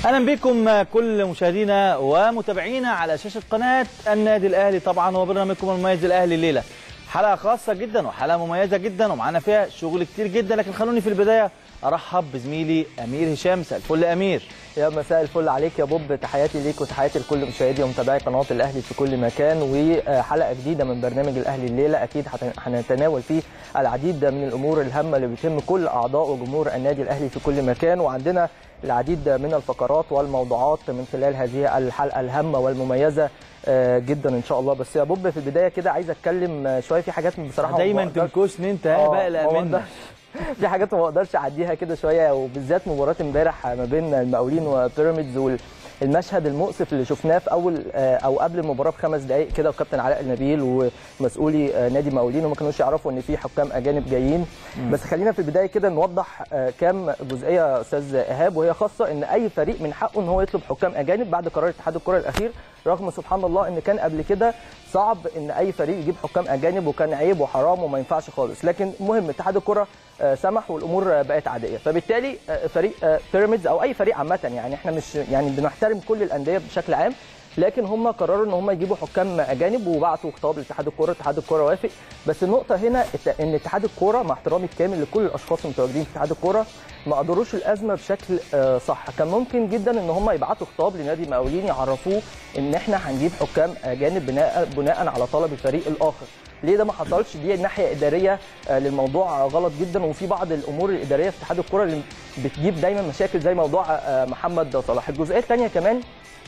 اهلا بكم كل مشاهدينا ومتابعينا على شاشه قناه النادي الاهلي طبعا وبرنامجكم المميز الاهلي الليله حلقه خاصه جدا وحلقه مميزه جدا ومعانا فيها شغل كتير جدا لكن خلوني في البدايه ارحب بزميلي امير هشام مساء الفل امير يا مساء الفل عليك يا بوب تحياتي ليك وتحياتي لكل مشاهدي ومتابعي قناه الاهلي في كل مكان وحلقه جديده من برنامج الاهلي الليله اكيد هنتناول فيه العديد من الامور الهامه اللي بيتم كل اعضاء وجمهور النادي الاهلي في كل مكان وعندنا العديد من الفقرات والموضوعات من خلال هذه الحلقه الهامه والمميزه جدا ان شاء الله بس يا بوب في البدايه كده عايز اتكلم شويه في حاجات بصراحه دايما تنكشني انت ها بقلق منك في حاجات ما بقدرش اعديها كده شويه وبالذات مباراه امبارح ما بين المقاولين وبيراميدز والمشهد المؤسف اللي شفناه في اول او قبل المباراه بخمس دقائق كده وكابتن علاء النبيل ومسؤولي نادي المقاولين وما كانوش يعرفوا ان في حكام اجانب جايين بس خلينا في البدايه كده نوضح كام جزئيه يا استاذ ايهاب وهي خاصه ان اي فريق من حقه ان هو يطلب حكام اجانب بعد قرار اتحاد الكره الاخير رغم سبحان الله ان كان قبل كده صعب ان اي فريق يجيب حكام اجانب وكان عيب وحرام وما ينفعش خالص لكن مهم اتحاد الكره سمح والامور بقت عاديه فبالتالي فريق بيراميدز او اي فريق عامه يعني احنا مش يعني بنحترم كل الانديه بشكل عام لكن هم قرروا ان هم يجيبوا حكام اجانب وبعتوا خطاب لاتحاد الكوره اتحاد الكوره وافق بس النقطه هنا ان اتحاد الكوره مع احترامي الكامل لكل الاشخاص المتواجدين في اتحاد الكوره ما قدروش الازمه بشكل صح كان ممكن جدا ان هم يبعتوا خطاب لنادي المقاولين يعرفوه ان احنا هنجيب حكام اجانب بناء بناء على طلب الفريق الاخر ليه ده ما حصلش دي ناحيه اداريه للموضوع غلط جدا وفي بعض الامور الاداريه في اتحاد الكوره اللي بتجيب دايما مشاكل زي موضوع محمد صلاح الجزئيه الثانيه كمان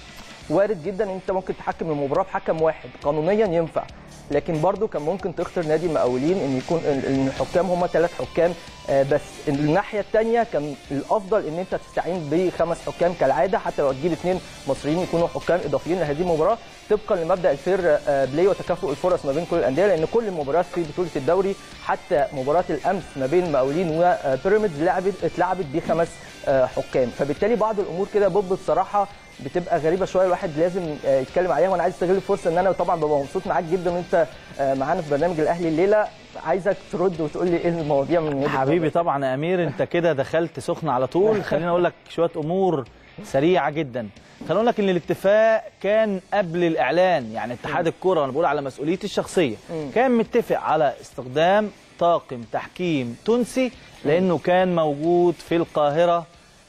وارد جدا ان انت ممكن تحكم المباراه بحكم واحد قانونيا ينفع لكن برضو كان ممكن تختار نادي المقاولين ان يكون ان الحكام هم ثلاث حكام بس الناحيه الثانيه كان الافضل ان انت تستعين بخمس حكام كالعاده حتى لو تجيب اثنين مصريين يكونوا حكام اضافيين لهذه المباراه طبقا لمبدا الفير بلاي وتكافؤ الفرص ما بين كل الانديه لان كل المباريات في بطوله الدوري حتى مباراه الامس ما بين المقاولين وبيراميدز لعبت اتلعبت بخمس حكام فبالتالي بعض الامور كده بوب بصراحه بتبقى غريبه شويه الواحد لازم يتكلم عليها وانا عايز استغل الفرصه ان انا طبعا ببقى مبسوط معاك جدا وانت معانا في برنامج الاهلي الليله عايزك ترد وتقول لي ايه المواضيع من حبيبي طبعا يا امير انت كده دخلت سخن على طول خليني اقول لك شويه امور سريعه جدا خليني اقول لك ان الاتفاق كان قبل الاعلان يعني اتحاد الكره وانا بقول على مسؤوليتي الشخصيه كان متفق على استخدام طاقم تحكيم تونسي لانه كان موجود في القاهره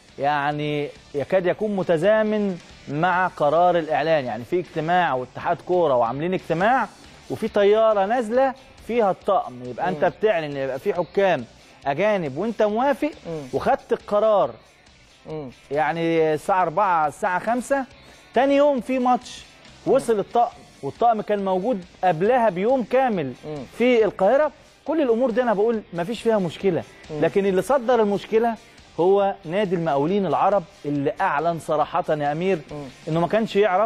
يعني يكاد يكون متزامن مع قرار الاعلان يعني في اجتماع واتحاد كوره وعاملين اجتماع وفي طياره نازله فيها الطقم يبقى انت بتعلن ان يبقى في حكام اجانب وانت موافق وخدت القرار يعني الساعه 4 الساعه 5 تاني يوم في ماتش وصل الطقم والطقم كان موجود قبلها بيوم كامل في القاهره كل الامور دي انا بقول ما فيش فيها مشكله لكن اللي صدر المشكله هو نادي المقاولين العرب اللي اعلن صراحه يا امير انه ما كانش يعرف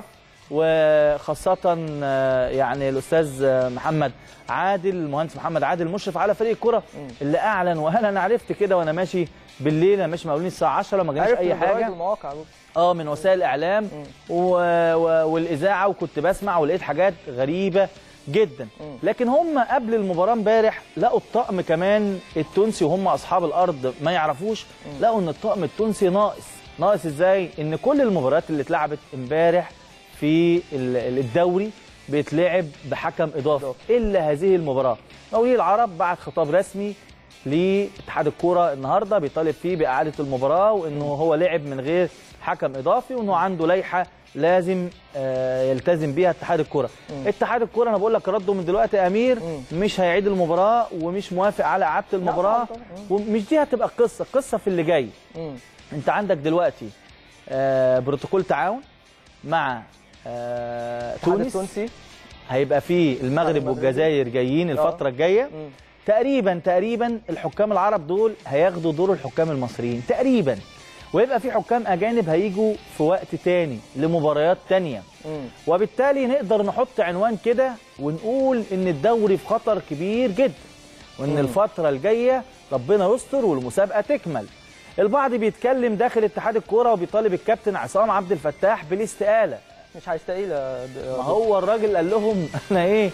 وخاصه يعني الاستاذ محمد عادل المهندس محمد عادل مشرف على فريق الكره اللي اعلن وهل انا عرفت كده وانا ماشي بالليل انا ماشي مقاولين الساعه 10 ما جاليش اي حاجه اه من وسائل الاعلام و... و... والاذاعه وكنت بسمع ولقيت حاجات غريبه جدا لكن هم قبل المباراه امبارح لقوا الطقم كمان التونسي وهم اصحاب الارض ما يعرفوش لقوا ان الطقم التونسي ناقص ناقص ازاي ان كل المباريات اللي اتلعبت امبارح في الدوري بيتلعب بحكم اضافي الا هذه المباراه مقاولين العرب بعت خطاب رسمي لاتحاد الكوره النهارده بيطالب فيه باعاده المباراه وانه هو لعب من غير حكم اضافي وانه عنده لائحه لازم يلتزم بيها اتحاد الكره اتحاد الكره انا بقول لك رده من دلوقتي يا امير مم. مش هيعيد المباراه ومش موافق على اعاده المباراه ومش دي هتبقى القصه القصه في اللي جاي مم. انت عندك دلوقتي آه بروتوكول تعاون مع آه تونس التونسي هيبقى فيه المغرب والجزائر جايين الفتره الجايه تقريبا تقريبا الحكام العرب دول هياخدوا دور الحكام المصريين تقريبا ويبقى في حكام اجانب هيجوا في وقت تاني لمباريات تانية مم. وبالتالي نقدر نحط عنوان كده ونقول ان الدوري في خطر كبير جدا وان مم. الفتره الجايه ربنا يستر والمسابقه تكمل البعض بيتكلم داخل اتحاد الكوره وبيطالب الكابتن عصام عبد الفتاح بالاستقاله مش هيستقيل ما هو الراجل قال لهم انا ايه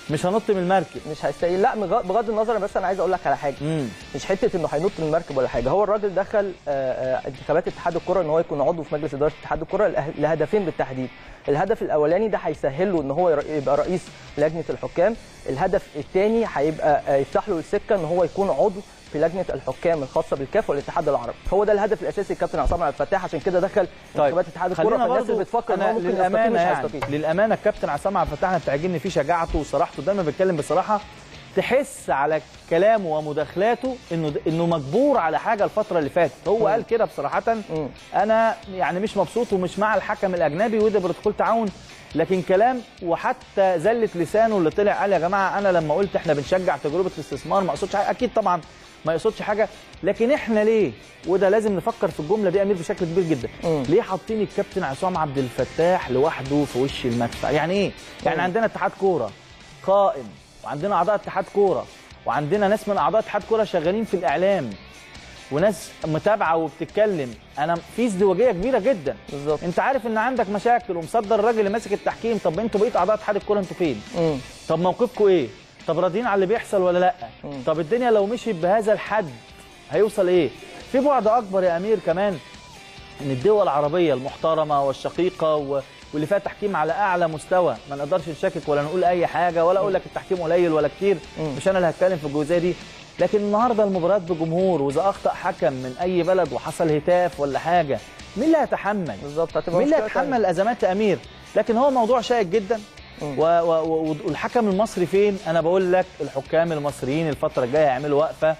مش هنط من المركب مش هيستقيل لا مغ- بغض النظر بس انا عايز اقول لك على حاجه امم مش حته انه هينط من المركب ولا حاجه هو الراجل دخل آه، آه، انتخابات اتحاد الكره ان هو يكون عضو في مجلس اداره اتحاد الكره لأه- لهدفين بالتحديد الهدف الاولاني ده هيسهل له ان هو ير- يبقى رئيس لجنه الحكام الهدف الثاني هيبقى آه، يفتح له السكه ان هو يكون عضو في لجنه الحكام الخاصه بالكاف والاتحاد العربي هو ده الهدف الاساسي الكابتن عصام عبد الفتاح عشان كده دخل انتخابات اتحاد الكره خلينا فالناس برضو اللي بتفكر ان أنا هو ممكن يستقيل للامانه مش يعني هيستقيل للامانه الكابتن عصام عبد الفتاح انا بتعجبني فيه شجاعته وصراحته دايما بيتكلم بصراحه تحس على كلامه ومداخلاته انه انه مجبور على حاجه الفتره اللي فاتت هو مم. قال كده بصراحه مم. انا يعني مش مبسوط ومش مع الحكم الاجنبي وده بروتوكول تعاون لكن كلام وحتى زله لسانه اللي طلع قال يا جماعه انا لما قلت احنا بنشجع تجربه الاستثمار ما اقصدش حاجه اكيد طبعا ما يقصدش حاجه لكن احنا ليه وده لازم نفكر في الجمله دي يا امير بشكل كبير جدا مم. ليه حاطين الكابتن عصام عبد الفتاح لوحده في وش المدفع يعني ايه يعني مم. عندنا اتحاد كوره قائم وعندنا اعضاء اتحاد كوره وعندنا ناس من اعضاء اتحاد كوره شغالين في الاعلام وناس متابعه وبتتكلم انا في ازدواجيه كبيره جدا بالظبط انت عارف ان عندك مشاكل ومصدر الراجل اللي ماسك التحكيم طب انتوا بقيت اعضاء اتحاد الكوره انتوا فين مم. طب موقفكم ايه طب راضيين على اللي بيحصل ولا لا مم. طب الدنيا لو مشيت بهذا الحد هيوصل ايه في بعد اكبر يا امير كمان ان الدول العربيه المحترمه والشقيقه و... واللي فيها تحكيم على اعلى مستوى ما نقدرش نشكك ولا نقول اي حاجه ولا اقول لك التحكيم قليل ولا كتير مم. مش انا اللي هتكلم في الجزئيه دي لكن النهارده المباريات بجمهور واذا اخطا حكم من اي بلد وحصل هتاف ولا حاجه مين اللي هيتحمل بالظبط هتبقى مين اللي مشكلة هيتحمل تانية. الازمات يا امير لكن هو موضوع شائك جدا مم. و- و- و- والحكم المصري فين انا بقول لك الحكام المصريين الفتره الجايه هيعملوا وقفه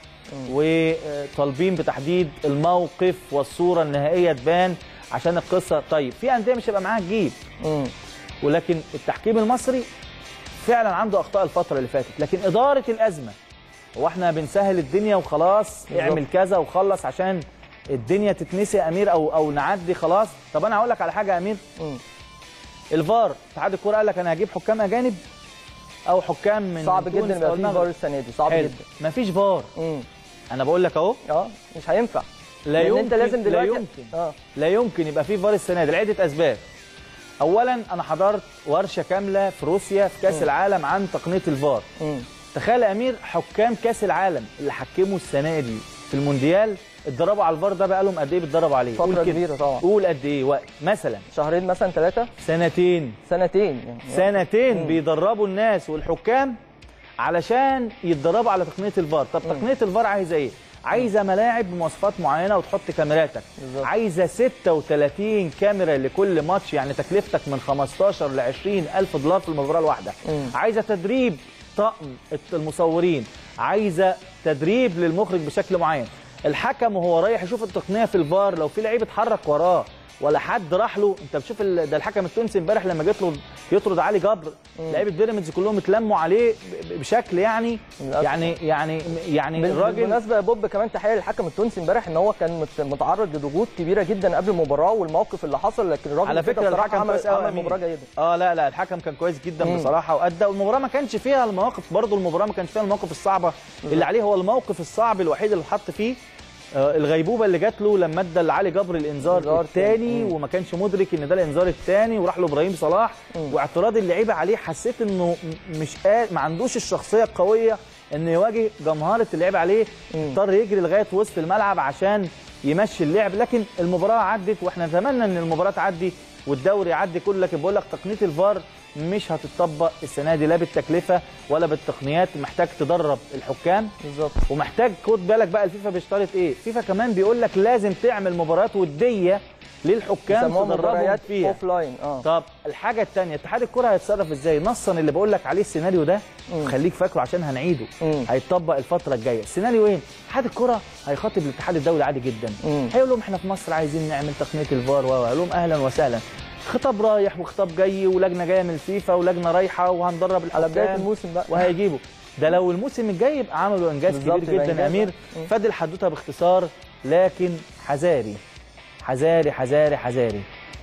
وطالبين بتحديد الموقف والصوره النهائيه تبان عشان القصه طيب في انديه مش هيبقى معاها تجيب مم. ولكن التحكيم المصري فعلا عنده اخطاء الفتره اللي فاتت لكن اداره الازمه هو احنا بنسهل الدنيا وخلاص بالظبط. اعمل كذا وخلص عشان الدنيا تتنسي يا امير او او نعدي خلاص طب انا هقول لك على حاجه يا امير مم. الفار اتحاد الكوره قال لك انا هجيب حكام اجانب او حكام من صعب تونس جدا أو يبقى في المغرب. فار السنه دي صعب حلو. جدا مفيش فار مم. انا بقول لك اهو اه مش هينفع لا لأن يمكن انت لازم لا دلوقتي يمكن اه لا يمكن يبقى في فار السنه دي لعده اسباب اولا انا حضرت ورشه كامله في روسيا في كاس مم. العالم عن تقنيه الفار مم. تخيل يا امير حكام كاس العالم اللي حكموا السنه دي في المونديال اتدربوا على الفار ده بقى لهم قد ايه بيتدربوا عليه قول فتره كده. كبيره طبعا قول قد ايه وقت مثلا شهرين مثلا ثلاثه سنتين سنتين يعني سنتين مم. بيدربوا الناس والحكام علشان يتدربوا على تقنيه الفار طب مم. تقنيه الفار عايزه ايه عايزه ملاعب بمواصفات معينه وتحط كاميراتك بالظبط. عايزه 36 كاميرا لكل ماتش يعني تكلفتك من 15 ل 20 الف دولار في المباراه الواحده مم. عايزه تدريب طقم المصورين عايزه تدريب للمخرج بشكل معين الحكم وهو رايح يشوف التقنيه في الفار لو في لعيب اتحرك وراه ولا حد راح له انت بتشوف ال- ده الحكم التونسي امبارح لما جت له يطرد علي جبر لعيبه بيراميدز كلهم اتلموا عليه ب- بشكل يعني للأسف. يعني يعني يعني بال- الراجل بالمناسبه يا بوب كمان تحيه للحكم التونسي امبارح ان هو كان مت- متعرض لضغوط كبيره جدا قبل المباراه والموقف اللي حصل لكن الراجل على كده فكره بصراحة الحكم عمل كويس قوي يا عمل أمين. مباراه جيده اه لا لا الحكم كان كويس جدا مم. بصراحه وادى والمباراه ما كانش فيها المواقف برضه المباراه ما كانش فيها المواقف الصعبه اللي عليه هو الموقف الصعب الوحيد اللي اتحط فيه آه، الغيبوبه اللي جات له لما ادى لعلي جبر الانذار إنذار الثاني تاني. وما كانش مدرك ان ده الانذار الثاني وراح له ابراهيم صلاح مم. واعتراض اللعيبه عليه حسيت انه م- مش قا- ما عندوش الشخصيه القويه انه يواجه جمهره اللعيبه عليه مم. اضطر يجري لغايه وسط الملعب عشان يمشي اللعب لكن المباراه عدت واحنا نتمنى ان المباراه تعدي والدوري يعدي كله لكن بقول لك تقنيه الفار مش هتطبق السنه دي لا بالتكلفه ولا بالتقنيات محتاج تدرب الحكام بالظبط ومحتاج خد بالك بقى الفيفا بيشترط ايه فيفا كمان بيقول لك لازم تعمل مباريات وديه للحكام يسموها تدربهم مباريات فيها اوف لاين اه طب الحاجه الثانيه اتحاد الكره هيتصرف ازاي نصا اللي بقول لك عليه السيناريو ده مم. خليك فاكره عشان هنعيده مم. هيتطبق الفتره الجايه السيناريو ايه اتحاد الكره هيخاطب الاتحاد الدولي عادي جدا مم. هيقول لهم احنا في مصر عايزين نعمل تقنيه الفار وهيقول لهم اهلا وسهلا خطاب رايح وخطاب جاي ولجنه جايه من الفيفا ولجنه رايحه وهندرب على بدايه الحكام الموسم بقى وهيجيبوا ده لو الموسم الجاي يبقى عملوا انجاز بالظبط، كبير يبقى جدا يا إنجاز. امير مم. فادي الحدوته باختصار لكن حذاري حذاري حذاري حذاري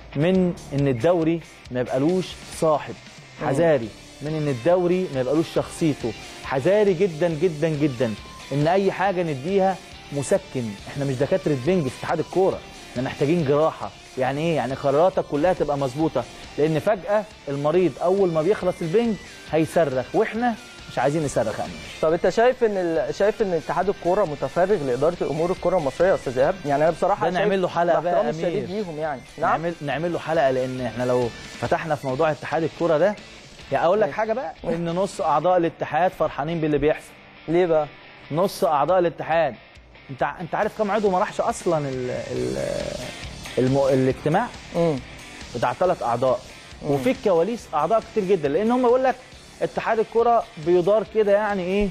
من ان الدوري ما يبقالوش صاحب حذاري من ان الدوري ما يبقالوش شخصيته حذاري جدا جدا جدا ان اي حاجه نديها مسكن احنا مش دكاتره بنج في اتحاد الكوره احنا محتاجين جراحه يعني ايه يعني قراراتك كلها تبقى مظبوطه لان فجاه المريض اول ما بيخلص البنج هيصرخ واحنا مش عايزين نصرخ يا امير طب انت شايف ان ال... شايف ان اتحاد الكوره متفرغ لاداره امور الكوره المصريه يا استاذ ايهاب يعني انا بصراحه ده شايف نعمل له حلقة بقى باحترامي يا الشديد أمير. ليهم يعني نعم نعمل نعمل له حلقه لان احنا لو فتحنا في موضوع اتحاد الكوره ده يعني اقول لك حاجه بقى ان نص اعضاء الاتحاد فرحانين باللي بيحصل ليه بقى نص اعضاء الاتحاد انت ع- انت عارف كم عضو ما راحش اصلا ال... ال... الم... الاجتماع امم بتاع ثلاث اعضاء وفي الكواليس اعضاء كتير جدا لان هم بيقول لك اتحاد الكره بيدار كده يعني ايه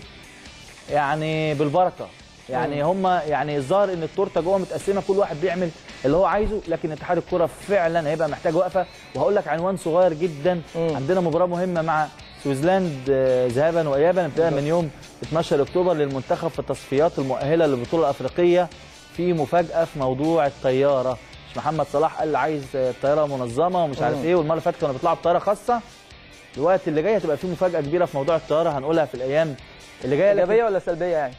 يعني بالبركه يعني هم يعني الظاهر ان التورته جوه متقسمه كل واحد بيعمل اللي هو عايزه لكن اتحاد الكره فعلا هيبقى محتاج وقفه وهقول لك عنوان صغير جدا مم. عندنا مباراه مهمه مع سويسلاند آه، ذهابا وايابا ابتداء من يوم 12 اكتوبر للمنتخب في التصفيات المؤهله للبطوله الافريقيه في مفاجاه في موضوع الطياره مش محمد صلاح قال عايز آه، طياره منظمه ومش عارف مم. ايه والمره اللي فاتت كانوا بيطلعوا بطياره خاصه الوقت اللي جاي هتبقى في مفاجاه كبيره في موضوع الطياره هنقولها في الايام اللي جايه لكن ايجابيه ولا سلبيه يعني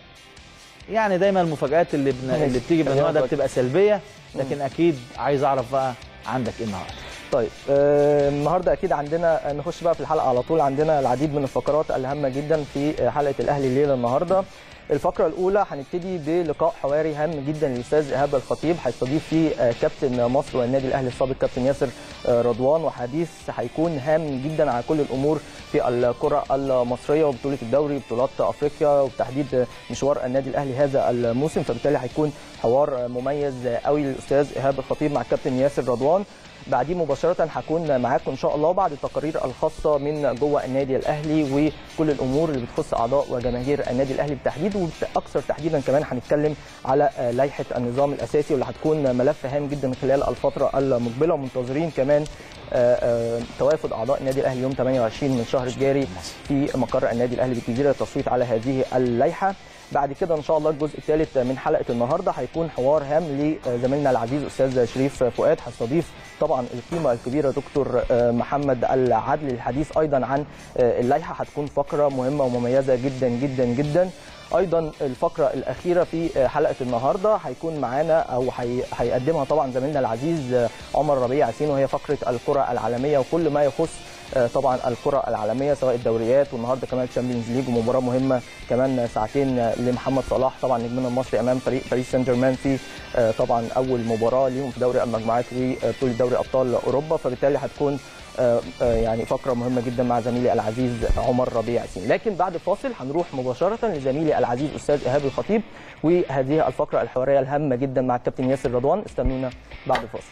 يعني دايما المفاجآت اللي بن... اللي بتيجي من النوع ده بتبقى سلبيه لكن اكيد عايز اعرف بقى عندك ايه النهارده طيب آه، النهارده اكيد عندنا نخش بقى في الحلقه على طول عندنا العديد من الفقرات الهامه جدا في حلقه الاهلي الليله النهارده الفقره الاولى هنبتدي بلقاء حواري هام جدا للاستاذ ايهاب الخطيب هيستضيف فيه آه، كابتن مصر والنادي الاهلي السابق كابتن ياسر آه، رضوان وحديث هيكون هام جدا على كل الامور في الكره المصريه وبطوله الدوري بطولات افريقيا وبتحديد مشوار النادي الاهلي هذا الموسم فبالتالي هيكون حوار مميز قوي للاستاذ ايهاب الخطيب مع الكابتن ياسر رضوان بعديه مباشرة هكون معاكم إن شاء الله بعد التقارير الخاصة من جوه النادي الأهلي وكل الأمور اللي بتخص أعضاء وجماهير النادي الأهلي بالتحديد وأكثر تحديدا كمان هنتكلم على آه، لائحة النظام الأساسي واللي هتكون ملف هام جدا خلال الفترة المقبلة ومنتظرين كمان آه، آه، توافد أعضاء النادي الأهلي يوم 28 من الشهر الجاري في مقر النادي الأهلي بالجزيرة للتصويت على هذه اللائحة بعد كده ان شاء الله الجزء الثالث من حلقه النهارده هيكون حوار هام لزميلنا العزيز استاذ شريف فؤاد هيستضيف طبعا القيمه الكبيره دكتور آه، محمد العدل للحديث ايضا عن آه، اللائحه هتكون فقره مهمه ومميزه جدا جدا جدا ايضا الفقره الاخيره في آه، حلقه النهارده هيكون معانا او هي- هيقدمها طبعا زميلنا العزيز آه، عمر ربيع ياسين وهي فقره الكره العالميه وكل ما يخص آه، طبعا الكره العالميه سواء الدوريات والنهارده كمان الشامبيونز ليج ومباراه مهمه كمان ساعتين آه، لمحمد صلاح طبعا نجمنا المصري امام فريق باريس سان جيرمان في آه، طبعا اول مباراه ليهم في دوري المجموعات وبطوله دوري ابطال اوروبا فبالتالي هتكون آه، آه، يعني فقره مهمه جدا مع زميلي العزيز عمر ربيع ياسين لكن بعد الفاصل هنروح مباشره لزميلي العزيز استاذ ايهاب الخطيب وهذه الفقره الحواريه الهامه جدا مع الكابتن ياسر رضوان استنونا بعد الفاصل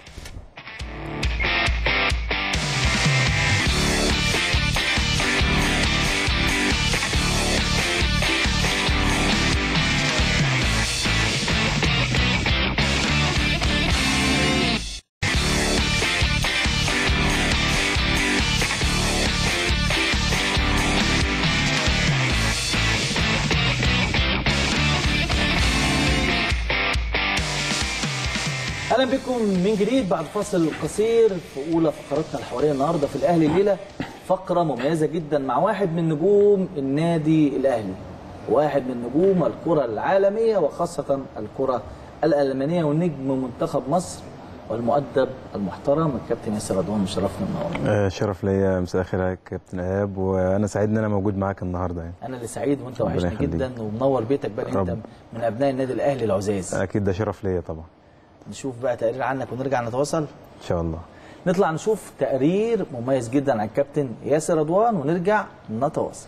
اهلا بكم من جديد بعد فاصل قصير في اولى فقراتنا الحواريه النهارده في الاهلي الليله فقره مميزه جدا مع واحد من نجوم النادي الاهلي واحد من نجوم الكره العالميه وخاصه الكره الالمانيه ونجم منتخب مصر والمؤدب المحترم الكابتن ياسر رضوان مشرفنا النهارده آه، شرف ليا مساء الخير يا كابتن ايهاب وانا سعيد ان انا موجود معاك النهارده يعني انا اللي سعيد وانت ربنا وحشني يخليك. جدا ومنور بيتك بقى انت رب. من ابناء النادي الاهلي العزاز اكيد ده شرف ليا طبعا نشوف بقى تقرير عنك ونرجع نتواصل ان شاء الله نطلع نشوف تقرير مميز جدا عن الكابتن ياسر رضوان ونرجع نتواصل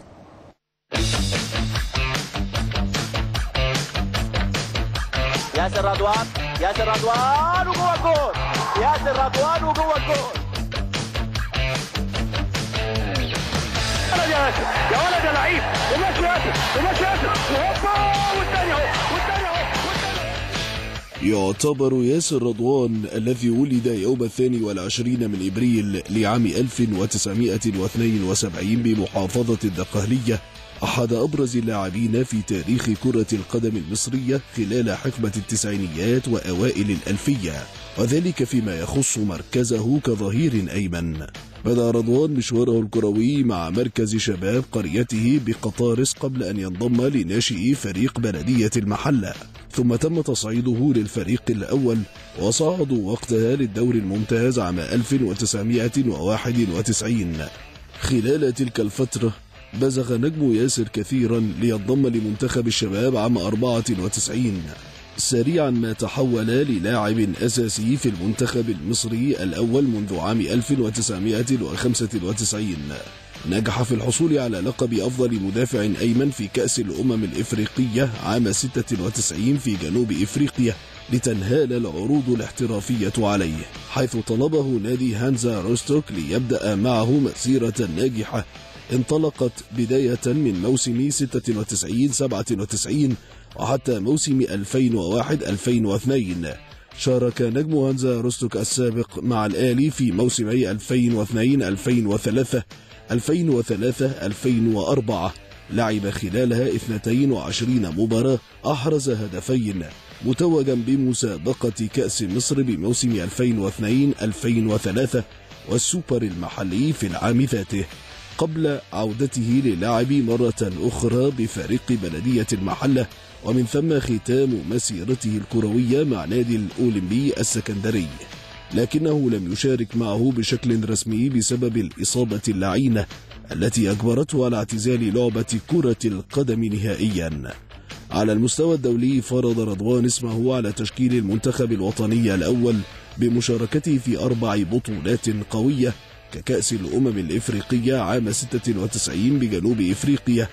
ياسر رضوان ياسر رضوان وجوه الجول ياسر رضوان وجوه الجول ولد يا ياسر يا ولد يا لعيب وماشي ياسر وماشي ياسر وهوبا والثاني اهو والثاني اهو يعتبر ياسر رضوان الذي ولد يوم الثاني والعشرين من إبريل لعام 1972 بمحافظة الدقهلية أحد أبرز اللاعبين في تاريخ كرة القدم المصرية خلال حقبة التسعينيات وأوائل الألفية وذلك فيما يخص مركزه كظهير أيمن بدأ رضوان مشواره الكروي مع مركز شباب قريته بقطارس قبل أن ينضم لناشئي فريق بلدية المحلة ثم تم تصعيده للفريق الأول وصعدوا وقتها للدور الممتاز عام 1991 خلال تلك الفترة بزغ نجم ياسر كثيرا لينضم لمنتخب الشباب عام 94 سريعا ما تحول للاعب أساسي في المنتخب المصري الأول منذ عام 1995 نجح في الحصول على لقب أفضل مدافع أيمن في كأس الأمم الإفريقية عام 96 في جنوب إفريقيا لتنهال العروض الاحترافية عليه حيث طلبه نادي هانزا روستوك ليبدأ معه مسيرة ناجحة انطلقت بداية من موسم 96-97 وحتى موسم 2001-2002 شارك نجم هانزا روستوك السابق مع الآلي في موسمي 2002-2003 2003-2004 لعب خلالها 22 مباراة أحرز هدفين متوجا بمسابقة كأس مصر بموسم 2002-2003 والسوبر المحلي في العام ذاته قبل عودته للعب مرة أخرى بفريق بلدية المحلة ومن ثم ختام مسيرته الكروية مع نادي الأولمبي السكندري لكنه لم يشارك معه بشكل رسمي بسبب الإصابة اللعينة التي أجبرته على اعتزال لعبة كرة القدم نهائيا على المستوى الدولي فرض رضوان اسمه على تشكيل المنتخب الوطني الأول بمشاركته في أربع بطولات قوية ككأس الأمم الإفريقية عام 96 بجنوب إفريقيا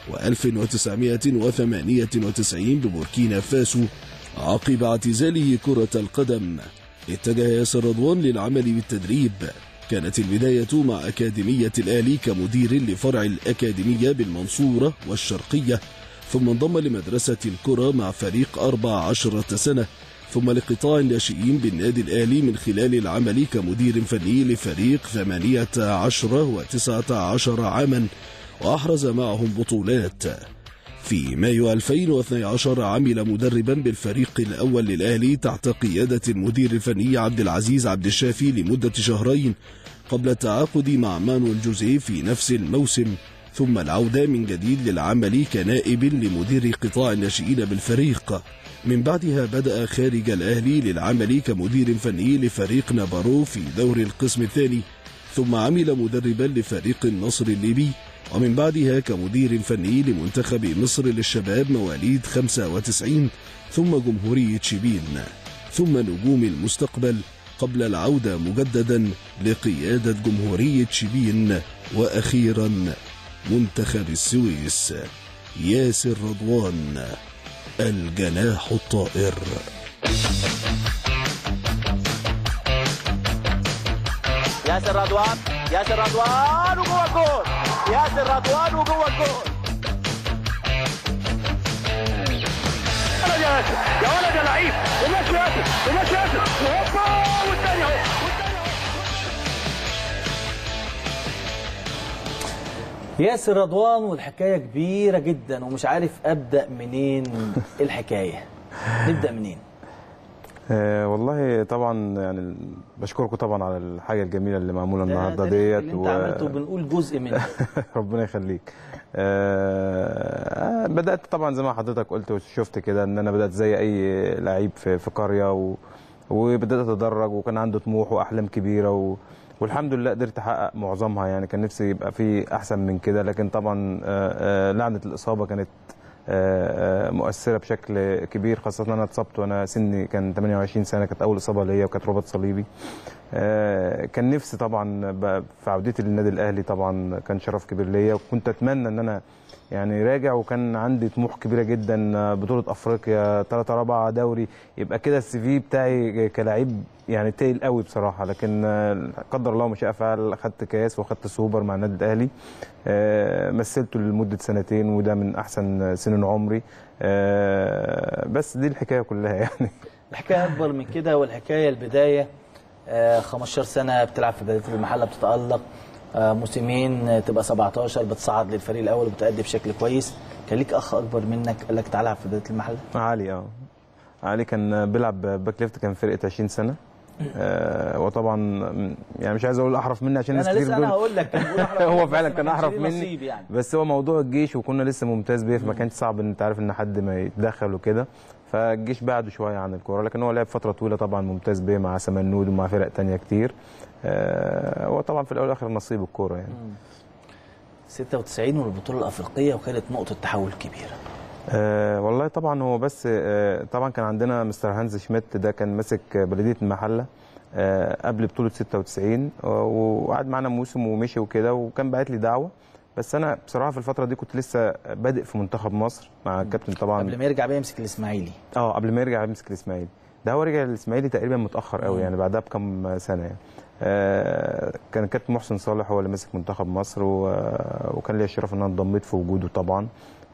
و1998 ببوركينا فاسو عقب اعتزاله كرة القدم اتجه ياسر رضوان للعمل بالتدريب كانت البداية مع أكاديمية الآلي كمدير لفرع الأكاديمية بالمنصورة والشرقية ثم انضم لمدرسة الكرة مع فريق 14 سنة ثم لقطاع الناشئين بالنادي الآلي من خلال العمل كمدير فني لفريق 18 و19 عاما وأحرز معهم بطولات في مايو 2012 عمل مدربا بالفريق الأول للأهلي تحت قيادة المدير الفني عبد العزيز عبد الشافي لمدة شهرين قبل التعاقد مع مانويل جوزيه في نفس الموسم ثم العودة من جديد للعمل كنائب لمدير قطاع الناشئين بالفريق من بعدها بدأ خارج الأهلي للعمل كمدير فني لفريق نابارو في دور القسم الثاني ثم عمل مدربا لفريق النصر الليبي ومن بعدها كمدير فني لمنتخب مصر للشباب مواليد 95 ثم جمهورية شبين ثم نجوم المستقبل قبل العودة مجددا لقيادة جمهورية شبين وأخيرا منتخب السويس ياسر رضوان الجناح الطائر ياسر رضوان ياسر رضوان وجوه الجول ياسر رضوان وجوه الجول ولد يا ياسر يا ولد يا لعيب وماشي ياسر وماشي ياسر وهوبا والثاني اهو والثاني اهو ياسر رضوان والحكايه كبيره جدا ومش عارف ابدا منين الحكايه نبدا منين آه والله طبعا يعني بشكركم طبعا على الحاجه الجميله اللي معموله النهارده ده ديت اللي انت عملته بنقول جزء منه ربنا يخليك آه بدات طبعا زي ما حضرتك قلت وشفت كده ان انا بدات زي اي لعيب في, في قريه و وبدات اتدرج وكان عنده طموح واحلام كبيره و والحمد لله قدرت احقق معظمها يعني كان نفسي يبقى في احسن من كده لكن طبعا آه، آه، لعنه الاصابه كانت آه، آه، مؤثره بشكل كبير خاصه ان انا اتصبت وانا سني كان 28 سنه كانت اول اصابه ليا وكانت رباط صليبي آه، كان نفسي طبعا ب- في عودتي للنادي الاهلي طبعا كان شرف كبير ليا وكنت اتمنى ان انا يعني راجع وكان عندي طموح كبيره جدا آه، بطوله افريقيا 3 4 دوري يبقى كده السي في بتاعي كلاعب يعني تقيل قوي بصراحه لكن آه، قدر الله ما شاء فعل خدت كاس واخدت سوبر مع النادي الاهلي آه، مثلته لمده سنتين وده من احسن سنين عمري آه، بس دي الحكايه كلها يعني الحكايه اكبر من كده والحكايه البدايه آه، 15 سنه بتلعب في بدايه المحله بتتالق آه، موسمين آه، تبقى 17 بتصعد للفريق الاول وبتأدي بشكل كويس كان ليك اخ اكبر منك قال لك تعالى العب في بدايه المحله علي اه علي كان بيلعب باك ليفت كان فرقه 20 سنه آه وطبعا م- يعني مش عايز اقول احرف مني عشان ناس انا كتير لسه انا بتقول- هقول لك كان بيقول أحرف هو منك، فعلا بس كان ما كانش احرف ليه مني نصيب يعني بس هو موضوع الجيش وكنا لسه ممتاز بيه فما كانش صعب ان انت عارف ان حد ما يتدخل وكده فالجيش بعده شويه عن الكوره لكن هو لعب فتره طويله طبعا ممتاز بيه مع سمنود ومع فرق تانية كتير آه، هو طبعا في الاول والاخر نصيب الكوره يعني 96 والبطوله الافريقيه وكانت نقطه تحول كبيره أه والله طبعا هو بس أه طبعا كان عندنا مستر هانز شميت ده كان ماسك بلديه المحله أه قبل بطوله 96 وقعد معانا موسم ومشي وكده وكان باعت لي دعوه بس انا بصراحه في الفتره دي كنت لسه بادئ في منتخب مصر مع الكابتن طبعا قبل ما يرجع بقى يمسك الاسماعيلي اه قبل ما يرجع يمسك الاسماعيلي ده هو رجع الاسماعيلي تقريبا متاخر قوي يعني بعدها بكم سنه يعني آه كان الكابتن محسن صالح هو اللي مسك منتخب مصر و... وكان لي الشرف ان انا انضميت في وجوده طبعا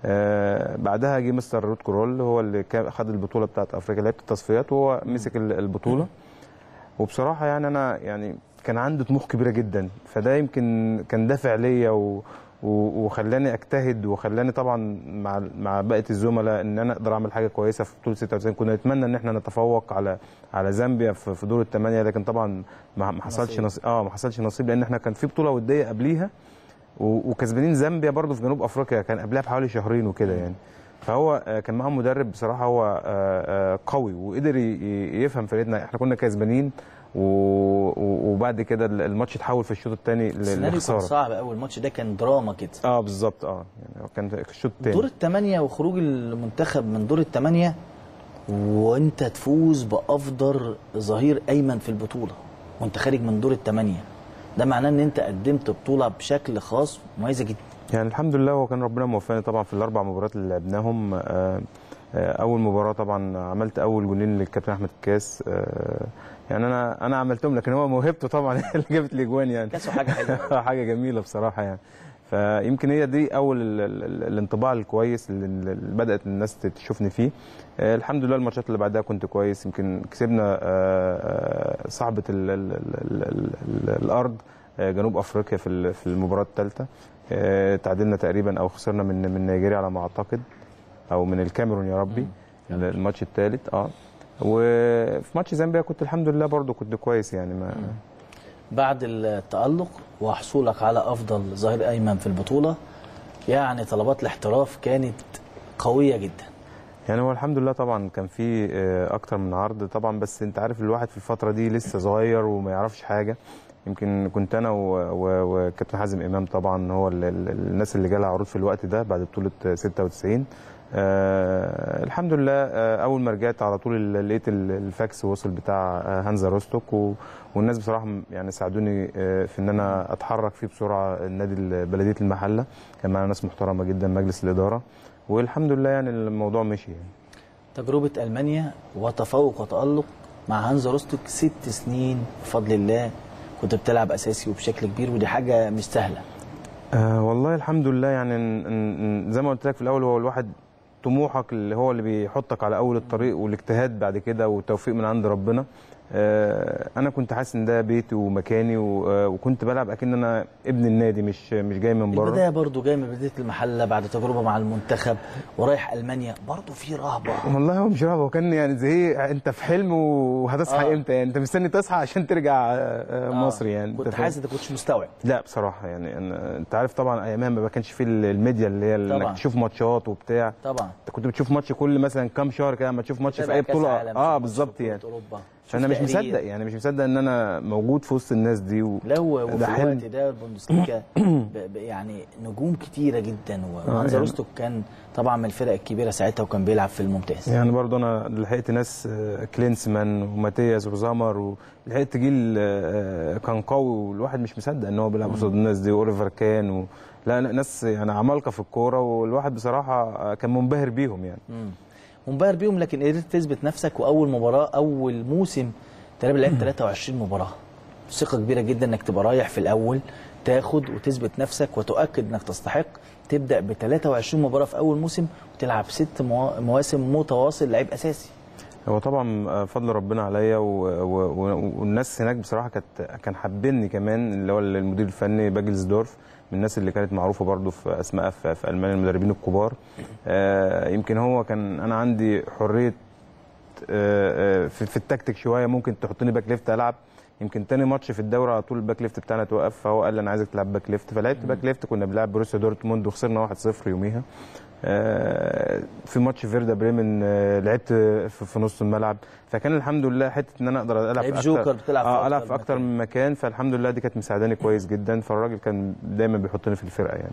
آه بعدها جه مستر رود كرول هو اللي كان خد البطوله بتاعت افريقيا لعبت التصفيات وهو مسك ال- البطوله وبصراحه يعني انا يعني كان عندي طموح كبيره جدا فده يمكن كان دافع ليا و... و- وخلاني اجتهد وخلاني طبعا مع مع بقيه الزملاء ان انا اقدر اعمل حاجه كويسه في بطوله 96 كنا نتمنى ان احنا نتفوق على على زامبيا في في دور الثمانيه لكن طبعا ما ما حصلش نصيب. نصيب اه ما حصلش نصيب لان احنا كان في بطوله وديه قبليها و- وكسبانين زامبيا برضو في جنوب افريقيا كان قبلها بحوالي شهرين وكده يعني فهو آه، كان معاهم مدرب بصراحه هو آه، آه، قوي وقدر ي- ي- يفهم فرقتنا احنا كنا كسبانين و- و- وبعد كده الماتش اتحول في الشوط الثاني السيناريو كان لخساره صعب قوي الماتش ده كان دراما كده اه بالظبط اه يعني هو كان في الشوط دور الثاني الثمانية وخروج المنتخب من دور الثمانية وانت تفوز بافضل ظهير ايمن في البطولة وانت خارج من دور الثمانية ده معناه ان انت قدمت بطولة بشكل خاص مميزة جدا يعني الحمد لله هو كان ربنا موفقني طبعا في الاربع مباريات اللي لعبناهم آه، آه، اول مباراه طبعا عملت اول جولين للكابتن احمد الكاس آه، يعني انا انا عملتهم لكن هو موهبته طبعا هي اللي جابت لي جوان يعني كاسه حاجة حلوة حاجه جميله بصراحه يعني فيمكن هي دي اول ال- ال- ال- الانطباع الكويس اللي اللي بدات الناس تشوفني فيه آه، الحمد لله الماتشات اللي بعدها كنت كويس يمكن كسبنا آه، آه، صاحبه ال ال ال ال ال الارض آه، جنوب افريقيا في ال- في المباراه الثالثه تعادلنا تقريبا او خسرنا من من نيجيريا على ما اعتقد او من الكاميرون يا ربي الماتش الثالث اه وفي ماتش زامبيا كنت الحمد لله برضو كنت كويس يعني ما بعد التألق وحصولك على افضل ظهير ايمن في البطولة يعني طلبات الاحتراف كانت قوية جدا يعني هو الحمد لله طبعا كان في آه، اكتر من عرض طبعا بس انت عارف الواحد في الفتره دي لسه صغير وما يعرفش حاجه يمكن كنت انا و- و- وكابتن حازم امام طبعا هو ال- ال- الناس اللي جالها عروض في الوقت ده بعد بطوله 96 آه الحمد لله آه اول ما رجعت على طول ال- لقيت ال- الفاكس وصل بتاع آه، هانزا روستوك و- والناس بصراحه م- يعني ساعدوني آه في ان انا اتحرك فيه بسرعه النادي ال- بلديه المحله كان معانا ناس محترمه جدا مجلس الاداره والحمد لله يعني الموضوع مشي يعني. تجربة ألمانيا وتفوق وتألق مع هانز روستوك ست سنين بفضل الله كنت بتلعب أساسي وبشكل كبير ودي حاجة مش سهلة آه والله الحمد لله يعني ن- ن- ن- زي ما قلت لك في الاول هو الواحد طموحك اللي هو اللي بيحطك على اول الطريق والاجتهاد بعد كده والتوفيق من عند ربنا آه انا كنت حاسس ان ده بيتي ومكاني و- آه، وكنت بلعب اكن انا ابن النادي مش مش جاي من بره البداية برضو جاي من بداية المحلة بعد تجربة مع المنتخب ورايح ألمانيا برضو في رهبة والله هو مش رهبه هو كان يعني زي انت في حلم وهتصحى آه. امتى يعني انت مستني تصحى عشان ترجع آه، آه، مصر يعني كنت أنت فاهم؟ حاسس انت كنتش مستوعب لا بصراحه يعني أنا انت عارف طبعا ايامها ما كانش في الميديا اللي هي طبعاً. انك تشوف ماتشات وبتاع طبعا انت كنت بتشوف ماتش كل مثلا كام شهر كده اما تشوف ماتش في اي تابع كأس بطوله عالم، اه شوف بالظبط بطولة يعني أوروبا فانا شوف مش تقرير. مصدق يعني مش مصدق ان انا موجود في وسط الناس دي و... لو وفي ده حلم. الوقت ده البوندسليجا ب- ب- يعني نجوم كتيرة جدا وهانز يعني- روستوك كان طبعا من الفرق الكبيرة ساعتها وكان بيلعب في الممتاز يعني برضه انا لحقت ناس آه، كلينسمان وماتياس وزامر ولحقت جيل آه، كان قوي والواحد مش مصدق ان هو بيلعب قصاد الناس دي واوليفر كان و... لا لا، ناس يعني عمالقه في الكوره والواحد بصراحه آه، كان منبهر بيهم يعني مم. منبهر بيهم لكن قدرت تثبت نفسك واول مباراه اول موسم تقريبا لعبت 23 مباراه ثقه كبيره جدا انك تبقى رايح في الاول تاخد وتثبت نفسك وتؤكد انك تستحق تبدا ب 23 مباراه في اول موسم وتلعب ست موا- مواسم متواصل لعيب اساسي هو طبعا آه، فضل ربنا عليا و... و... و... والناس هناك بصراحه كانت كان حابيني كمان اللي هو المدير الفني باجلزدورف من الناس اللي كانت معروفه برضو في اسماء في, في المانيا المدربين الكبار آه يمكن هو كان انا عندي حريه آه، آه، في, في التكتيك شويه ممكن تحطني باك ليفت العب يمكن تاني ماتش في الدوري على طول الباك ليفت بتاعنا توقف فهو قال لي انا عايزك تلعب باك ليفت فلعبت باك ليفت كنا بنلعب بروسيا دورتموند وخسرنا 1-0 يوميها آه، في ماتش فيردا بريمن آه، لعبت في في نص الملعب فكان الحمد لله حته ان انا اقدر العب لعيب في أكتر- جوكر بتلعب في اه أكتر العب في من اكتر مكان. من مكان فالحمد لله دي كانت مساعداني كويس جدا فالراجل كان دايما بيحطني في الفرقه يعني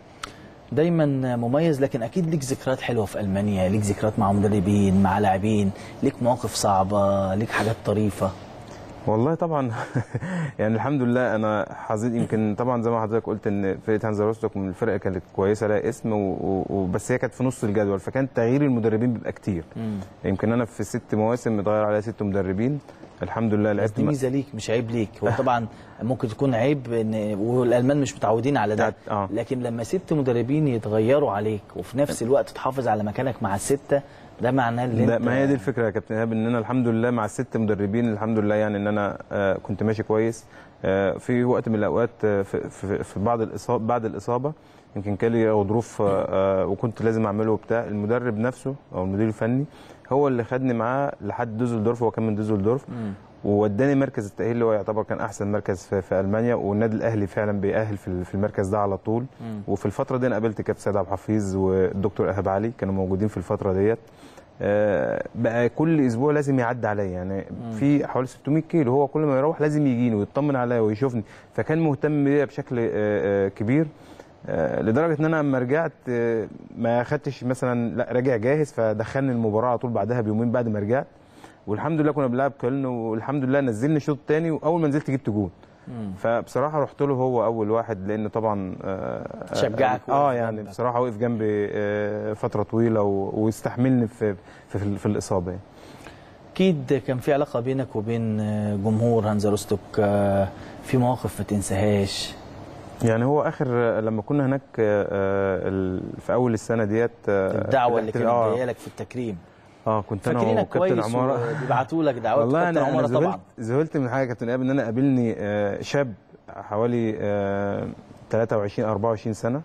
دايما مميز لكن اكيد ليك ذكريات حلوه في المانيا ليك ذكريات مع مدربين مع لاعبين ليك مواقف صعبه ليك حاجات طريفه والله طبعا يعني الحمد لله انا حظيت يمكن طبعا زي ما حضرتك قلت ان فرقه هانزا روستوك من الفرقه كانت كويسه لها اسم و- و- وبس هي كانت في نص الجدول فكان تغيير المدربين بيبقى كتير يمكن انا في ست مواسم متغير عليها ست مدربين الحمد لله بس لعبت دي م- ميزه ليك مش عيب ليك هو طبعا ممكن تكون عيب ان والالمان مش متعودين على ده آه. لكن لما ست مدربين يتغيروا عليك وفي نفس الوقت تحافظ على مكانك مع السته ده معناه ان لا انت ما هي دي الفكره يا كابتن ايهاب ان انا الحمد لله مع الست مدربين الحمد لله يعني ان انا آه، كنت ماشي كويس آه، في وقت من الاوقات آه، في, في, في بعض الاصابه بعد الاصابه يمكن كان لي غضروف آه، آه، وكنت لازم اعمله وبتاع المدرب نفسه او المدير الفني هو اللي خدني معاه لحد دوزلدورف هو كان من دوزلدورف ووداني مركز التاهيل اللي هو يعتبر كان احسن مركز في, في المانيا والنادي الاهلي فعلا بيأهل في, في المركز ده على طول وفي الفتره دي انا قابلت كابتن سيد عبد الحفيظ والدكتور ايهاب علي كانوا موجودين في الفتره ديت آه، بقى كل اسبوع لازم يعدي عليا يعني في حوالي 600 كيلو هو كل ما يروح لازم يجيني ويطمن عليا ويشوفني فكان مهتم بيا بشكل آه، آه، كبير آه، لدرجه ان انا لما رجعت آه، ما خدتش مثلا لا راجع جاهز فدخلني المباراه على طول بعدها بيومين بعد ما رجعت والحمد لله كنا بنلعب كلن والحمد لله نزلني الشوط الثاني واول ما نزلت جبت جون فبصراحه رحت له هو اول واحد لان طبعا آه، شجعك اه وقف يعني جنبك. بصراحه وقف جنبي آه، فتره طويله و- واستحملني في في, في, في الاصابه يعني. اكيد كان في علاقه بينك وبين جمهور هانزا روستوك آه، في مواقف ما تنساهاش يعني هو اخر لما كنا هناك آه، آه، ال- في اول السنه ديت آه، الدعوه اللي رحت- كانت آه، جايه لك في التكريم اه كنت انا فاكرينك وكابتن كويس عماره وبيبعتوا لك دعوات والله كابتن انا عماره انا طبعا ذهلت ذهلت من حاجه يا كابتن ايهاب ان انا قابلني آه، شاب حوالي آه، 23 24 سنه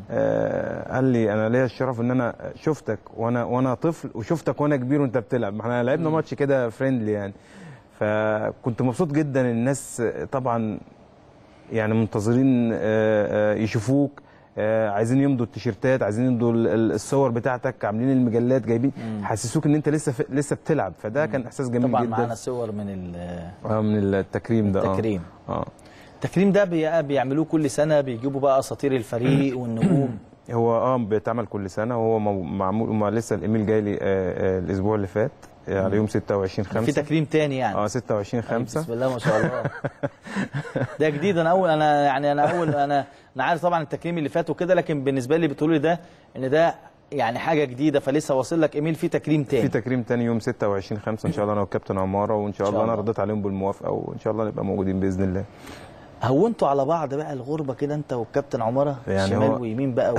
آه، قال لي انا ليا الشرف ان انا شفتك وانا وانا طفل وشفتك وانا كبير وانت بتلعب ما احنا لعبنا ماتش كده فريندلي يعني فكنت مبسوط جدا الناس طبعا يعني منتظرين آه، آه، يشوفوك آه، عايزين يمضوا التيشيرتات عايزين يمضوا ال- ال- الصور بتاعتك عاملين المجلات جايبين حسسوك ان انت لسه ف- لسه بتلعب فده كان احساس جميل طبعا جدا معانا صور من ال- اه من التكريم ده آه. التكريم اه التكريم ده بي- بيعملوه كل سنه بيجيبوا بقى اساطير الفريق والنجوم هو اه بيتعمل كل سنه وهو مو- معمول ما لسه الايميل جاي لي آه، آه، الاسبوع اللي فات آه، على يوم 26 5 في تكريم تاني يعني اه 26 5 بسم الله ما شاء الله ده جديد انا اول انا يعني انا اول انا انا عارف طبعا التكريم اللي فات وكده لكن بالنسبه لي بتقول لي ده ان ده يعني حاجه جديده فلسه واصل لك ايميل فيه تكريم في تاني تكريم تاني يوم 26 5 ان شاء الله انا والكابتن عماره وان شاء إن الله شاء انا الله. رديت عليهم بالموافقه وان شاء الله نبقى موجودين باذن الله هونتوا على بعض بقى الغربه كده انت والكابتن عماره يعني شمال هو- ويمين بقى و...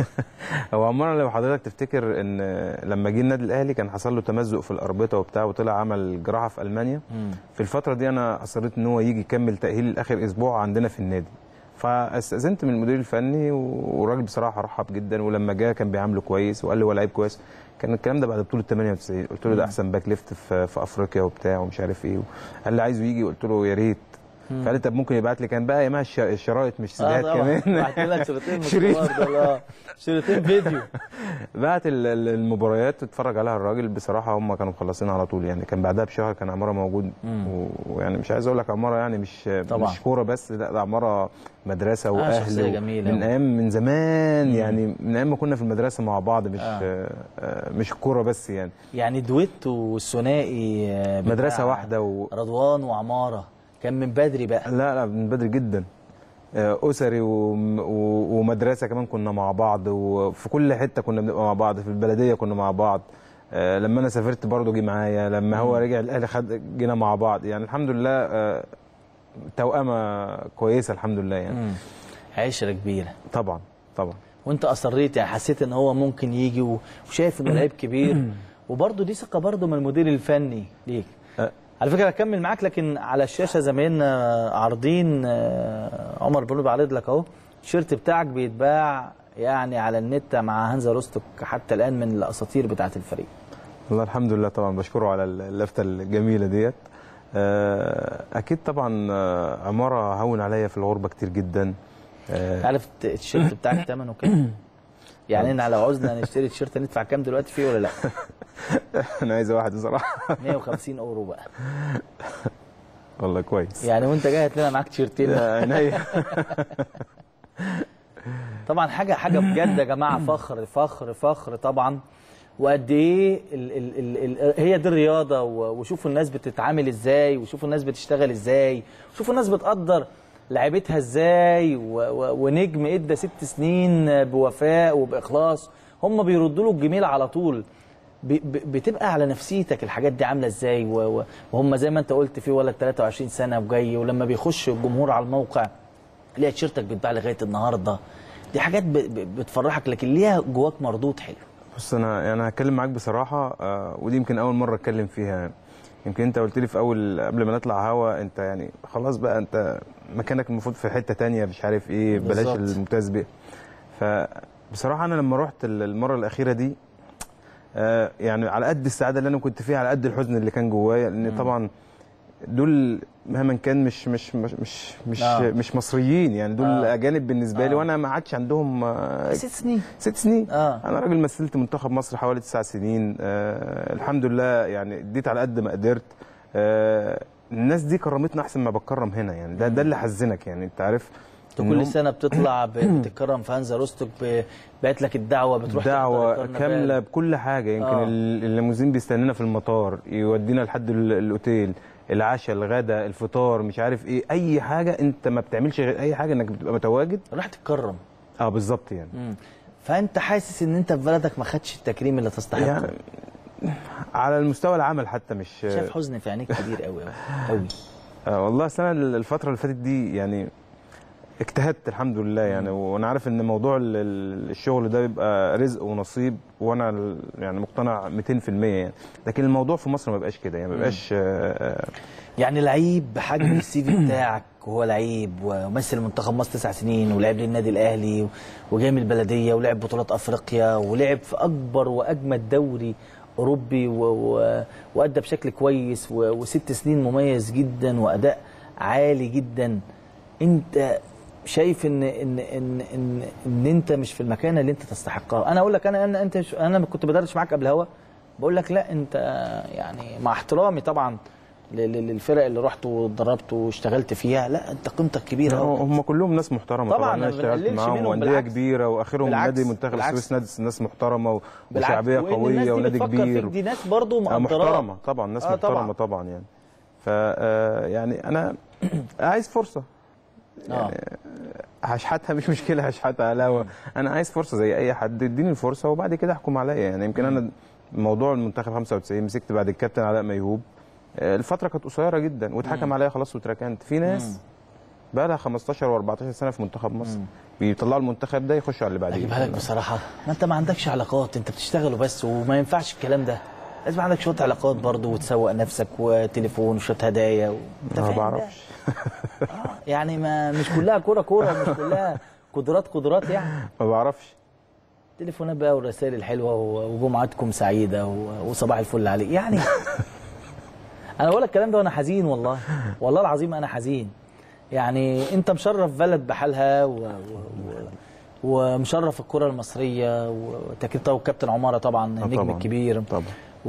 هو عماره لو حضرتك تفتكر ان لما جه النادي الاهلي كان حصل له تمزق في الاربطه وبتاع وطلع عمل جراحه في المانيا في الفتره دي انا اصريت ان هو يجي يكمل تاهيل لاخر اسبوع عندنا في النادي فاستاذنت من المدير الفني والراجل بصراحه رحب جدا ولما جه كان بيعامله كويس وقال لي هو لعيب كويس كان الكلام ده بعد بطوله 98 قلت له ده احسن باك ليفت في, في افريقيا وبتاع ومش عارف ايه قال لي عايزه يجي قلت له يا ريت فقال لي طب ممكن يبعت لي كان بقى يا الش- الشرايط مش سيديهات كمان بعت لك شريطين من شريط. الكبار دول، آه. شريطين فيديو بعت ال- ال- المباريات اتفرج عليها الراجل بصراحه هم كانوا مخلصين على طول يعني كان بعدها بشهر كان عماره موجود و- ويعني مش عايز اقول لك عماره يعني مش طبعا. مش كوره بس لا ده عماره مدرسه آه، واهل شخصية و- جميلة. من ايام من زمان يعني من ايام ما كنا في المدرسه مع بعض مش آه. آه. آه مش كوره بس يعني يعني دويتو والثنائي آه، بتاع مدرسه واحده و... رضوان وعماره كان من بدري بقى لا لا من بدري جدا آه، اسري وم- و- ومدرسه كمان كنا مع بعض وفي كل حته كنا بنبقى مع بعض في البلديه كنا مع بعض آه، لما انا سافرت برضه جه معايا لما هو رجع الاهلي خد جينا مع بعض يعني الحمد لله آه، توأمه كويسه الحمد لله يعني مم. عشره كبيره طبعا طبعا وانت اصريت يعني حسيت ان هو ممكن يجي و- وشايف انه لعيب كبير وبرضه دي ثقه برضه من المدير الفني ليك أه. على فكره هكمل معاك لكن على الشاشه زمايلنا عارضين آه، عمر بيقول بعرض لك اهو التيشيرت بتاعك بيتباع يعني على النت مع هانزا روستوك حتى الان من الاساطير بتاعه الفريق والله الحمد لله طبعا بشكره على اللفته الجميله ديت آه، اكيد طبعا آه، عماره هون عليا في الغربه كتير جدا آه، عارف التيشيرت بتاعك ثمنه كام؟ يعني احنا لو عاوزنا نشتري تيشيرت ندفع كام دلوقتي فيه ولا لا انا عايز واحد بصراحه 150 اورو بقى والله كويس يعني وانت جاي هات لنا معاك تيشيرتين ده عينيا طبعا حاجه حاجه بجد يا جماعه فخر فخر فخر طبعا وقد ايه ال ال ال ال هي دي الرياضه و- وشوفوا الناس بتتعامل ازاي وشوفوا الناس بتشتغل ازاي وشوفوا الناس بتقدر لعيبتها ازاي و و ونجم ادى ست سنين بوفاء وباخلاص هم بيردوا له الجميل على طول ب- ب- بتبقى على نفسيتك الحاجات دي عامله ازاي و- و- وهم زي ما انت قلت في ولد 23 سنه وجاي ولما بيخش الجمهور على الموقع تلاقي تيشيرتك بيتباع لغايه النهارده دي حاجات ب- ب- بتفرحك لكن ليها جواك مردود حلو بص انا يعني هتكلم معاك بصراحه آه، ودي يمكن اول مره اتكلم فيها يعني. يمكن انت قلت لي في اول قبل ما نطلع هوا انت يعني خلاص بقى انت مكانك المفروض في حته تانية مش عارف ايه بلاش بالظبط. الممتاز بيه فبصراحه انا لما رحت ال- المره الاخيره دي آه، يعني على قد السعاده اللي انا كنت فيها على قد الحزن اللي كان جوايا لان طبعا دول مهما كان مش مش مش مش مش, آه. مش مصريين يعني دول آه. اجانب بالنسبه لي آه. وانا ما عادش عندهم آه، ست سنين ست سنين آه. انا راجل مثلت منتخب مصر حوالي تسع سنين آه الحمد لله يعني اديت على قد ما قدرت آه الناس دي كرمتنا احسن ما بتكرم هنا يعني ده ده اللي حزنك يعني انت عارف انت إن كل هم سنه بتطلع ب- بتتكرم في هانزا روستوك ب- بعت لك الدعوه بتروح تحضر دعوة الكرنفال. كاملة بكل حاجة يمكن آه. آه. الليموزين بيستنانا في المطار يودينا لحد ال- الأوتيل العشاء الغداء الفطار مش عارف ايه اي حاجة انت ما بتعملش غير اي حاجة انك بتبقى متواجد راح تتكرم اه بالظبط يعني مم. فانت حاسس ان انت في بلدك ما خدش التكريم اللي تستحقه يعني على المستوى العمل حتى مش شايف حزن في عينيك كبير قوي قوي آه والله السنة الفترة اللي فاتت دي يعني اجتهدت الحمد لله يعني وانا عارف ان موضوع ال- ال- الشغل ده بيبقى رزق ونصيب وانا ال- يعني مقتنع 200% يعني لكن الموضوع في مصر ما بيبقاش كده يعني ما بيبقاش آه، يعني لعيب بحجم السي في بتاعك وهو لعيب ومثل منتخب مصر تسع سنين ولعب للنادي الاهلي وجاي من البلديه ولعب بطولات افريقيا ولعب في اكبر واجمد دوري اوروبي و... و... وادى بشكل كويس و... وست سنين مميز جدا واداء عالي جدا انت شايف ان ان ان ان, إن انت مش في المكانه اللي انت تستحقها انا اقول لك انا انا انت انا كنت بدردش معاك قبل هوا بقول لك لا انت يعني مع احترامي طبعا ل- ل- للفرق اللي رحت واتدربت واشتغلت فيها لا انت قيمتك كبيره هم قوي هم كلهم ناس محترمه طبعاً، طبعا, انا ما اشتغلت بنقللش معاهم منهم، وانديه بالعكس. كبيره واخرهم بالعكس، نادي منتخب بالعكس. السويس ناس ناس محترمه و- بالعكس، وشعبيه وإن الناس قويه دي ونادي بتفكر كبير فيك دي ناس برضو آه، مقدراك محترمه طبعا ناس آه، طبعاً. محترمه طبعا يعني ف آه، يعني انا عايز فرصه اه هشحتها مش مشكله هشحتها على الهوا انا عايز فرصه زي اي حد اديني الفرصه وبعد كده احكم عليا يعني يمكن انا موضوع المنتخب 95 مسكت بعد الكابتن علاء ميهوب آه، الفتره كانت قصيره جدا واتحكم عليا خلاص واتركنت في ناس بقى لها 15 و14 سنه في منتخب مصر بيطلعوا المنتخب ده يخشوا على اللي بعديه اجيبها لك بصراحه ما انت ما عندكش علاقات انت بتشتغل وبس وما ينفعش الكلام ده لازم عندك شويه علاقات برضو وتسوق نفسك وتليفون وشويه هدايا و... انت ما فاهم ده؟ بعرفش يعني ما مش كلها كوره كوره مش كلها قدرات قدرات يعني ما بعرفش تليفونات بقى والرسائل الحلوه و- وجمعتكم سعيده و- وصباح الفل عليك يعني انا بقول لك الكلام ده وانا حزين والله والله العظيم انا حزين يعني انت مشرف بلد بحالها و... و... و... ومشرف الكره المصريه وتكريم طبعا كابتن عماره طبعا النجم طبعاً. الكبير طبعا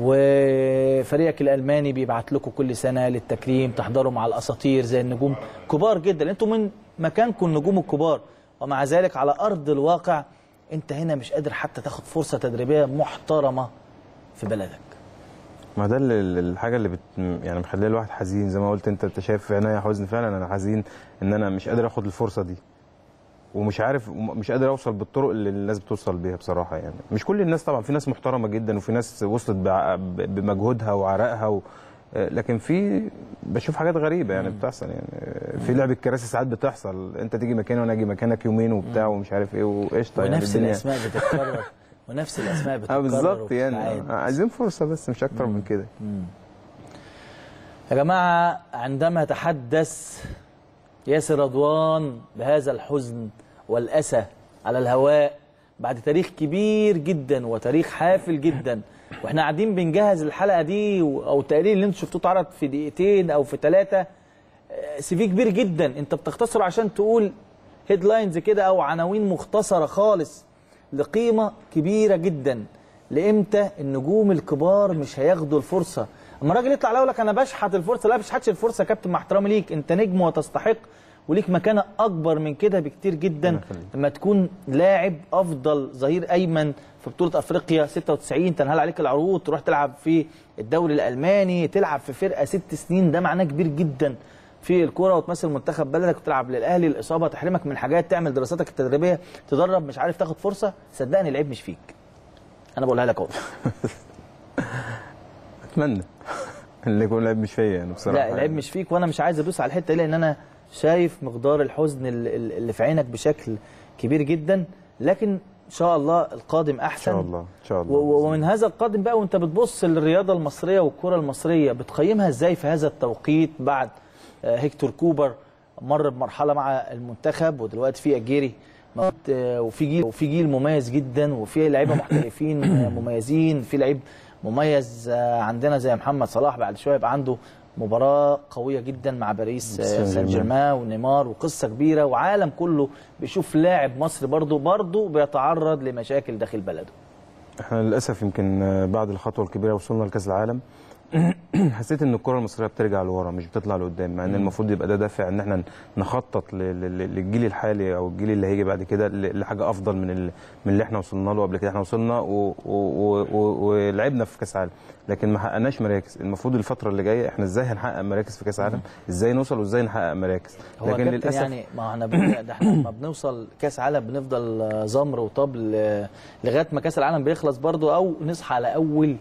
وفريقك الالماني بيبعت لكم كل سنه للتكريم تحضروا مع الاساطير زي النجوم كبار جدا انتوا من مكانكم النجوم الكبار ومع ذلك على ارض الواقع انت هنا مش قادر حتى تاخد فرصه تدريبيه محترمه في بلدك ما ده اللي- اللي- الحاجه اللي بت يعني مخليه الواحد حزين زي ما قلت انت انت شايف في عينيا حزن فعلا انا حزين ان انا مش قادر اخد الفرصه دي ومش عارف مش قادر اوصل بالطرق اللي الناس بتوصل بيها بصراحه يعني مش كل الناس طبعا في ناس محترمه جدا وفي ناس وصلت بع- ب- بمجهودها وعرقها و... لكن في بشوف حاجات غريبه يعني بتحصل يعني في لعب الكراسي ساعات بتحصل انت تيجي مكاني وانا اجي مكانك يومين وبتاع ومش عارف ايه وقشطه يعني ونفس الدنيا- الاسماء بتتكرر ونفس الاسماء بتتكرر اه بالظبط يعني وبتتعاد. عايزين فرصه بس مش اكتر من كده يا جماعة عندما تحدث ياسر رضوان بهذا الحزن والأسى على الهواء بعد تاريخ كبير جدا وتاريخ حافل جدا واحنا قاعدين بنجهز الحلقة دي و- او التقرير اللي انتوا شفتوه اتعرض في دقيقتين او في ثلاثة سي في كبير جدا انت بتختصره عشان تقول هيدلاينز كده او عناوين مختصرة خالص لقيمه كبيره جدا لامتى النجوم الكبار مش هياخدوا الفرصه اما الراجل يطلع يقول لك انا بشحت الفرصه لا بشحتش الفرصه يا كابتن مع احترامي ليك انت نجم وتستحق وليك مكانه اكبر من كده بكتير جدا لما تكون لاعب افضل ظهير ايمن في بطوله افريقيا 96 تنهال عليك العروض تروح تلعب في الدوري الالماني تلعب في فرقه ست سنين ده معناه كبير جدا في الكوره وتمثل منتخب بلدك وتلعب للاهلي الاصابه تحرمك من حاجات تعمل دراساتك التدريبيه تدرب مش عارف تاخد فرصه صدقني العيب مش فيك انا بقولها لك اهو اتمنى اللي يكون لعب مش فيا يعني بصراحه لا العيب مش فيك وانا مش عايز ادوس على الحته دي لان انا شايف مقدار الحزن ال- ال- اللي في عينك بشكل كبير جدا لكن ان شاء الله القادم ان احسن شاء الله ان شاء الله و- و- ومن هذا القادم بقى وانت بتبص للرياضه المصريه والكره المصريه بتقيمها ازاي في هذا التوقيت بعد آه، هيكتور كوبر مر بمرحله مع المنتخب ودلوقتي في اجيري موجود، آه، وفي جيل وفي جيل مميز جدا وفي لعيبه محترفين آه، مميزين في لعيب مميز آه، عندنا زي محمد صلاح بعد شويه يبقى عنده مباراه قويه جدا مع باريس آه، سان سان جيرمان. جيرمان ونيمار وقصه كبيره وعالم كله بيشوف لاعب مصري برضه برضه بيتعرض لمشاكل داخل بلده احنا للاسف يمكن آه، بعد الخطوه الكبيره وصلنا لكاس العالم حسيت ان الكره المصريه بترجع لورا مش بتطلع لقدام مع ان المفروض يبقى ده دافع ان احنا نخطط ل- ل- ل- للجيل الحالي او الجيل اللي هيجي بعد كده ل- لحاجه افضل من ال- من اللي احنا وصلنا له قبل كده احنا وصلنا و- و- و- و- ولعبنا في كاس العالم لكن ما حققناش مراكز المفروض الفتره اللي جايه احنا ازاي هنحقق مراكز في كاس العالم ازاي نوصل وازاي نحقق مراكز هو لكن كابتن للاسف يعني ما احنا بن- ده احنا لما بنوصل كاس عالم بنفضل آه، زمر وطبل آه، لغايه ما كاس العالم بيخلص برضه او نصحى على اول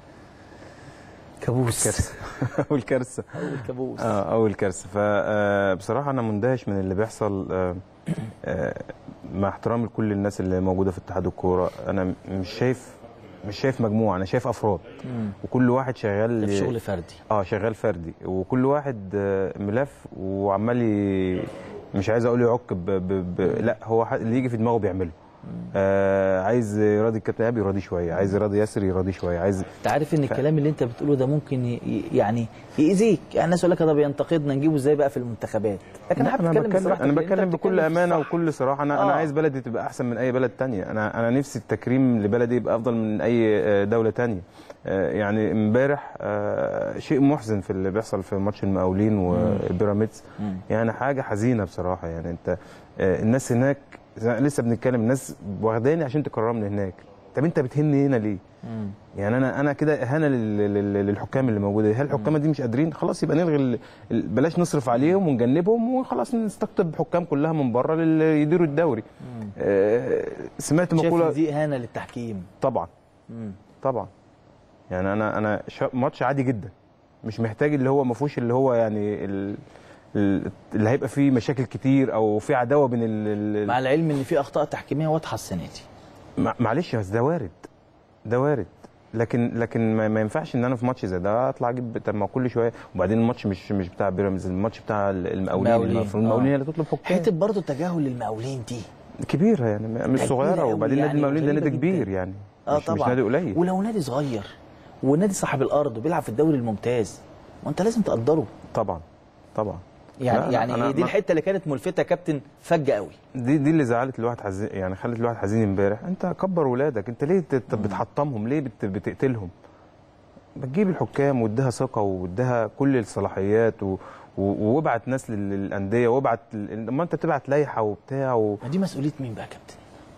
كابوس كارثه والكارثه اول كابوس اه اول كارثه فبصراحه انا مندهش من اللي بيحصل آه، آه، مع احترامي لكل الناس اللي موجوده في اتحاد الكوره انا م- مش شايف مش شايف مجموعه انا شايف افراد وكل واحد شغال في شغل فردي اه شغال فردي وكل واحد آه، ملف وعمال ي- مش عايز اقول يعك ب... ب... ب... لا هو ح- اللي يجي في دماغه بيعمله آه عايز يراضي الكابتن ايهاب يراضيه شويه عايز يراضي ياسر يراضيه شويه عايز انت عارف ان الكلام اللي انت بتقوله ده ممكن ي- ي- يعني يأذيك يعني الناس يقول لك ده بينتقدنا نجيبه ازاي بقى في المنتخبات لكن لا، حابب انا تتكلم بتكلم بصراحه انا انت بتكلم بكل بتتكلم في امانه الصح. وكل صراحه انا انا آه. عايز بلدي تبقى احسن من اي بلد تانية انا انا نفسي التكريم لبلدي يبقى افضل من اي آه، دوله تانية آه، يعني امبارح آه، شيء محزن في اللي بيحصل في ماتش المقاولين وبيراميدز يعني حاجه حزينه بصراحه يعني انت آه، الناس هناك زي- لسه بنتكلم الناس واخداني عشان تكرمني هناك طب انت بتهني هنا ليه؟ يعني انا انا كده اهانه لل- لل- للحكام اللي موجوده هل الحكام دي مش قادرين خلاص يبقى نلغي ال- ال- بلاش نصرف عليهم ونجنبهم وخلاص نستقطب حكام كلها من بره اللي يديروا الدوري آه، سمعت شايف مقوله ان دي اهانه للتحكيم طبعا طبعا يعني انا انا شا- ماتش عادي جدا مش محتاج اللي هو ما فيهوش اللي هو يعني ال- ال- اللي هيبقى فيه مشاكل كتير او في عداوه بين ال- ال- مع العلم ان في اخطاء تحكيميه واضحه السنه دي مع- معلش بس ده وارد ده وارد لكن لكن ما, ما ينفعش ان انا في ماتش زي ده اطلع اجيب طب ما كل شويه وبعدين الماتش مش مش بتاع بيراميدز الماتش بتاع المقاولين المقاولين. المفروض المقاولين آه. هي اللي تطلب حكام حته برضه تجاهل للمقاولين دي كبيره يعني مش كبيرة صغيره أوي وبعدين يعني نادي المقاولين ده غريبة نادي جدا. كبير يعني اه مش, طبعا مش نادي قليل ولو نادي صغير ونادي صاحب الارض وبيلعب في الدوري الممتاز ما انت لازم تقدره طبعا طبعا يعني لا، يعني أنا- هي دي ما- الحته اللي كانت ملفته يا كابتن فجه قوي دي دي اللي زعلت الواحد حزين يعني خلت الواحد حزين امبارح انت كبر ولادك انت ليه بت- بتحطمهم ليه بت- بتقتلهم بتجيب الحكام واديها ثقه واديها كل الصلاحيات و... و- وابعت ناس لل- للانديه وابعت ال- لما انت بتبعت لائحه وبتاع و... ما دي مسؤوليه مين بقى يا كابتن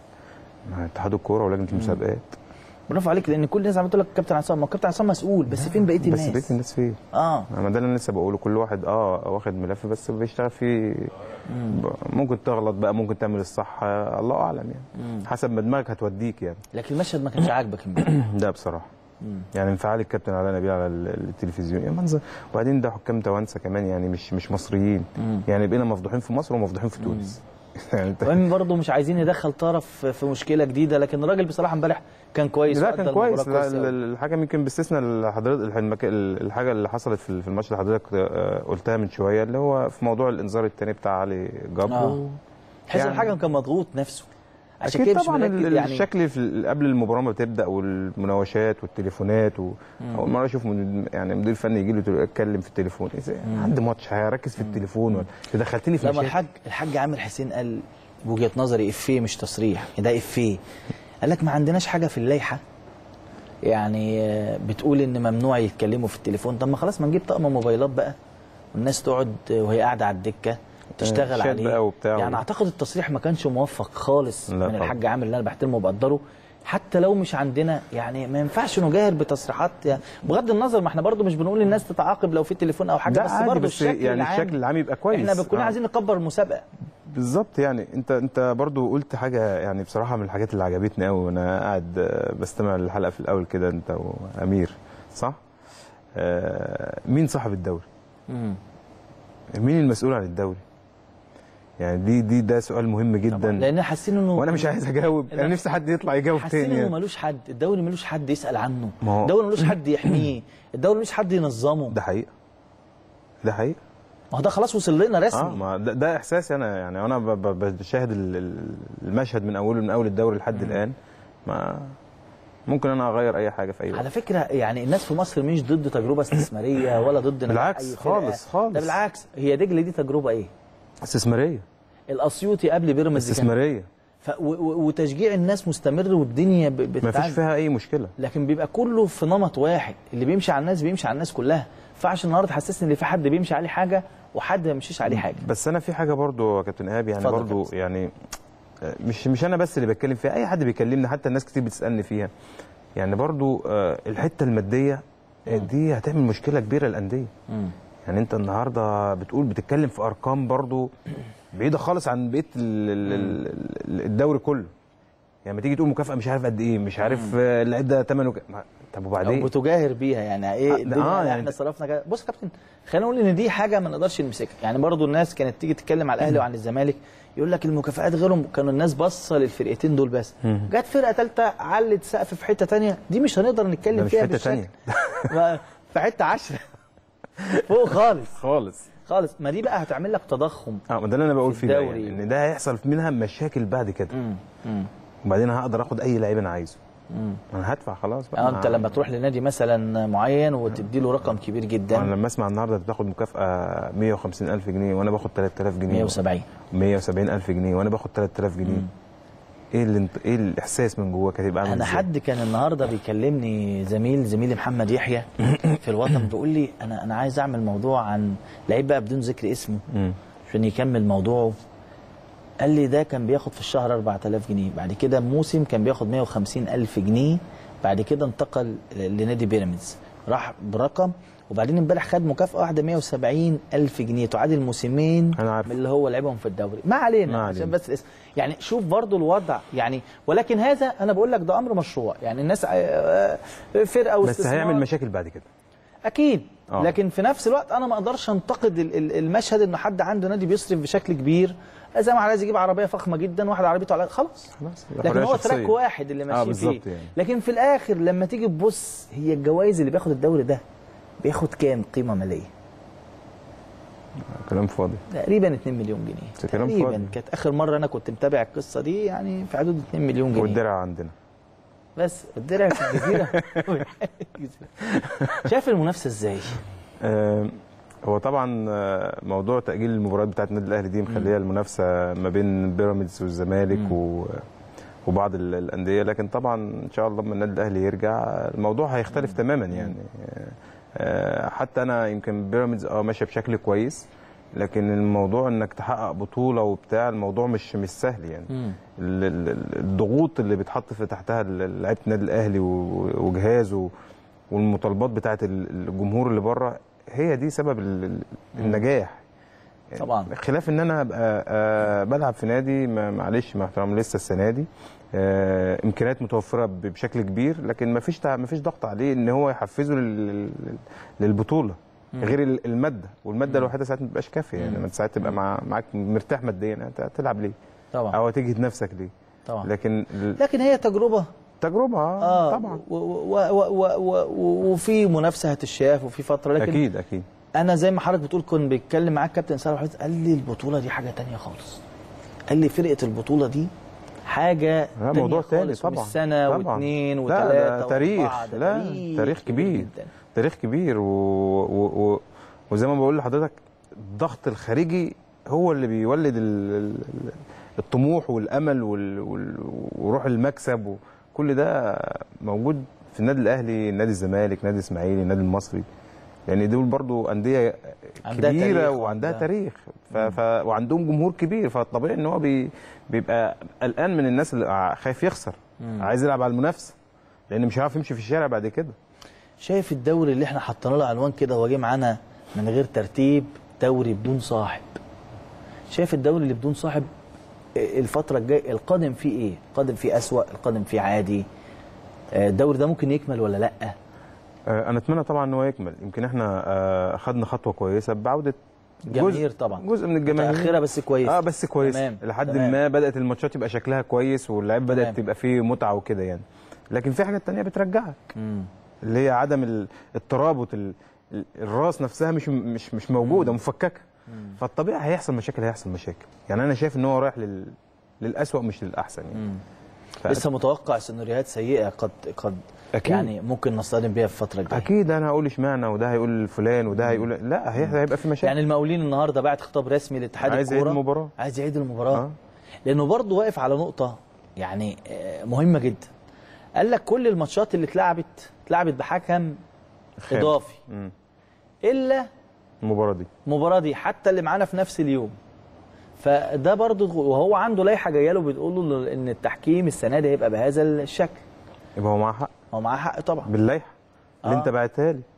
مع اتحاد الكوره ولجنه المسابقات برافو عليك لان كل الناس عماله تقول لك كابتن عصام ما هو كابتن عصام مسؤول بس فين بقيه بس الناس بقيه الناس فين؟ اه ما ده اللي انا لسه بقوله كل واحد اه واخد ملف بس بيشتغل فيه ب- ممكن تغلط بقى ممكن تعمل الصح آه، الله اعلم يعني حسب ما دماغك هتوديك يعني لكن المشهد ما كانش عاجبك امبارح ده بصراحه يعني انفعال الكابتن علاء نبيل على ال- التلفزيون يعني منظر وبعدين ده حكام توانسه كمان يعني مش مش مصريين يعني بقينا مفضوحين في مصر ومفضوحين في تونس يعني انت المهم برضه مش عايزين ندخل طرف في مشكله جديده لكن الراجل بصراحه امبارح كان كويس لا وأدى كان المباراة كويس لا كويس ال- أوي. ال- الحاجه يمكن باستثناء الحضرتك الحمك- الحاجه اللي حصلت في في الماتش اللي حضرتك آه، قلتها من شويه اللي هو في موضوع الانذار الثاني بتاع علي جبر آه. تحس يعني- الحكم كان مضغوط نفسه عشان اكيد كده مش طبعا مركز ال- يعني الشكل في ال- قبل المباراه ما تبدا والمناوشات والتليفونات و... اول مره اشوف من يعني مدير فني يجي له يتكلم في التليفون إزاي؟ عندي ماتش هركز في التليفون ولا انت دخلتني في لما مشاكل الحاج الحاج عامر حسين قال بوجهه نظري افيه مش تصريح ده افيه قال لك ما عندناش حاجه في اللائحه يعني آه، بتقول ان ممنوع يتكلموا في التليفون طب ما خلاص ما نجيب طقم موبايلات بقى والناس تقعد وهي قاعده على الدكه تشتغل شات عليه بقى وبتاع يعني و- اعتقد التصريح ما كانش موفق خالص لا من طبعا. الحاج عامر اللي انا بحترمه وبقدره حتى لو مش عندنا يعني ما ينفعش نجاهر بتصريحات يعني بغض النظر ما احنا برضو مش بنقول للناس تتعاقب لو في تليفون او حاجه ده بس عادي برضو بس الشكل يعني العام الشكل العام يبقى كويس احنا بنكون آه. عايزين نكبر المسابقه بالظبط يعني انت انت برضو قلت حاجه يعني بصراحه من الحاجات اللي عجبتني قوي وانا قاعد آه، بستمع للحلقه في الاول كده انت وامير صح؟ آه مين صاحب الدوري؟ مين المسؤول عن الدوري؟ يعني دي دي ده سؤال مهم جدا لان حاسين انه وانا مش عايز اجاوب انا لا. نفسي حد يطلع يجاوب حاسين تاني انه يعني. ملوش حد الدوري ملوش حد يسال عنه ما هو- الدوري ملوش حد يحميه الدوري ملوش حد ينظمه ده حقيقه ده حقيقه ما هو ده خلاص وصل لنا رسمي اه ما ده, ده احساسي انا يعني انا ب- ب- بشاهد ال- ال- المشهد من اوله من اول الدوري لحد الان ما ممكن انا اغير اي حاجه في اي وقت على فكره يعني الناس في مصر مش ضد تجربه استثماريه ولا ضد نجاح بالعكس أي فرقة. خالص- خالص. ده بالعكس هي دجله دي تجربه ايه استثماريه الاسيوطي قبل بيراميدز كان استثماريه ف... و... و... وتشجيع الناس مستمر والدنيا ب... ما بتتعامل فيش فيها اي مشكله لكن بيبقى كله في نمط واحد اللي بيمشي على الناس بيمشي على الناس كلها فعش النهارده تحسسني ان في حد بيمشي عليه حاجه وحد ما بيمشيش عليه حاجه بس انا في حاجه برضو يا كابتن ايهاب يعني اتفضل برضو كابتن. يعني آه، مش مش انا بس اللي بتكلم فيها اي حد بيكلمني حتى الناس كتير بتسالني فيها يعني برضو آه، الحته الماديه آه، دي هتعمل مشكله كبيره للانديه مم. يعني انت النهارده بتقول بتتكلم في ارقام برضو بعيده خالص عن بقيه ال- ال- ال- الدوري كله يعني ما تيجي تقول مكافاه مش عارف قد ايه مش عارف آه، اللعيب ده ثمنه ك- ما- طب او وبعدين بتجاهر بيها يعني ايه آه، الدنيا آه، آه يعني احنا صرفنا كده بص يا كابتن خلينا نقول ان دي حاجه ما نقدرش نمسكها يعني برضو الناس كانت تيجي تتكلم على الاهلي وعن الزمالك يقول لك المكافآت غيرهم كانوا الناس باصه للفرقتين دول بس جت فرقه ثالثه علت سقف في حته تانية دي مش هنقدر ده نتكلم مش فيها حتة بالشكل تانية. ما- في حته 10 فوق خالص خالص خالص ما دي بقى هتعمل لك تضخم اه ما ده اللي انا بقول في فيه ده الدوري. يعني ان ده هيحصل منها مشاكل بعد كده وبعدين هقدر اخد اي لعيب انا عايزه انا هدفع خلاص بقى آه، انت لما تروح لنادي مثلا معين وتدي له رقم كبير انا جدا لما اسمع النهارده بتاخد مكافاه 150 الف جنيه وانا باخد 3000 جنيه 170 170 الف جنيه وانا باخد 3000 جنيه ايه اللي انت ايه الاحساس من جواك هتبقى عامل انا ازاي؟ حد كان النهارده بيكلمني زميل زميلي محمد يحيى في الوطن بيقول لي انا انا عايز اعمل موضوع عن لعيب بقى بدون ذكر اسمه مم. عشان يكمل موضوعه قال لي ده كان بياخد في الشهر 4000 جنيه بعد كده موسم كان بياخد 150 الف جنيه بعد كده انتقل لنادي بيراميدز راح برقم وبعدين امبارح خد مكافاه واحده 170 الف جنيه تعادل موسمين أنا عارف. من اللي هو لعبهم في الدوري ما علينا ما عشان علينا. بس الاسم يعني شوف برضو الوضع يعني ولكن هذا انا بقول لك ده امر مشروع يعني الناس آه، آه، فرقه بس واستثمار هيعمل مشاكل بعد كده اكيد آه. لكن في نفس الوقت انا ما اقدرش انتقد ال- ال- المشهد انه حد عنده نادي بيصرف بشكل كبير زي ما عايز يجيب عربيه فخمه جدا واحد عربيته على خلاص خلاص لكن حرية هو شخصية. تراك واحد اللي ماشي بالظبط فيه يعني. لكن في الاخر لما تيجي تبص هي الجوائز اللي بياخد الدوري ده بياخد كام قيمه ماليه كلام فاضي تقريبا 2 مليون جنيه ده كلام تقريبا فاضي. كانت اخر مره انا كنت متابع القصه دي يعني في حدود 2 مليون جنيه والدرع عندنا بس الدرع في الجزيره شايف المنافسه ازاي؟ آه، هو طبعا آه، موضوع تاجيل المباريات بتاعت النادي الاهلي دي مخليه المنافسه ما بين بيراميدز والزمالك و وبعض ال- الانديه لكن طبعا ان شاء الله لما النادي الاهلي يرجع الموضوع هيختلف تماما يعني آه، حتى انا يمكن بيراميدز اه ماشيه بشكل كويس لكن الموضوع انك تحقق بطوله وبتاع الموضوع مش مش سهل يعني ال- ال- ال- الضغوط اللي بيتحط في تحتها ال- لعيبه النادي الاهلي و- وجهازه والمطالبات بتاعه ال- الجمهور اللي بره هي دي سبب ال- ال- النجاح طبعا خلاف ان انا ابقى آه، بلعب في نادي ما- معلش مع احترام لسه السنه دي آه، امكانيات متوفره ب- بشكل كبير لكن ما فيش ما فيش ضغط عليه ان هو يحفزه لل- لل- للبطوله غير ال- الماده والماده لوحدها ساعات ما بتبقاش كافيه يعني لما ساعات تبقى مع معاك مرتاح ماديا انت هتلعب ليه طبعا او هتجهد نفسك ليه طبعا لكن ال- لكن هي تجربه تجربه اه اه طبعا و- و- و- و- و- وفي منافسه هتشاف وفي فتره لكن اكيد اكيد انا زي ما حضرتك بتقول كنت بيتكلم معاك كابتن سارة حضرتك قال لي البطوله دي حاجه تانية خالص قال لي فرقه البطوله دي حاجه لا موضوع تاني خالص، طبعا مش سنه طبعا. واثنين لا وثلاثه ده تاريخ وأربعة، ده لا تاريخ كبير جدا تاريخ كبير و... و... و... وزي ما بقول لحضرتك الضغط الخارجي هو اللي بيولد ال... ال- الطموح والامل وال... وال... وروح وروح المكسب وكل ده موجود في النادي الاهلي نادي الزمالك نادي الاسماعيلي النادي المصري يعني دول برضو انديه عندها كبيره تاريخ وعندها وعندها- تاريخ ف... ف... وعندهم جمهور كبير فالطبيعي ان هو بي... بيبقى قلقان من الناس اللي ع- خايف يخسر عايز يلعب على المنافسه لان مش هيعرف يمشي في الشارع بعد كده شايف الدوري اللي احنا حطينا له عنوان كده هو جه معانا من غير ترتيب دوري بدون صاحب شايف الدوري اللي بدون صاحب الفترة الجاية القادم فيه ايه؟ القادم فيه أسوأ، القادم فيه عادي. آه، الدوري ده ممكن يكمل ولا لأ؟ آه، انا اتمنى طبعا ان هو يكمل يمكن احنا آه، خدنا خطوه كويسه بعوده جماهير طبعا. جزء من الجماهير متأخرة بس كويسة. اه بس كويس تمام، لحد تمام. ما بدات الماتشات يبقى شكلها كويس واللعيب تمام. بدات تبقى فيه متعه وكده يعني لكن في حاجات تانية بترجعك مم. اللي هي عدم ال- الترابط ال- ال- الراس نفسها مش مش مش موجوده مفككه فالطبيعي هيحصل مشاكل هيحصل مشاكل يعني انا شايف ان هو رايح لل للاسوأ مش للاحسن يعني ف- لسه متوقع سيناريوهات سيئة قد قد أكيد. يعني ممكن نصطدم بيها في الفترة الجاية. اكيد انا هقول اشمعنى وده هيقول فلان وده هيقول لا هي- هيبقى في مشاكل يعني المقاولين النهارده بعت خطاب رسمي لاتحاد عايز يعيد الكوره المباراة. عايز يعيد المباراه آه. لانه برضه واقف على نقطه يعني آه، مهمه جدا قال لك كل الماتشات اللي اتلعبت اتلعبت بحكم خامس. اضافي مم. الا المباراه دي المباراه دي حتى اللي معانا في نفس اليوم فده برضه وهو عنده لائحه جايه له بتقول له ان التحكيم السنه دي هيبقى بهذا الشكل يبقى هو معاه حق هو معاه حق طبعا باللائحه اللي آه. انت بعتها لي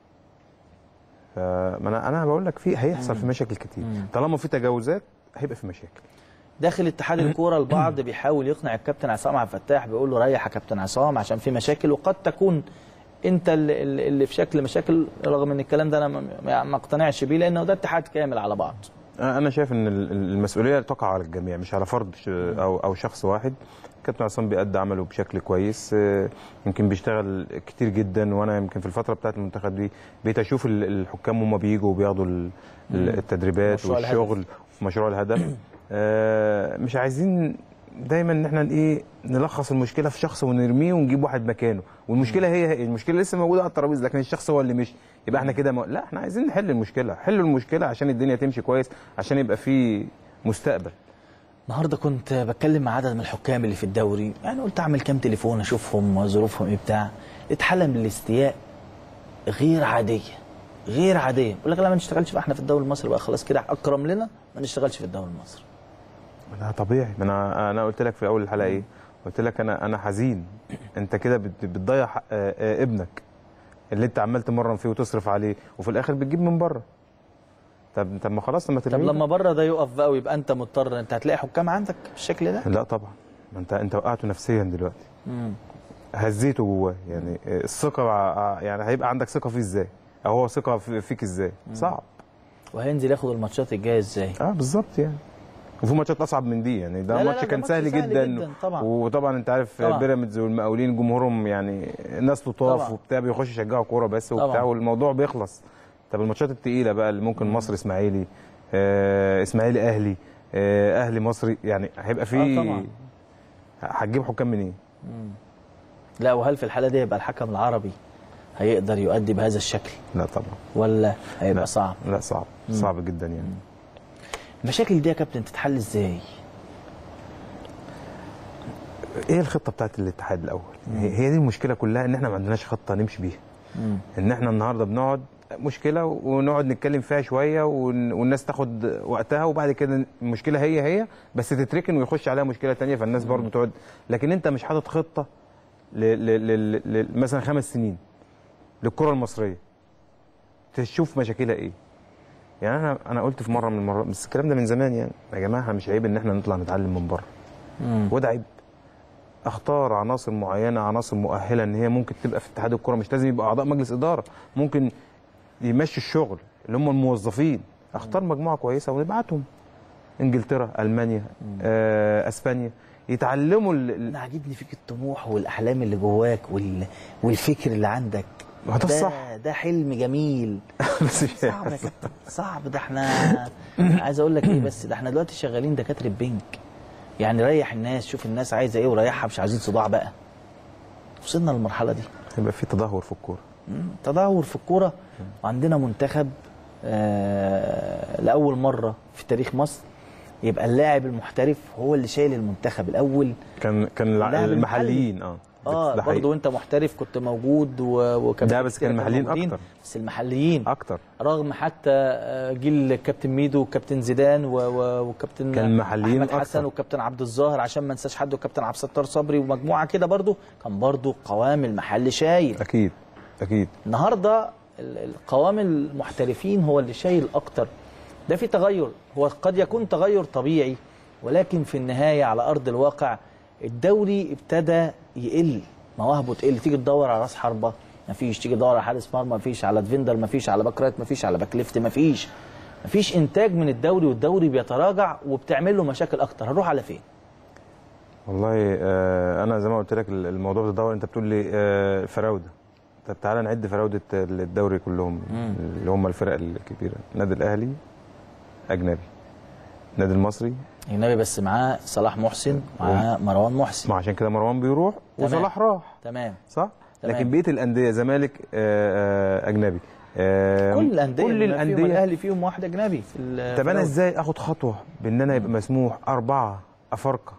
فما انا انا بقول لك في هيحصل في مشاكل كتير طالما في تجاوزات هيبقى في مشاكل داخل اتحاد الكوره البعض بيحاول يقنع الكابتن عصام عبد الفتاح بيقول له ريح يا كابتن عصام عشان في مشاكل وقد تكون انت اللي, اللي في شكل مشاكل رغم ان الكلام ده انا ما ما اقتنعش بيه لانه ده اتحاد كامل على بعض انا شايف ان ال- المسؤوليه تقع على الجميع مش على فرد ش- او او شخص واحد كابتن عصام بيأدي عمله بشكل كويس آه، يمكن بيشتغل كتير جدا وانا يمكن في الفتره بتاعت المنتخب دي بقيت اشوف ال- الحكام هم بيجوا وبياخدوا ال- ال- التدريبات مشروع الهدف. والشغل في مشروع الهدف آه، مش عايزين دايما ان احنا ايه نلخص المشكله في شخص ونرميه ونجيب واحد مكانه والمشكله هي هي المشكله لسه موجوده على الترابيزه لكن الشخص هو اللي مشي يبقى احنا كده م... لا احنا عايزين نحل المشكله حلوا المشكله عشان الدنيا تمشي كويس عشان يبقى في مستقبل النهارده كنت بتكلم مع عدد من الحكام اللي في الدوري يعني قلت اعمل كام تليفون اشوفهم ظروفهم ايه بتاع اتحالة من الاستياء غير عاديه غير عاديه بقول لك لا ما نشتغلش بقى احنا في الدوري المصري بقى خلاص كده اكرم لنا ما نشتغلش في الدوري المصري ده طبيعي ما انا انا قلت لك في اول الحلقه ايه قلت لك انا انا حزين انت كده بت- بتضيع حق آه، آه، ابنك اللي انت عمال تمرن فيه وتصرف عليه وفي الاخر بتجيب من بره طب طب ما خلاص لما طب ترميه لما بره ده يقف بقى ويبقى انت مضطر انت هتلاقي حكام عندك بالشكل ده لا طبعا ما انت انت وقعته نفسيا دلوقتي هزيته جواه يعني آه، الثقه ع- يعني هيبقى عندك ثقه فيه ازاي او هو ثقه في- فيك ازاي صعب وهينزل ياخد الماتشات الجايه ازاي اه بالظبط يعني وفي ماتشات اصعب من دي يعني لا، ده لا، ماتش لا، ده كان ماتش سهل, سهل جدا, جدا طبعا. وطبعا انت عارف طبعا. بيراميدز والمقاولين جمهورهم يعني ناس لطاف طبعا. وبتاع بيخشوا يشجعوا كوره بس وبتاع طبعا. والموضوع بيخلص طب الماتشات التقيله بقى اللي ممكن مصر اسماعيلي آه اسماعيلي اهلي آه اهلي مصري يعني هيبقى في آه، طبعا. هتجيب حكام منين؟ لا وهل في الحاله دي يبقى الحكم العربي هيقدر يؤدي بهذا الشكل لا طبعا ولا هيبقى لا صعب لا صعب صعب جدا يعني المشاكل دي يا كابتن تتحل ازاي ايه الخطه بتاعت الاتحاد الاول هي هي دي المشكله كلها ان احنا ما عندناش خطه نمشي بيها ان احنا النهارده بنقعد مشكله ونقعد نتكلم فيها شويه ون- والناس تاخد وقتها وبعد كده المشكله هي هي بس تتركن ويخش عليها مشكله تانية فالناس برضو تقعد لكن انت مش حاطط خطه ل... ل... ل... ل... مثلا خمس سنين للكره المصريه تشوف مشاكلها ايه يعني انا انا قلت في مره من المرات بس الكلام ده من زمان يعني يا جماعه مش عيب ان احنا نطلع نتعلم من بره وده عيب اختار عناصر معينه عناصر مؤهله ان هي ممكن تبقى في اتحاد الكره مش لازم يبقى اعضاء مجلس اداره ممكن يمشي الشغل اللي هم الموظفين اختار مجموعه كويسه ونبعتهم انجلترا المانيا آه، اسبانيا يتعلموا ال- ال- انا عاجبني فيك الطموح والاحلام اللي جواك وال... والفكر اللي عندك ما هو ده الصح. ده حلم جميل بس مش صعب يا كابتن صعب ده احنا عايز اقول لك ايه بس ده احنا دلوقتي شغالين دكاتره بنك يعني ريح الناس شوف الناس عايزه ايه وريحها مش عايزين صداع بقى وصلنا للمرحله دي هيبقى في تدهور في الكوره مم. تدهور في الكوره وعندنا منتخب آه لاول مره في تاريخ مصر يبقى اللاعب المحترف هو اللي شايل المنتخب الاول كان كان الع- اللاعب المحليين اه اه ده حقيقي. برضه وانت محترف كنت موجود و- وكان ده في بس كتير كان كانوا المحليين موجودين، أكتر. بس المحليين اكتر رغم حتى آه، جيل كابتن ميدو وكابتن زيدان و- و- وكابتن كان المحليين احمد حسن أكتر. وكابتن عبد الظاهر عشان ما ننساش حد وكابتن عبد الستار صبري ومجموعه كده برضه كان برضه قوام المحل شايل اكيد اكيد النهارده ال- القوام المحترفين هو اللي شايل اكتر ده في تغير هو قد يكون تغير طبيعي ولكن في النهايه على ارض الواقع الدوري ابتدى يقل مواهبه تقل تيجي تدور على راس حربه مفيش تيجي تدور على حارس مرمى مفيش على ديفندر مفيش على باك رايت مفيش على باك ليفت مفيش مفيش انتاج من الدوري والدوري بيتراجع وبتعمل له مشاكل اكتر هنروح على فين والله آه انا زي ما قلت لك الموضوع بتدور انت بتقول لي آه فراوده طب تعالى نعد فراوده الدوري كلهم اللي هم الفرق الكبيره النادي الاهلي اجنبي النادي المصري النبي بس معاه صلاح محسن معاه مروان محسن ما عشان كده مروان بيروح تمام. وصلاح راح تمام صح تمام. لكن بقيه الانديه زمالك آه آه اجنبي آه كل الانديه كل بما فيهم الانديه الاهلي فيهم واحد اجنبي في ال- طب في انا الدوري. ازاي اخد خطوه بان انا يبقى مسموح اربعه افارقه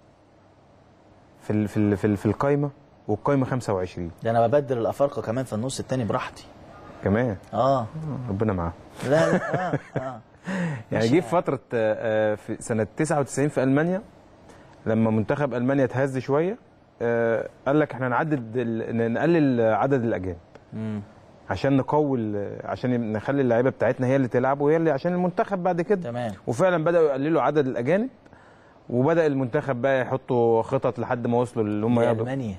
في ال في ال في, ال في القايمه والقايمه 25 ده انا ببدل الافارقه كمان في النص التاني براحتي كمان اه ربنا معاه لا لا اه اه يعني جه في فتره آه، آه، في سنه 99 في المانيا لما منتخب المانيا اتهز شويه آه، قال لك احنا نعدد ال- نقلل عدد الاجانب مم. عشان نقوي ال- عشان نخلي اللعيبه بتاعتنا هي اللي تلعب وهي اللي عشان المنتخب بعد كده تمام وفعلا بداوا يقللوا عدد الاجانب وبدا المنتخب بقى يحطوا خطط لحد ما وصلوا اللي هم دي ياخدوا المانيا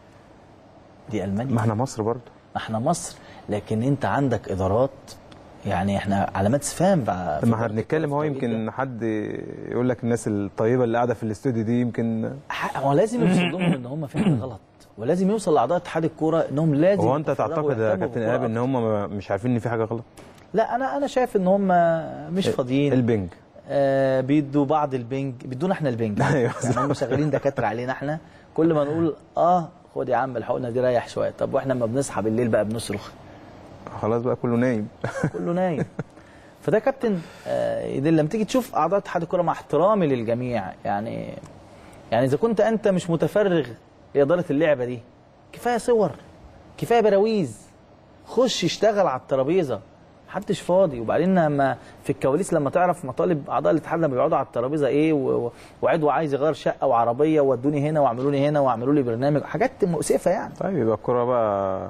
دي المانيا ما احنا مصر برضه ما احنا مصر لكن انت عندك ادارات يعني احنا علامات استفهام بقى طب ما احنا بنتكلم اهو يمكن حد يقول لك الناس الطيبه اللي قاعده في الاستوديو دي يمكن ح- هو لازم يوصل لهم ان هم في حاجه غلط ولازم يوصل لاعضاء اتحاد الكوره انهم لازم هو انت يتفرغوا تعتقد يا ويهتموا كابتن بالكورة ايهاب ان أكتر. هم مش عارفين ان في حاجه غلط لا انا انا شايف ان هم مش فاضيين البنج آه بيدوا بعض البنج بيدونا احنا البنج أيوة يعني هم شغالين دكاتره علينا احنا كل ما نقول اه خد يا عم الحقنه دي ريح شويه طب واحنا لما بنصحى بالليل بقى بنصرخ خلاص بقى كله نايم كله نايم فده كابتن آه يدل لما تيجي تشوف اعضاء اتحاد الكوره مع احترامي للجميع يعني يعني اذا كنت انت مش متفرغ لاداره اللعبه دي كفايه صور كفايه براويز خش اشتغل على الترابيزه محدش فاضي وبعدين لما في الكواليس لما تعرف مطالب اعضاء الاتحاد لما بيقعدوا على الترابيزه ايه و- و- وعضو عايز يغير شقه وعربيه ودوني هنا واعملوا لي هنا واعملوا لي برنامج حاجات مؤسفه يعني طيب يبقى الكوره بقى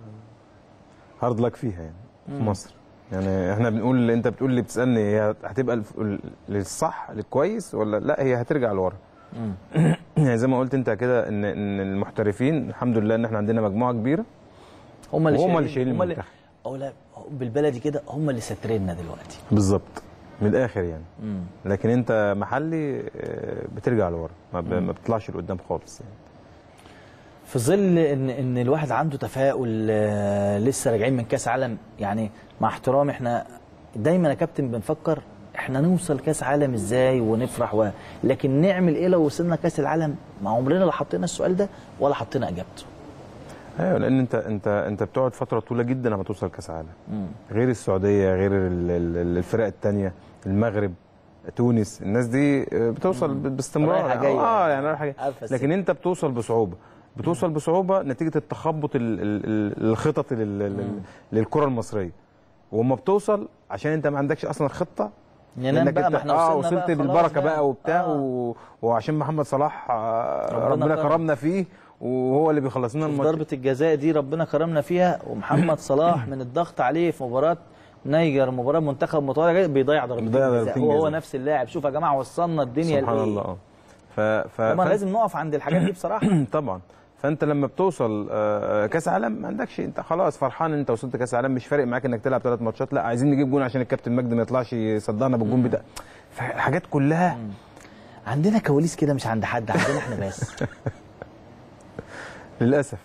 هارد لك فيها يعني في مصر يعني احنا بنقول انت بتقول لي بتسالني هي هتبقى الف- للصح للكويس ولا لا هي هترجع لورا يعني زي ما قلت انت كده ان ان المحترفين الحمد لله ان احنا عندنا مجموعه كبيره هم اللي وهم اللي شايلين هم اللي المنتخب. او لا بالبلدي كده هم اللي ساتريننا دلوقتي بالظبط من الاخر يعني لكن انت محلي آه، بترجع لورا ما, ب... ما بتطلعش لقدام خالص يعني في ظل ان ان الواحد عنده تفاؤل آه، لسه راجعين من كاس عالم يعني مع احترامي احنا دايما يا كابتن بنفكر احنا نوصل كاس عالم ازاي ونفرح و... لكن نعمل ايه لو وصلنا كاس العالم ما عمرنا لا حطينا السؤال ده ولا حطينا اجابته ايوه لان انت انت انت بتقعد فتره طويله جدا لما توصل كاس عالم غير السعوديه غير ال- ال- الفرق الثانيه المغرب تونس الناس دي بتوصل ب- باستمرار رايحة جاية. اه يعني رايحه جايه عارفة لكن انت بتوصل بصعوبه بتوصل بصعوبه نتيجه التخبط ال- ال- ال- الخطط لل- لل- للكره المصريه وما بتوصل عشان انت ما عندكش اصلا خطه ننام لأنك بقى انت ما احنا اه وصلنا وصلت بقى خلاص بالبركه بقى. بقى وبتاع آه. و... وعشان محمد صلاح آه، ربنا ربنا كرم. كرمنا فيه وهو اللي بيخلص لنا في الماتش ضربه الجزاء دي ربنا كرمنا فيها ومحمد صلاح من الضغط عليه في مباراه نيجر مباراه منتخب مطالع بيضيع ضربتين بيضيع جزاء ضربتين هو هو جزاء. نفس اللاعب شوف يا جماعه وصلنا الدنيا سبحان لإيه. الله اه ف... ف... طبعا ف... لازم نقف عند الحاجات دي بصراحه طبعا فانت لما بتوصل آه، كاس عالم ما عندكش انت خلاص فرحان ان انت وصلت كاس عالم مش فارق معاك انك تلعب ثلاث ماتشات لا عايزين نجيب جون عشان الكابتن مجدي ما يطلعش يصدعنا بالجون بتاع فالحاجات كلها عندنا كواليس كده مش عند حد عندنا احنا بس للاسف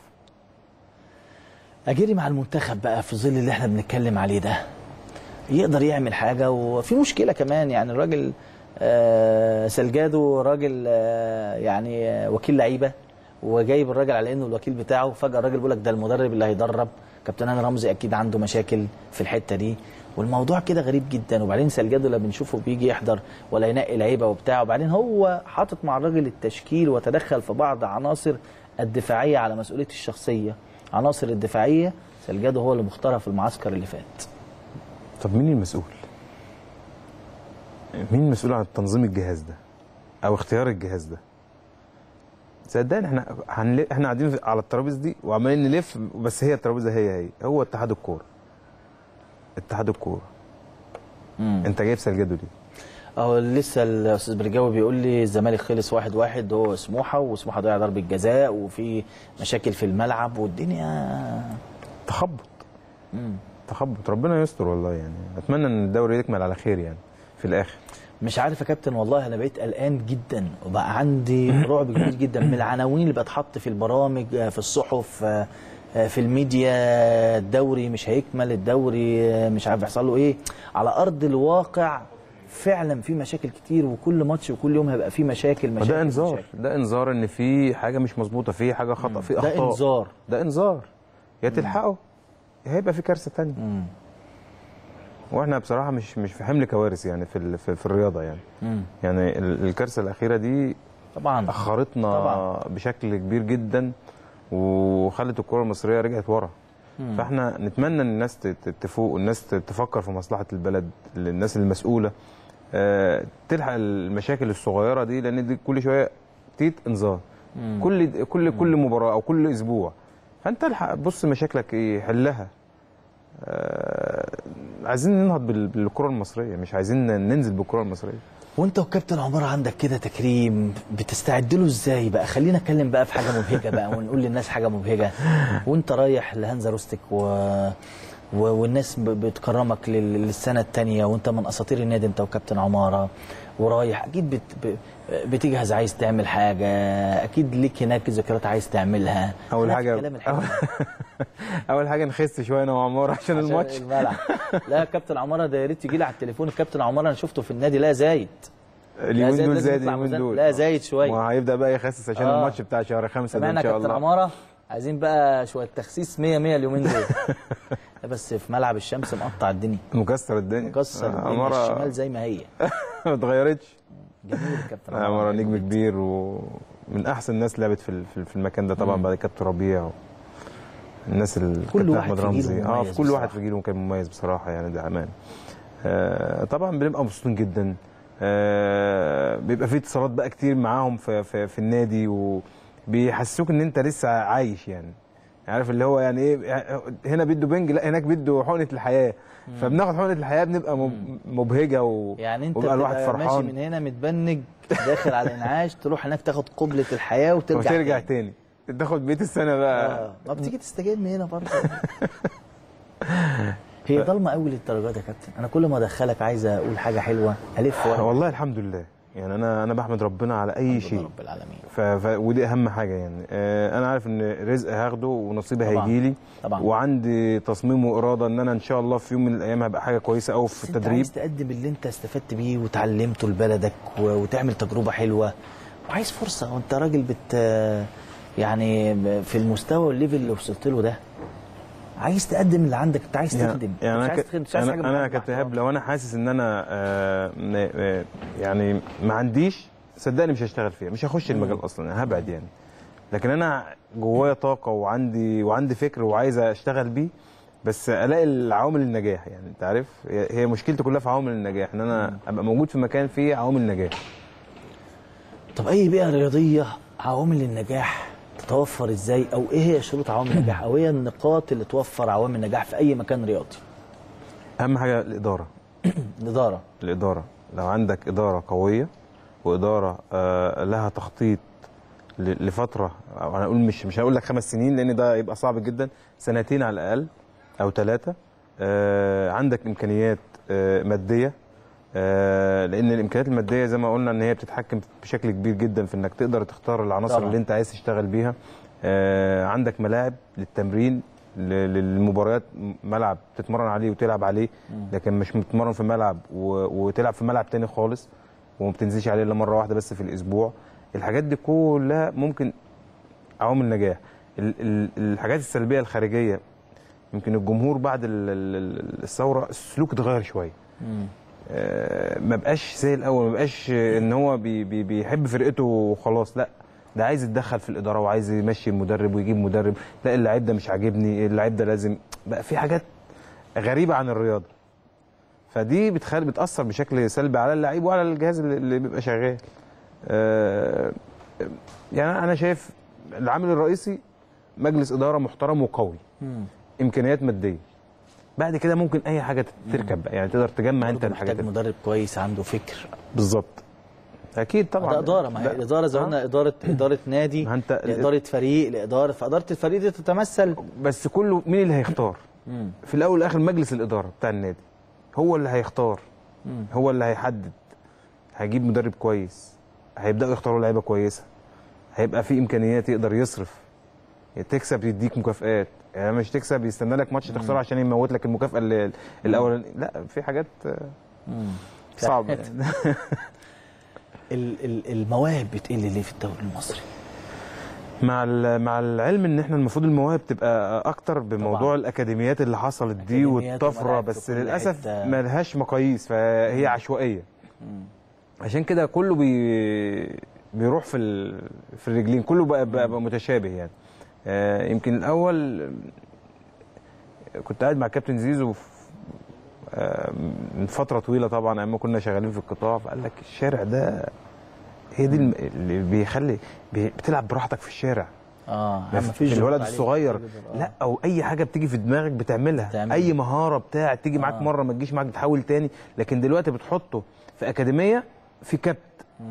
اجري مع المنتخب بقى في ظل اللي احنا بنتكلم عليه ده يقدر يعمل حاجه وفي مشكله كمان يعني الراجل آه، سلجادو راجل آه، يعني آه، وكيل لعيبه وجايب الراجل على انه الوكيل بتاعه فجاه الراجل بيقول لك ده المدرب اللي هيدرب كابتن هاني رمزي اكيد عنده مشاكل في الحته دي والموضوع كده غريب جدا وبعدين سلجادو اللي بنشوفه بيجي يحضر ولا ينقي لعيبه وبتاع وبعدين هو حاطط مع الراجل التشكيل وتدخل في بعض عناصر الدفاعيه على مسؤوليه الشخصيه عناصر الدفاعيه سلجادو هو اللي مختارها في المعسكر اللي فات طب مين المسؤول؟ مين المسؤول عن تنظيم الجهاز ده؟ او اختيار الجهاز ده؟ صدقني احنا هنل... احنا قاعدين في- على الترابيزه دي وعمالين نلف بس هي الترابيزه هي هي هو اتحاد الكوره اتحاد الكوره انت جايب سلجادو ليه؟ اهو لسه الاستاذ برجاوي بيقول لي الزمالك خلص واحد واحد هو سموحه وسموحه ضيع ضربه جزاء وفي مشاكل في الملعب والدنيا تخبط تخبط ربنا يستر والله يعني اتمنى ان الدوري يكمل على خير يعني في الاخر مش عارف يا كابتن والله انا بقيت قلقان جدا وبقى عندي رعب كبير جدا من العناوين اللي بتحط في البرامج آه، في الصحف آه، آه، في الميديا الدوري مش هيكمل الدوري آه، مش عارف يحصل له ايه على ارض الواقع فعلا في مشاكل كتير وكل ماتش وكل يوم هيبقى في مشاكل مشاكل وده انذار مشاكل. ده انذار ان في حاجه مش مظبوطه في حاجه خطا في ده اخطاء انذار ده انذار يا تلحقه يا هيبقى في كارثه تانية مم. واحنا بصراحه مش مش في حمل كوارث يعني في ال- في, في الرياضه يعني مم. يعني ال- الكارثه الاخيره دي طبعا اخرتنا طبعا. بشكل كبير جدا وخلت الكره المصريه رجعت ورا فاحنا نتمنى ان الناس ت- ت- تفوق والناس ت- تفكر في مصلحه البلد الناس المسؤوله آه، تلحق المشاكل الصغيره دي لان دي كل شويه تيت انذار كل كل كل مباراه او كل اسبوع فانت الحق بص مشاكلك ايه حلها آه، عايزين ننهض بال- بالكره المصريه مش عايزين ننزل بالكره المصريه وانت وكابتن عمر عندك كده تكريم بتستعد له ازاي بقى خلينا نتكلم بقى في حاجه مبهجه بقى ونقول للناس حاجه مبهجه وانت رايح لهانزا روستيك و... و... والناس ب... بتكرمك لل... للسنه الثانيه وانت من اساطير النادي انت وكابتن عماره ورايح اكيد بت... ب... بتجهز عايز تعمل حاجه اكيد ليك هناك ذكريات عايز تعملها اول أنا في حاجه الكلام الحلو اول حاجه نخس شويه انا وعمار عشان عشان الماتش الملعب لا كابتن عماره ده يا ريت تجي لي على التليفون الكابتن عماره انا شفته في النادي لا زايد اليومين زايد دول لازم زايد يطلع اليومين ميزان. دول لا زايد شويه ما هيبدا بقى يخسس عشان آه. الماتش بتاع شهر خمسة ده سمعنا ان شاء كابتن الله عماره عايزين بقى شويه تخسيس 100 100 اليومين دول لا بس في ملعب الشمس مقطع الدنيا مكسر الدنيا مكسر الدنيا عمارة الشمال زي ما هي ما اتغيرتش جميل كابتن عمارة نجم كبير ومن احسن الناس لعبت في ال- في المكان ده طبعا بعد كابتن ربيع و... الناس ال كل كابتن واحد أحمد في جيله رمزي. اه مميز في كل واحد بصراحة. في جيله كان مميز بصراحه يعني ده امان آه طبعا بنبقى مبسوطين جدا آه بيبقى في اتصالات بقى كتير معاهم في, في, في النادي وبيحسسوك ان انت لسه عايش يعني عارف اللي هو يعني ايه هنا بده بنج لا هناك بده حقنه الحياه فبناخد حقنه الحياه بنبقى مب- مبهجه و... يعني انت وبقى الواحد بتبقى ماشي فرحان من هنا متبنج داخل على الانعاش تروح هناك تاخد قبله الحياه وترجع وترجع تاني. تاني تاخد بيت السنه بقى اه ما بتيجي تستجم هنا برضه هي ضلمه قوي للدرجات يا كابتن انا كل ما ادخلك عايز اقول حاجه حلوه الف ورا والله الحمد لله يعني انا انا بحمد ربنا على اي شيء رب العالمين ف... ف... ودي اهم حاجه يعني آه انا عارف ان رزق هاخده ونصيبي طبعاً. هيجي لي طبعاً. وعندي تصميم واراده ان انا ان شاء الله في يوم من الايام هبقى حاجه كويسه قوي في بس انت التدريب عايز تقدم اللي انت استفدت بيه وتعلمته لبلدك و- وتعمل تجربه حلوه وعايز فرصه وانت راجل بت يعني في المستوى والليفل اللي وصلت له ده عايز تقدم اللي عندك انت عايز يعني, تخدم يعني مش انا عايز ك... تخدم مش عايز انا, حاجه أنا من كابتن بعض. ايهاب لو انا حاسس ان انا آه م- آه، يعني ما عنديش صدقني مش هشتغل فيها مش هخش المجال اصلا أنا هبعد يعني لكن انا جوايا طاقه وعندي وعندي فكر وعايز اشتغل بيه بس الاقي العوامل النجاح يعني انت عارف هي هي مشكلتي كلها في عوامل النجاح ان انا ابقى موجود في مكان فيه عوامل نجاح طب اي بيئه رياضيه عوامل النجاح تتوفر ازاي او ايه هي شروط عوامل النجاح او ايه النقاط اللي توفر عوامل النجاح في اي مكان رياضي اهم حاجه الاداره الاداره الاداره لو عندك اداره قويه واداره آه لها تخطيط ل- لفتره او انا اقول مش مش هقول لك خمس سنين لان ده يبقى صعب جدا سنتين على الاقل او ثلاثه آه عندك امكانيات آه ماديه آه لان الامكانيات الماديه زي ما قلنا ان هي بتتحكم بشكل كبير جدا في انك تقدر تختار العناصر طبعاً. اللي انت عايز تشتغل بيها آه عندك ملاعب للتمرين ل- للمباريات ملعب تتمرن عليه وتلعب عليه لكن مش بتتمرن في ملعب و- وتلعب في ملعب تاني خالص وما بتنزلش عليه الا مره واحده بس في الاسبوع الحاجات دي كلها ممكن عوامل نجاح ال- ال- الحاجات السلبيه الخارجيه يمكن الجمهور بعد ال- ال- ال- الثوره السلوك اتغير شويه آه، ما بقاش زي الاول ما بقاش ان هو بي بي بيحب فرقته وخلاص لا ده عايز يتدخل في الاداره وعايز يمشي المدرب ويجيب مدرب لا اللعيب ده مش عاجبني اللعيب ده لازم بقى في حاجات غريبه عن الرياضه فدي بتخلي بتاثر بشكل سلبي على اللعيب وعلى الجهاز اللي- اللي بيبقى شغال آه، يعني انا شايف العامل الرئيسي مجلس اداره محترم وقوي امكانيات ماديه بعد كده ممكن اي حاجه تركب بقى يعني تقدر تجمع انت برضه الحاجات محتاج مدرب كويس عنده فكر بالظبط اكيد طبعا ده اداره ما هي لا. الاداره زي ما قلنا اداره اداره نادي ما انت- لاداره فريق لاداره فاداره الفريق دي تتمثل بس كله مين اللي هيختار في الاول والاخر مجلس الاداره بتاع النادي هو اللي هيختار هو اللي هيحدد هيجيب مدرب كويس هيبداوا يختاروا لعيبه كويسه هيبقى في امكانيات يقدر يصرف تكسب يديك مكافئات يعني مش تكسب يستنى لك ماتش تخسره عشان يموت لك المكافاه اللي الاول لا في حاجات آه، صعبه حاجات. يعني. ال- ال- المواهب بتقل ليه في الدوري المصري مع ال- مع العلم ان احنا المفروض المواهب تبقى اكتر بموضوع طبعاً. الاكاديميات اللي حصلت دي أكاديميات والطفره وملاعب في بس كل للاسف حتة. ما لهاش مقاييس فهي عشوائيه عشان كده كله بي بيروح في ال... في الرجلين كله بقى, بقى, بقى متشابه يعني آه يمكن الاول كنت قاعد مع كابتن زيزو في آه، من فتره طويله طبعا ايام ما كنا شغالين في القطاع فقال لك الشارع ده هي دي الم- اللي بيخلي بي- بتلعب براحتك في الشارع اه ما ما فيش ضغوط الولد عليك. الصغير آه. لا او اي حاجه بتيجي في دماغك بتعملها تعملها. اي مهاره بتاع تيجي معاك آه. مره ما تجيش معاك بتحاول تاني لكن دلوقتي بتحطه في اكاديميه في كبت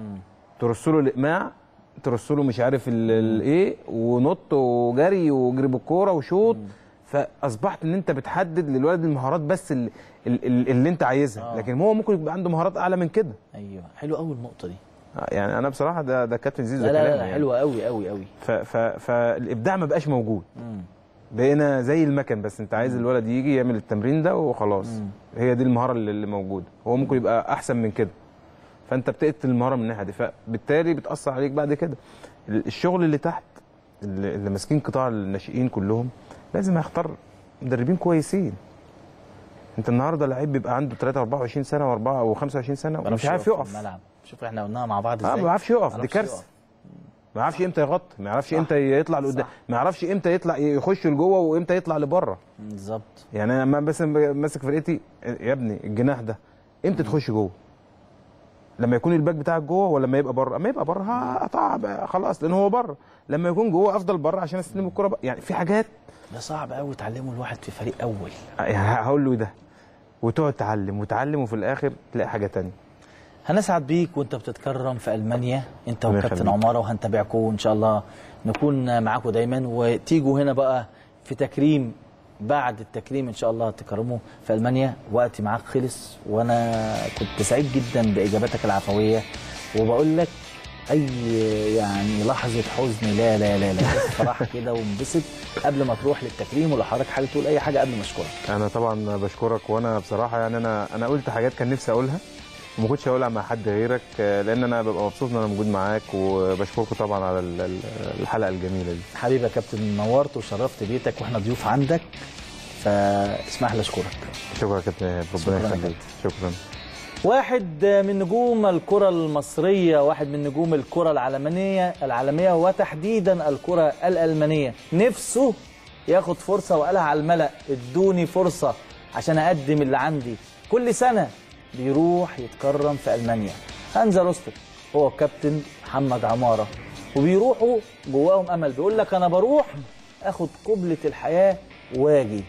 ترص له الاقماع ترص له مش عارف ال- الايه ونط وجري وجري بالكوره وشوط فاصبحت ان انت بتحدد للولد المهارات بس اللي, اللي انت عايزها آه. لكن هو ممكن يبقى عنده مهارات اعلى من كده ايوه حلو قوي النقطه دي آه، يعني انا بصراحه ده ده كابتن زيزو لا لا كلامي لا يعني. حلوه قوي قوي قوي ف ف فالابداع ما بقاش موجود بقينا زي المكن بس انت عايز الولد يجي يعمل التمرين ده وخلاص هي دي المهاره اللي, اللي موجوده هو ممكن يبقى احسن من كده فانت بتقتل المهاره من الناحيه دي فبالتالي بتاثر عليك بعد كده ال- الشغل اللي تحت اللي, اللي ماسكين قطاع الناشئين كلهم لازم يختار مدربين كويسين انت النهارده لعيب بيبقى عنده 3 24 سنه و4 و25 سنه ومش عارف في يقف الملعب شوف احنا قلناها مع بعض اه ازاي ما بيعرفش يقف دي معرفش كارثه يقف. ما يعرفش امتى يغطي ما يعرفش امتى يطلع لقدام صح. ما يعرفش امتى يطلع يخش لجوه وامتى يطلع لبره بالظبط يعني انا لما بس ماسك فرقتي يا ابني الجناح ده امتى تخش جوه لما يكون الباك بتاعك جوه ولا لما يبقى بره اما يبقى بره هقطع بقى خلاص لان هو بره لما يكون جوه افضل بره عشان استلم الكره بقى. يعني في حاجات ده صعب قوي تعلمه الواحد في فريق اول يعني هقول له ده وتقعد تعلم وتعلم وفي الاخر تلاقي حاجه تانية هنسعد بيك وانت بتتكرم في المانيا انت الله وكابتن يخليك. عماره وهنتابعكم وان شاء الله نكون معاكم دايما وتيجوا هنا بقى في تكريم بعد التكريم ان شاء الله تكرموا في المانيا وقتي معاك خلص وانا كنت سعيد جدا باجاباتك العفويه وبقول لك اي يعني لحظه حزن لا لا لا لا افرح كده وانبسط قبل ما تروح للتكريم ولو حضرتك حابب تقول اي حاجه قبل ما اشكرك انا طبعا بشكرك وانا بصراحه يعني انا انا قلت حاجات كان نفسي اقولها وما كنتش هقولها مع حد غيرك آه، لان انا ببقى مبسوط ان انا موجود معاك وبشكركم طبعا على ال- ال- الحلقه الجميله دي حبيبي يا كابتن نورت وشرفت بيتك واحنا ضيوف عندك فاسمح لي اشكرك شكرا يا كابتن إيهاب، ربنا شكراً يخليك شكرا واحد من نجوم الكرة المصرية واحد من نجوم الكرة العالمية العالمية وتحديدا الكرة الألمانية نفسه ياخد فرصة وقالها على الملأ ادوني فرصة عشان أقدم اللي عندي كل سنة بيروح يتكرم في ألمانيا هانزا روستك هو الكابتن محمد عمارة وبيروحوا جواهم أمل بيقول لك أنا بروح أخد قبلة الحياة واجي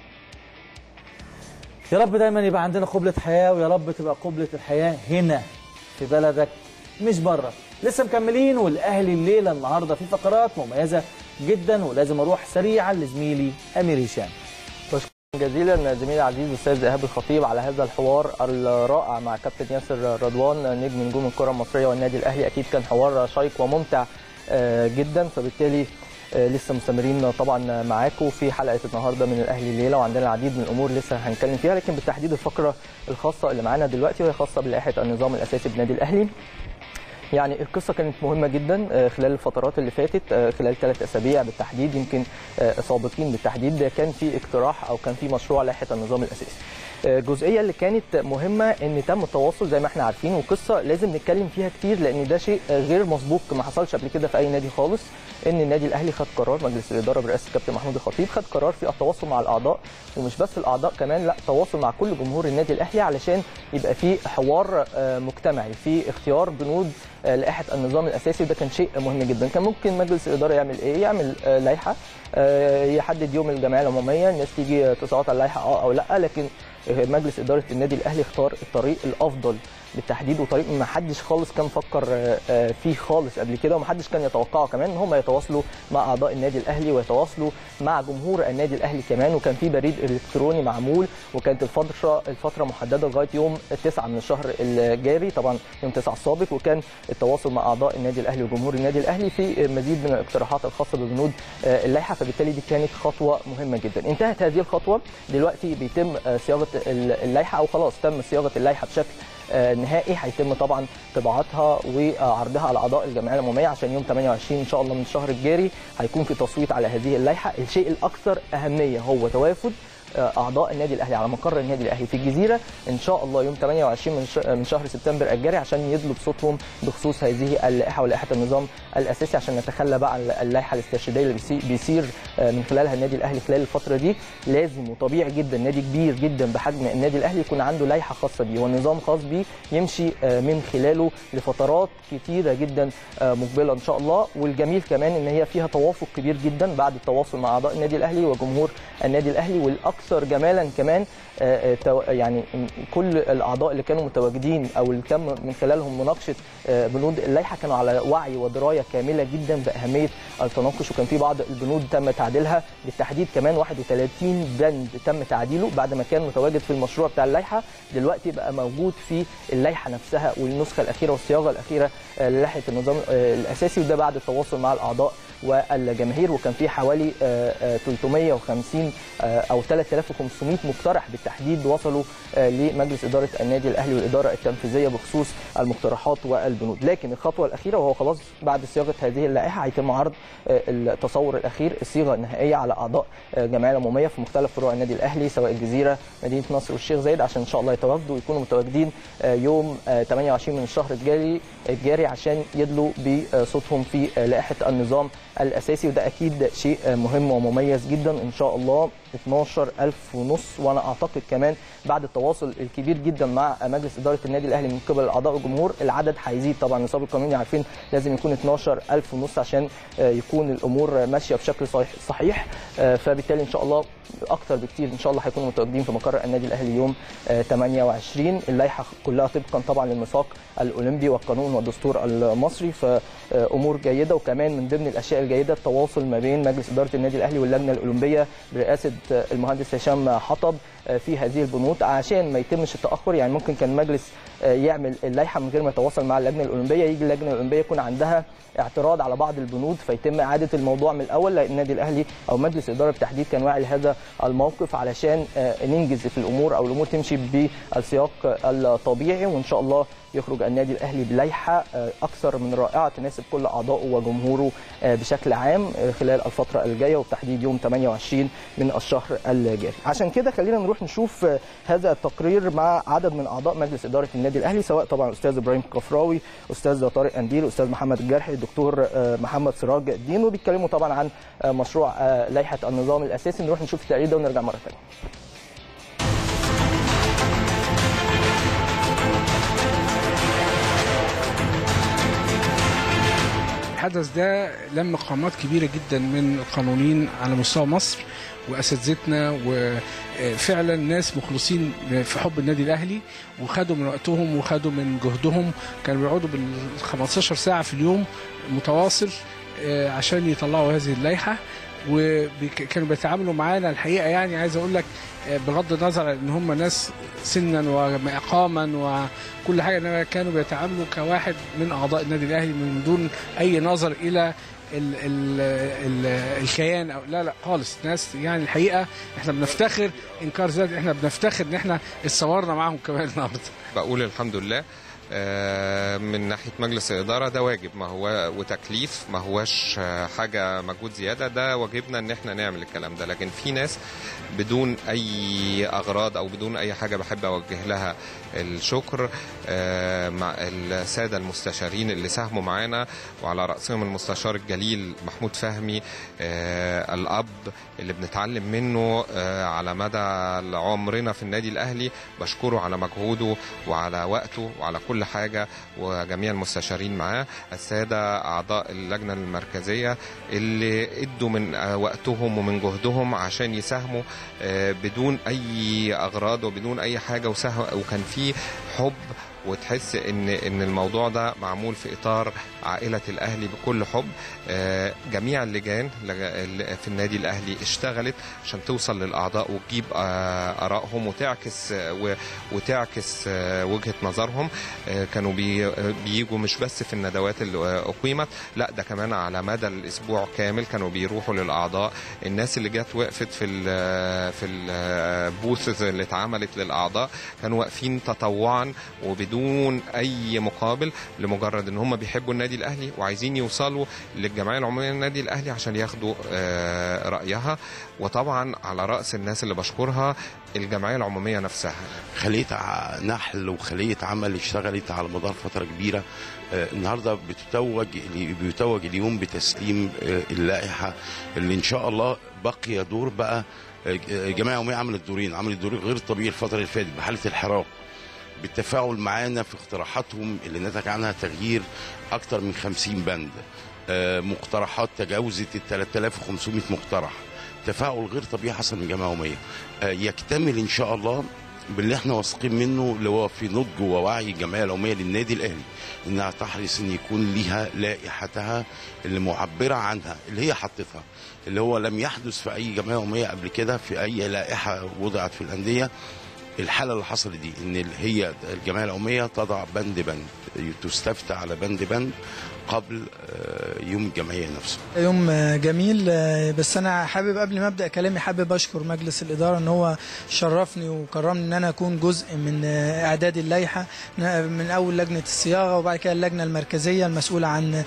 يا رب دايما يبقى عندنا قبلة حياة ويا رب تبقى قبلة الحياة هنا في بلدك مش بره لسه مكملين والاهلي الليله النهارده في فقرات مميزه جدا ولازم اروح سريعا لزميلي امير هشام جزيلا زميلي العزيز الاستاذ ايهاب الخطيب على هذا الحوار الرائع مع كابتن ياسر رضوان نجم نجوم الكره المصريه والنادي الاهلي اكيد كان حوار شيق وممتع آه، جدا فبالتالي آه، لسه مستمرين طبعا معاكم في حلقه النهارده من الاهلي الليله وعندنا العديد من الامور لسه هنتكلم فيها لكن بالتحديد الفقره الخاصه اللي معانا دلوقتي وهي خاصه بلائحه النظام الاساسي بالنادي الاهلي يعني القصه كانت مهمه جدا آه، خلال الفترات اللي فاتت آه، خلال ثلاث اسابيع بالتحديد يمكن آه، سابقين بالتحديد كان في اقتراح او كان في مشروع لائحه النظام الاساسي آه، الجزئيه اللي كانت مهمه ان تم التواصل زي ما احنا عارفين وقصه لازم نتكلم فيها كتير لان ده شيء آه، غير مسبوق ما حصلش قبل كده في اي نادي خالص ان النادي الاهلي خد قرار مجلس الاداره برئاسه الكابتن محمود الخطيب خد قرار في التواصل مع الاعضاء ومش بس الاعضاء كمان لا تواصل مع كل جمهور النادي الاهلي علشان يبقى في حوار آه، مجتمعي في اختيار بنود آه، لائحه النظام الاساسي وده كان شيء مهم جدا كان ممكن مجلس الاداره يعمل ايه يعمل آه، لائحه آه، يحدد يوم الجمعيه العموميه الناس تيجي تصوت على اللائحه اه او لا لكن آه، مجلس اداره النادي الاهلي اختار الطريق الافضل بالتحديد وطريق ما حدش خالص كان فكر آه، آه، فيه خالص قبل كده وما حدش كان يتوقعه كمان ان هم يتواصلوا مع اعضاء النادي الاهلي ويتواصلوا مع جمهور النادي الاهلي كمان وكان في بريد الكتروني معمول وكانت الفتره الفتره محدده لغايه يوم 9 من الشهر الجاري طبعا يوم 9 السابق وكان التواصل مع اعضاء النادي الاهلي وجمهور النادي الاهلي في مزيد من الاقتراحات الخاصه ببنود آه، اللائحه فبالتالي دي كانت خطوه مهمه جدا انتهت هذه الخطوه دلوقتي بيتم آه، صياغه اللائحه او خلاص تم صياغه اللائحه بشكل آه، نهائي هيتم طبعا طباعتها وعرضها على اعضاء الجمعيه العموميه عشان يوم 28 ان شاء الله من الشهر الجاري هيكون في تصويت على هذه اللائحه الشيء الاكثر اهميه هو توافد آه، اعضاء النادي الاهلي على مقر النادي الاهلي في الجزيره ان شاء الله يوم 28 من ش- من شهر سبتمبر الجاري عشان يدلوا بصوتهم بخصوص هذه اللائحه ولائحه النظام الاساسي عشان نتخلى بقى عن اللائحه الاسترشاديه اللي بيسي- بيسير آه، من خلالها النادي الاهلي خلال الفتره دي لازم وطبيعي جدا نادي كبير جدا بحجم النادي الاهلي يكون عنده لائحه خاصه بيه ونظام خاص بيه يمشي آه، من خلاله لفترات كتيره جدا آه، مقبله ان شاء الله والجميل كمان ان هي فيها توافق كبير جدا بعد التواصل مع اعضاء النادي الاهلي وجمهور النادي الاهلي والاكثر جمالا كمان آه، آه، تو- يعني م- كل الاعضاء اللي كانوا متواجدين او اللي تم من خلالهم مناقشه آه، بنود اللائحه كانوا على وعي ودرايه كامله جدا باهميه التناقش وكان في بعض البنود تم تعديلها بالتحديد كمان 31 بند تم تعديله بعد ما كان متواجد في المشروع بتاع اللائحه دلوقتي بقى موجود في اللائحه نفسها والنسخه الاخيره والصياغه الاخيره آه، للائحه النظام آه، الاساسي وده بعد التواصل مع الاعضاء والجماهير وكان في حوالي آه، آه، 350 آه، او 3500 مقترح بالتحديد وصلوا آه، لمجلس اداره النادي الاهلي والاداره التنفيذيه بخصوص المقترحات والبنود لكن الخطوه الاخيره وهو خلاص بعد صياغه هذه اللائحه هيتم عرض آه، التصور الاخير الصيغه النهائيه على اعضاء آه، الجمعيه العموميه في مختلف فروع النادي الاهلي سواء الجزيره مدينه نصر والشيخ زايد عشان ان شاء الله يتواجدوا ويكونوا متواجدين آه، يوم آه، 28 من الشهر الجاري الجاري عشان يدلوا بصوتهم في آه، لائحه النظام الاساسي وده اكيد شيء آه، مهم ومميز جدا ان شاء الله 12000 ونص وانا اعتقد كمان بعد التواصل الكبير جدا مع مجلس اداره النادي الاهلي من قبل الاعضاء والجمهور العدد هيزيد طبعا النصاب القانوني عارفين لازم يكون 12000 ونص عشان آه، يكون الامور ماشيه بشكل صحيح, صحيح آه، فبالتالي ان شاء الله اكتر بكتير ان شاء الله هيكونوا متواجدين في مقر النادي الاهلي يوم آه، 28 اللائحه كلها طبقا طبعا للميثاق الاولمبي والقانون والدستور المصري فامور جيده وكمان من ضمن الاشياء الجيده التواصل ما بين مجلس اداره النادي الاهلي واللجنه الاولمبيه برئاسه آه، المهندس هشام حطب آه، في هذه البنود عشان ما يتمش التاخر يعني ممكن كان مجلس آه، يعمل اللائحه من غير ما يتواصل مع اللجنه الاولمبيه يجي اللجنه الاولمبيه يكون عندها اعتراض على بعض البنود فيتم اعاده الموضوع من الاول لان النادي الاهلي او مجلس الاداره بالتحديد كان واعي لهذا الموقف علشان آه، ننجز في الامور او الامور تمشي بالسياق الطبيعي وان شاء الله يخرج النادي الاهلي بلائحه آه، اكثر من رائعه تناسب كل اعضائه وجمهوره آه، بشكل عام آه، خلال الفتره الجايه وبتحديد يوم 28 من الشهر الجاري عشان كده خلينا نروح نشوف آه، هذا التقرير مع عدد من اعضاء مجلس اداره النادي الاهلي سواء طبعا الاستاذ ابراهيم كفراوي استاذ طارق انديل استاذ محمد الجرحي الدكتور آه، محمد سراج الدين وبيتكلموا طبعا عن آه، مشروع آه، لائحه النظام الاساسي نروح نشوف التقرير ده ونرجع مره ثانيه الحدث ده لم قامات كبيرة جدا من القانونيين على مستوى مصر واساتذتنا وفعلا ناس مخلصين في حب النادي الاهلي وخدوا من وقتهم وخدوا من جهدهم كانوا بيقعدوا بال 15 ساعه في اليوم متواصل آه، عشان يطلعوا هذه اللائحه وكانوا بيتعاملوا معانا الحقيقه يعني عايز اقول لك آه، بغض النظر عن ان هم ناس سنا ومقاما وكل حاجه انما كانوا بيتعاملوا كواحد من اعضاء النادي الاهلي من دون اي نظر الى ال ال ال الكيان او لا لا خالص ناس يعني الحقيقه احنا بنفتخر انكار ذات احنا بنفتخر ان احنا اتصورنا معاهم كمان النهارده بقول الحمد لله آه، من ناحيه مجلس الاداره ده واجب ما هو وتكليف ما هوش آه، حاجه مجهود زياده ده واجبنا ان احنا نعمل الكلام ده لكن في ناس بدون اي اغراض او بدون اي حاجه بحب اوجه لها الشكر آه، مع الساده المستشارين اللي ساهموا معانا وعلى راسهم المستشار الجليل محمود فهمي آه، الاب اللي بنتعلم منه آه، على مدى عمرنا في النادي الاهلي بشكره على مجهوده وعلى وقته وعلى كل حاجه وجميع المستشارين معاه الساده اعضاء اللجنه المركزيه اللي ادوا من آه، وقتهم ومن جهدهم عشان يساهموا آه، بدون اي اغراض وبدون اي حاجه وسه- وكان في حب وتحس ان ان الموضوع ده معمول في اطار عائله الاهلي بكل حب آه، جميع اللجان لج- ال- في النادي الاهلي اشتغلت عشان توصل للاعضاء وتجيب آه، ارائهم وتعكس آه، و- وتعكس آه، وجهه نظرهم آه، كانوا بي- آه، بيجوا مش بس في الندوات اللي آه، اقيمت لا ده كمان على مدى الاسبوع كامل كانوا بيروحوا للاعضاء الناس اللي جت وقفت في ال في البوثز اللي اتعملت للاعضاء كانوا واقفين تطوعا وبدون اي مقابل لمجرد ان هم بيحبوا النادي الاهلي وعايزين يوصلوا للجمعيه العموميه للنادي الاهلي عشان ياخدوا آه، رايها وطبعا على راس الناس اللي بشكرها الجمعيه العموميه نفسها خليه ع- نحل وخليه عمل اشتغلت على مدار فتره كبيره آه، النهارده بتتوج بيتوج اليوم بتسليم آه، اللائحه اللي ان شاء الله بقي دور بقى آه، الجمعيه العموميه عملت دورين عملت دور غير طبيعي الفتره اللي فاتت بحاله الحراك بالتفاعل معانا في اقتراحاتهم اللي نتج عنها تغيير اكثر من 50 بند آه، مقترحات تجاوزت ال 3500 مقترح تفاعل غير طبيعي حصل من الجمعيه العموميه آه، يكتمل ان شاء الله باللي احنا واثقين منه اللي هو في نضج ووعي الجمعيه العموميه للنادي الاهلي انها تحرص ان يكون ليها لائحتها اللي معبره عنها اللي هي حطتها اللي هو لم يحدث في اي جمعيه عموميه قبل كده في اي لائحه وضعت في الانديه الحاله اللي حصلت دي ان هي الجمعيه العموميه تضع بند بند تستفتى على بند بند قبل آه، يوم الجمعيه نفسه يوم جميل بس انا حابب قبل ما ابدا كلامي حابب اشكر مجلس الاداره ان هو شرفني وكرمني ان انا اكون جزء من اعداد اللائحه من اول لجنه الصياغه وبعد كده اللجنه المركزيه المسؤوله عن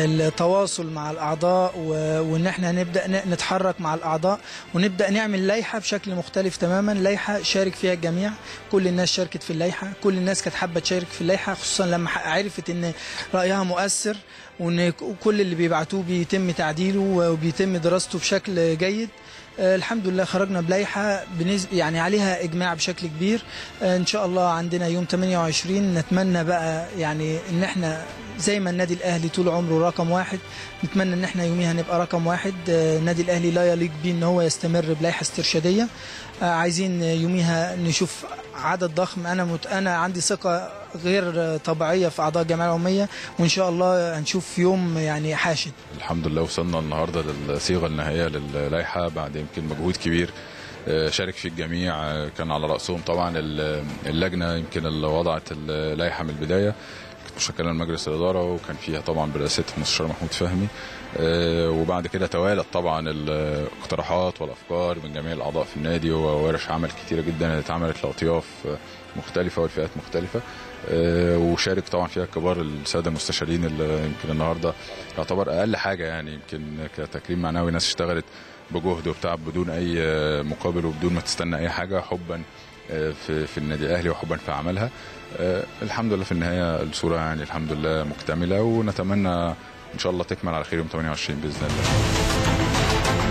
التواصل مع الاعضاء و- وان احنا نبدا ن- نتحرك مع الاعضاء ونبدا نعمل لائحه بشكل مختلف تماما لائحه شارك فيها الجميع كل الناس شاركت في اللائحه كل الناس كانت حابه تشارك في اللائحه خصوصا لما ح- عرفت ان رايها مؤثر وان ك- كل اللي بيبعتوه بيتم تعديله وبيتم دراسته بشكل جيد آه، الحمد لله خرجنا بلائحه بنسبة يعني عليها اجماع بشكل كبير آه، ان شاء الله عندنا يوم 28 نتمنى بقى يعني ان احنا زي ما النادي الاهلي طول عمره رقم واحد نتمنى ان احنا يوميها نبقى رقم واحد آه، النادي الاهلي لا يليق بيه ان هو يستمر بلائحه استرشاديه آه، عايزين يوميها نشوف عدد ضخم انا مت... انا عندي ثقه غير طبيعيه في اعضاء الجمعيه العموميه وان شاء الله هنشوف يوم يعني حاشد الحمد لله وصلنا النهارده للصيغه النهائيه للائحه بعد يمكن مجهود كبير آه، شارك فيه الجميع آه، كان على راسهم طبعا ال- اللجنه يمكن اللي وضعت اللائحه من البدايه كانت مشكله من مجلس الاداره وكان فيها طبعا برئاسه المستشار محمود فهمي آه، وبعد كده توالت طبعا الاقتراحات والافكار من جميع الاعضاء في النادي وورش عمل كتيره جدا اتعملت لاطياف آه، مختلفه والفئات مختلفه آه، وشارك طبعا فيها كبار الساده المستشارين اللي يمكن النهارده يعتبر اقل حاجه يعني يمكن كتكريم معنوي ناس اشتغلت بجهد وبتعب بدون اي آه، مقابل وبدون ما تستنى اي حاجه حبا آه، في في النادي الاهلي وحبا في عملها آه، الحمد لله في النهايه الصوره يعني الحمد لله مكتمله ونتمنى ان شاء الله تكمل على خير يوم 28 باذن الله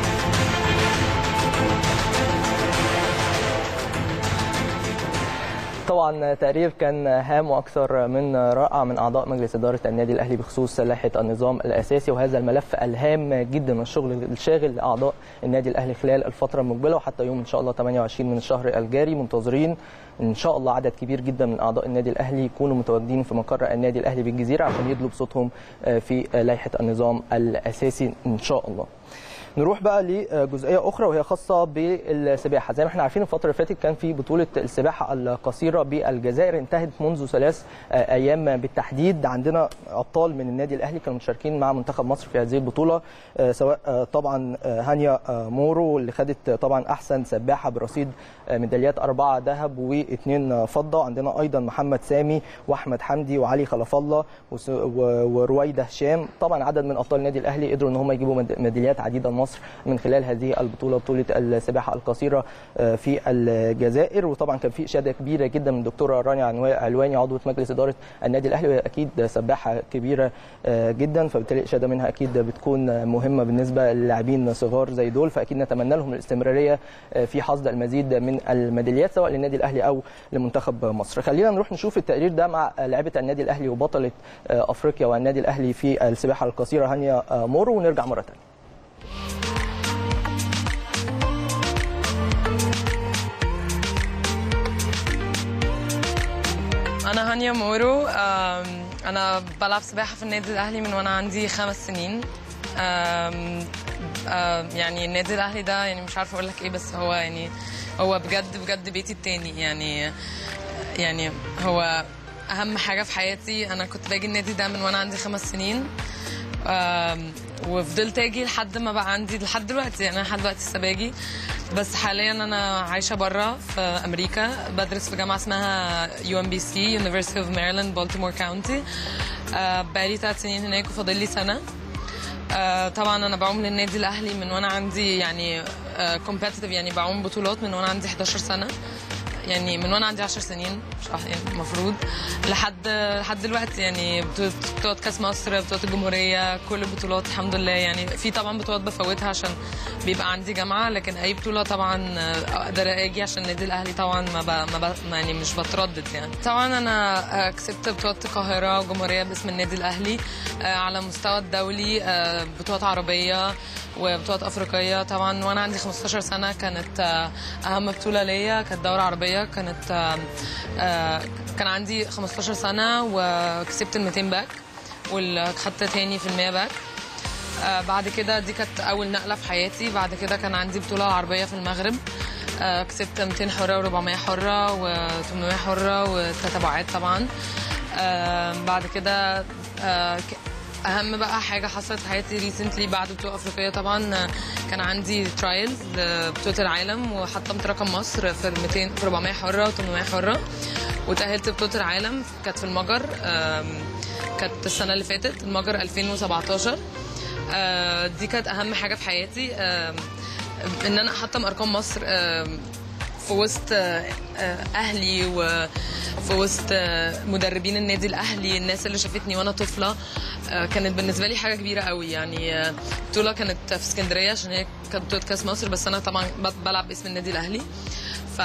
طبعا تقرير كان هام واكثر من رائع من اعضاء مجلس اداره النادي الاهلي بخصوص لائحه النظام الاساسي وهذا الملف الهام جدا من الشغل الشاغل لاعضاء النادي الاهلي خلال الفتره المقبله وحتى يوم ان شاء الله 28 من الشهر الجاري منتظرين ان شاء الله عدد كبير جدا من اعضاء النادي الاهلي يكونوا متواجدين في مقر النادي الاهلي بالجزيره عشان يدلوا بصوتهم في لائحه النظام الاساسي ان شاء الله. نروح بقى لجزئيه اخرى وهي خاصه بالسباحه زي ما احنا عارفين الفتره اللي فاتت كان في بطوله السباحه القصيره بالجزائر انتهت منذ ثلاث آه، ايام بالتحديد عندنا ابطال من النادي الاهلي كانوا مشاركين مع منتخب مصر في هذه البطوله آه، سواء آه، طبعا آه، هانيا آه، مورو اللي خدت طبعا احسن سباحه برصيد آه، ميداليات اربعه ذهب واثنين فضه عندنا ايضا محمد سامي واحمد حمدي وعلي خلف الله وس- و- ورويده هشام طبعا عدد من ابطال النادي الاهلي قدروا ان هم يجيبوا ميد- ميداليات عديده لمصر من خلال هذه البطوله بطوله السباحه القصيره آه، في الجزائر وطبعا كان في اشاده كبيره جدا من الدكتوره رانيا عنوا- علواني عضوه مجلس اداره النادي الاهلي وهي اكيد سباحه كبيره آه، جدا فبالتالي الاشاده منها اكيد بتكون مهمه بالنسبه للاعبين صغار زي دول فاكيد نتمنى لهم الاستمراريه آه، في حصد المزيد من الميداليات سواء للنادي الاهلي او لمنتخب مصر خلينا نروح نشوف التقرير ده مع لاعبه النادي الاهلي وبطله آه، افريقيا والنادي الاهلي في السباحه القصيره هانيا آه، مورو ونرجع مره ثانيه أنا هانيا مورو أم، أنا بلعب سباحة في النادي الأهلي من وأنا عندي خمس سنين أم، أم، يعني النادي الأهلي ده يعني مش عارفة أقول لك إيه بس هو يعني هو بجد بجد بيتي التاني يعني يعني هو أهم حاجة في حياتي أنا كنت باجي النادي ده من وأنا عندي خمس سنين أم، وفضلت اجي لحد ما بقى عندي لحد دلوقتي يعني انا لحد دلوقتي لسه باجي بس حاليا انا عايشه بره في امريكا بدرس في جامعه اسمها يو ام بي سي يونيفرسيتي اوف ماريلاند بالتيمور كاونتي بقالي ثلاث سنين هناك وفاضل لي سنه آه، طبعا انا بعوم للنادي الاهلي من وانا عندي يعني كومبetitive يعني بعوم بطولات من وانا عندي 11 سنه يعني من وانا عندي 10 سنين مش عارف- يعني المفروض لحد لحد دلوقتي يعني بطولة بطولة كاس مصر بطولة الجمهورية كل البطولات الحمد لله يعني في طبعا بطولات بفوتها عشان بيبقى عندي جامعة لكن أي بطولة طبعا أقدر أجي عشان النادي الأهلي طبعا ما, ب... ما ب... يعني مش بتردد يعني طبعا أنا آه، كسبت بطولة القاهرة وجمهورية باسم النادي الأهلي آه، على مستوى الدولي آه، بطولات عربية وبطولات افريقيه طبعا وانا عندي 15 سنه كانت آه، اهم بطوله ليا كانت دوره عربيه كانت آه، آه، كان عندي 15 سنه وكسبت ال 200 باك وخدت تاني في ال 100 باك آه، بعد كده دي كانت اول نقله في حياتي بعد كده كان عندي بطوله عربيه في المغرب آه، كسبت 200 حره و400 حره و800 حره وتتابعات طبعا آه، بعد كده آه، ك- اهم بقى حاجه حصلت في حياتي ريسنتلي بعد بطوله افريقيه طبعا آه، كان عندي ترايلز لبطوله العالم وحطمت رقم مصر في ال 200 في 400 حره و800 حره وتاهلت بطوله العالم كانت في المجر آم، كانت السنه اللي فاتت المجر 2017 آه، دي كانت اهم حاجه في حياتي آم، ان انا احطم ارقام مصر آم، في وسط آه، آه، اهلي وفي وسط آه، مدربين النادي الاهلي الناس اللي شافتني وانا طفله آه، كانت بالنسبه لي حاجه كبيره قوي يعني آه، بطوله كانت في اسكندريه عشان هي كانت بطوله كاس مصر بس انا طبعا ب- بلعب باسم النادي الاهلي ف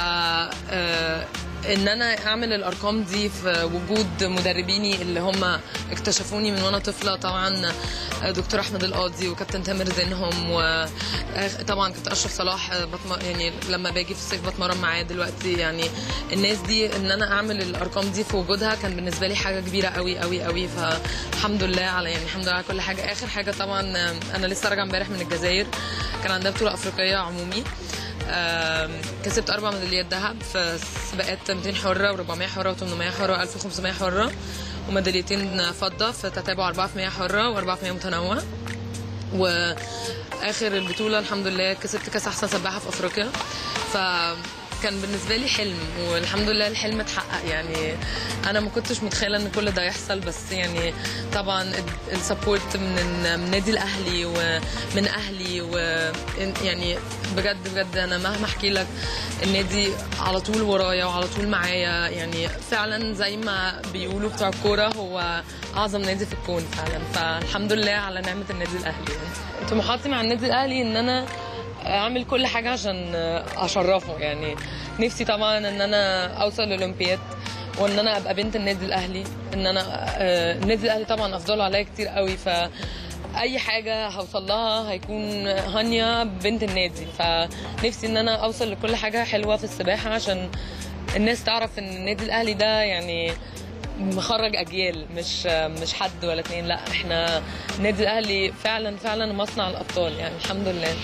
آه، ان انا اعمل الارقام دي في وجود مدربيني اللي هم اكتشفوني من وانا طفله طبعا آه، دكتور احمد القاضي وكابتن تامر زينهم وطبعا كابتن اشرف صلاح آه، بتم... يعني لما باجي في الصيف بتمرن معاه دلوقتي يعني الناس دي ان انا اعمل الارقام دي في وجودها كان بالنسبه لي حاجه كبيره قوي قوي قوي فالحمد لله على يعني الحمد لله على كل حاجه اخر حاجه طبعا آه، انا لسه راجعه امبارح من الجزائر كان عندها بطوله افريقيه عمومي آم، كسبت اربع ميداليات ذهب في سباقات 200 حره و400 حره و800 حره و1500 حره وميداليتين فضه في تتابع 4 في 100 حره و4 في 100 متنوع واخر البطوله الحمد لله كسبت كاس احسن سباحه في افريقيا فكان بالنسبه لي حلم والحمد لله الحلم اتحقق يعني انا ما كنتش متخيله ان كل ده يحصل بس يعني طبعا السبورت من من النادي الاهلي ومن اهلي ويعني بجد بجد انا مهما احكي لك النادي على طول ورايا وعلى طول معايا يعني فعلا زي ما بيقولوا بتوع الكوره هو اعظم نادي في الكون فعلا فالحمد لله على نعمه النادي الاهلي يعني طموحاتي مع النادي الاهلي ان انا اعمل كل حاجه عشان اشرفه يعني نفسي طبعا ان انا اوصل للاولمبياد وان انا ابقى بنت النادي الاهلي ان انا آه، النادي الاهلي طبعا افضله عليا كتير قوي ف اي حاجه هوصل لها هيكون هانيا بنت النادي فنفسي ان انا اوصل لكل حاجه حلوه في السباحه عشان الناس تعرف ان النادي الاهلي ده يعني مخرج اجيال مش مش حد ولا اتنين لا احنا النادي الاهلي فعلا فعلا مصنع الابطال يعني الحمد لله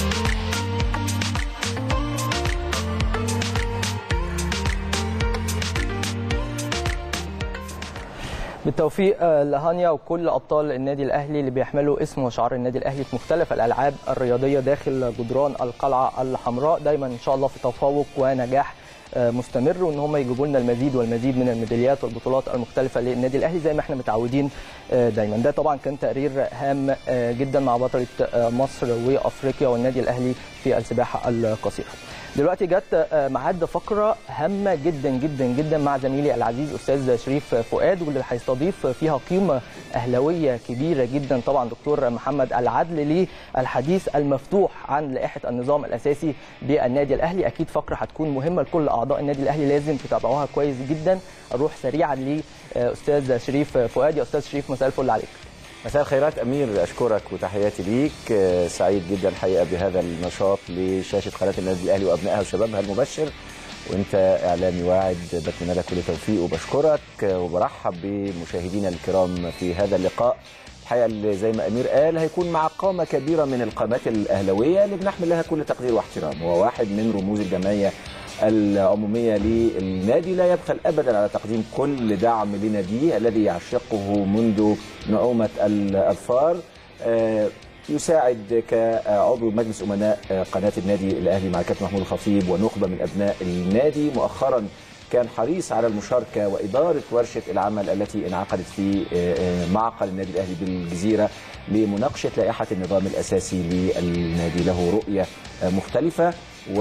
بالتوفيق آه، لهانيا وكل ابطال النادي الاهلي اللي بيحملوا اسم وشعار النادي الاهلي في مختلف الالعاب الرياضيه داخل جدران القلعه الحمراء دايما ان شاء الله في تفوق ونجاح آه، مستمر وان هم يجيبوا لنا المزيد والمزيد من الميداليات والبطولات المختلفه للنادي الاهلي زي ما احنا متعودين آه، دايما ده طبعا كان تقرير هام آه، جدا مع بطله آه، مصر وافريقيا والنادي الاهلي في السباحه القصيره دلوقتي جت آه، ميعاد فقره هامه جدا جدا جدا مع زميلي العزيز استاذ شريف فؤاد واللي هيستضيف فيها قيمه اهلاويه كبيره جدا طبعا دكتور محمد العدل للحديث المفتوح عن لائحه النظام الاساسي بالنادي الاهلي اكيد فقره هتكون مهمه لكل اعضاء النادي الاهلي لازم تتابعوها كويس جدا اروح سريعا لاستاذ شريف فؤاد يا استاذ شريف مساء الفل عليك مساء الخيرات امير اشكرك وتحياتي ليك آه، سعيد جدا الحقيقه بهذا النشاط لشاشه قناه النادي الاهلي وابنائها وشبابها المبشر وانت اعلامي واعد بتمنى لك كل توفيق وبشكرك آه، وبرحب بمشاهدينا الكرام في هذا اللقاء الحقيقه اللي زي ما امير قال هيكون مع قامه كبيره من القامات الاهلاويه اللي بنحمل لها كل تقدير واحترام هو واحد من رموز الجمعيه العموميه للنادي لا يبخل ابدا على تقديم كل دعم لناديه الذي يعشقه منذ نعومه الاظفار آه، يساعد كعضو مجلس امناء آه، قناه النادي الاهلي مع الكابتن محمود الخطيب ونخبه من ابناء النادي مؤخرا كان حريص على المشاركه واداره ورشه العمل التي انعقدت في آه، آه، معقل النادي الاهلي بالجزيره لمناقشه لائحه النظام الاساسي للنادي له رؤيه آه، مختلفه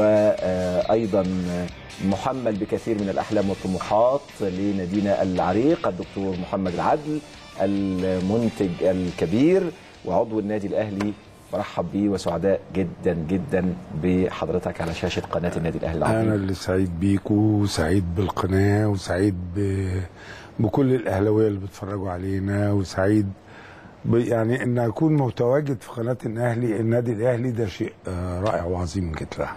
وايضا محمل بكثير من الاحلام والطموحات لنادينا العريق الدكتور محمد العدل المنتج الكبير وعضو النادي الاهلي برحب بيه وسعداء جدا جدا بحضرتك على شاشه قناه النادي الاهلي انا العظيم اللي سعيد بيكو وسعيد بالقناه وسعيد ب... بكل الاهلاويه اللي بيتفرجوا علينا وسعيد ب... يعني ان اكون متواجد في قناه الاهلي النادي الاهلي ده شيء آه، رائع وعظيم جدا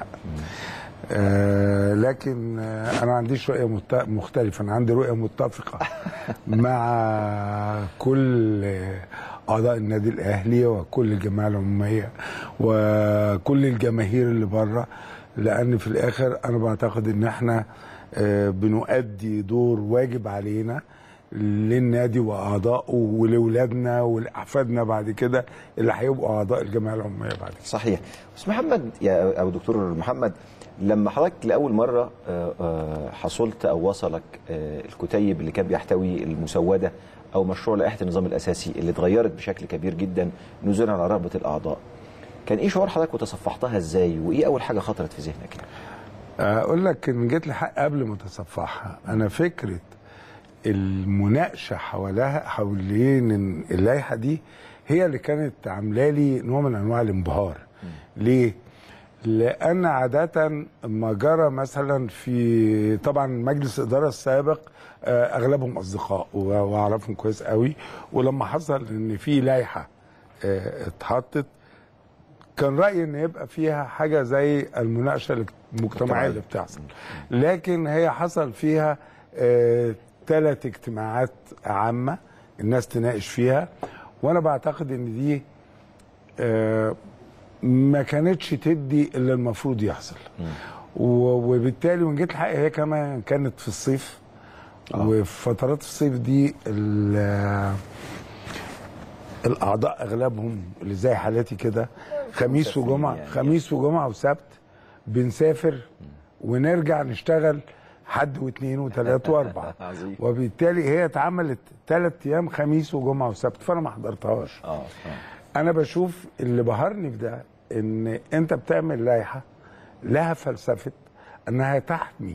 آه لكن آه انا ما عنديش رؤيه مت- مختلفه انا عندي رؤيه متفقه مع كل آه، اعضاء النادي الاهلي وكل الجماعه العموميه وكل الجماهير اللي بره لان في الاخر انا بعتقد ان احنا آه، بنؤدي دور واجب علينا للنادي واعضائه ولاولادنا ولاحفادنا بعد كده اللي هيبقوا اعضاء الجمعيه العموميه بعد كده صحيح بس محمد يا او دكتور محمد لما حضرتك لاول مره آه، آه، حصلت او وصلك آه، الكتيب اللي كان بيحتوي المسوده او مشروع لائحه النظام الاساسي اللي اتغيرت بشكل كبير جدا نزولا على رغبه الاعضاء كان ايه شعور حضرتك وتصفحتها ازاي وايه اول حاجه خطرت في ذهنك اقول لك ان جيت لحق قبل ما اتصفحها انا فكره المناقشه حواليها حوالين اللائحه دي هي اللي كانت عامله لي نوع من انواع الانبهار ليه لان عاده ما جرى مثلا في طبعا مجلس الاداره السابق آه، اغلبهم اصدقاء و- واعرفهم كويس قوي ولما حصل ان في لائحه آه، اتحطت كان رايي ان يبقى فيها حاجه زي المناقشه المجتمعيه اللي بتحصل لكن هي حصل فيها ثلاث اجتماعات عامه الناس تناقش فيها وانا بعتقد ان دي آه، ما كانتش تدي اللي المفروض يحصل و- وبالتالي من جيت الحقيقه هي كمان كانت في الصيف وفي فترات الصيف دي ال- الاعضاء اغلبهم اللي زي حالاتي كده خميس وجمعه يعني. خميس وجمعه وسبت بنسافر ونرجع نشتغل حد واثنين وثلاث واربع عظيم. وبالتالي هي اتعملت ثلاث ايام خميس وجمعه وسبت فانا ما حضرتهاش اه انا بشوف اللي بهرني في ده ان انت بتعمل لائحه لها فلسفه انها تحمي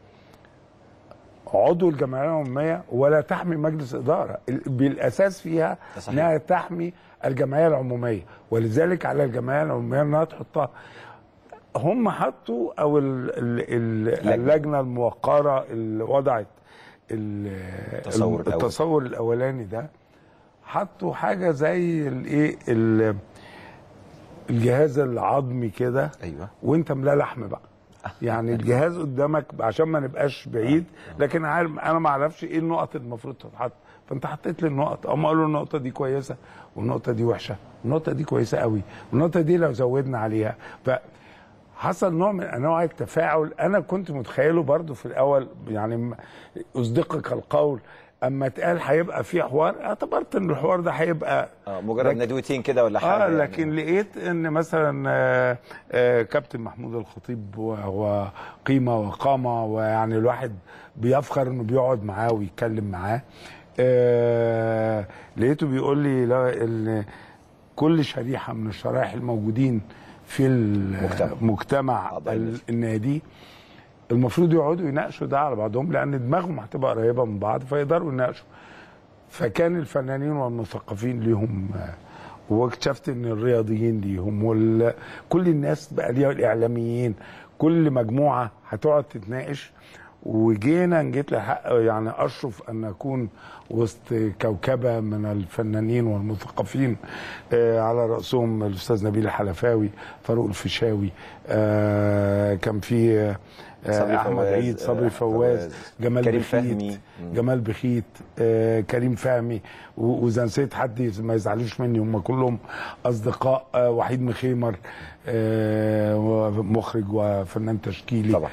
عضو الجمعيه العموميه ولا تحمي مجلس اداره ال- بالاساس فيها ده صحيح. انها تحمي الجمعيه العموميه ولذلك على الجمعيه العموميه انها تحطها هم حطوا او ال ال ال اللجنه الموقره اللي وضعت ال- التصور الأول. التصور الاولاني ده حطوا حاجه زي الايه ال- الجهاز العظمي كده ايوه وانت ملا لحم بقى يعني الجهاز قدامك عشان ما نبقاش بعيد لكن عارف انا ما اعرفش ايه النقط اللي المفروض تتحط فانت حطيت لي النقط هم قالوا النقطه دي كويسه والنقطه دي وحشه النقطه دي كويسه قوي والنقطه دي لو زودنا عليها ف حصل نوع من انواع التفاعل انا كنت متخيله برضو في الاول يعني م- اصدقك القول اما اتقال هيبقى في حوار اعتبرت ان الحوار ده هيبقى اه مجرد لكن- ندوتين كده ولا حاجه اه يعني. لكن لقيت ان مثلا آه، آه، كابتن محمود الخطيب هو قيمه وقامه ويعني الواحد بيفخر انه بيقعد معاه ويتكلم معاه آه، لقيته بيقول لي لا ان كل شريحه من الشرائح الموجودين في المجتمع ال- النادي المفروض يقعدوا يناقشوا ده على بعضهم لان دماغهم هتبقى قريبه من بعض فيقدروا يناقشوا فكان الفنانين والمثقفين ليهم آه، واكتشفت ان الرياضيين ليهم وكل الناس بقى ليها الاعلاميين كل مجموعه هتقعد تتناقش وجينا جيت لحق يعني اشرف ان اكون وسط كوكبه من الفنانين والمثقفين آه، على راسهم الاستاذ نبيل الحلفاوي فاروق الفيشاوي آه، كان في آه، صبري احمد فواز، عيد صبري آه، فواز فواز، جمال كريم بخيت فهمي. مم. جمال بخيت آه، كريم فهمي و- واذا نسيت حد ما يزعلوش مني هم كلهم اصدقاء آه، وحيد مخيمر آه، مخرج وفنان تشكيلي طبعا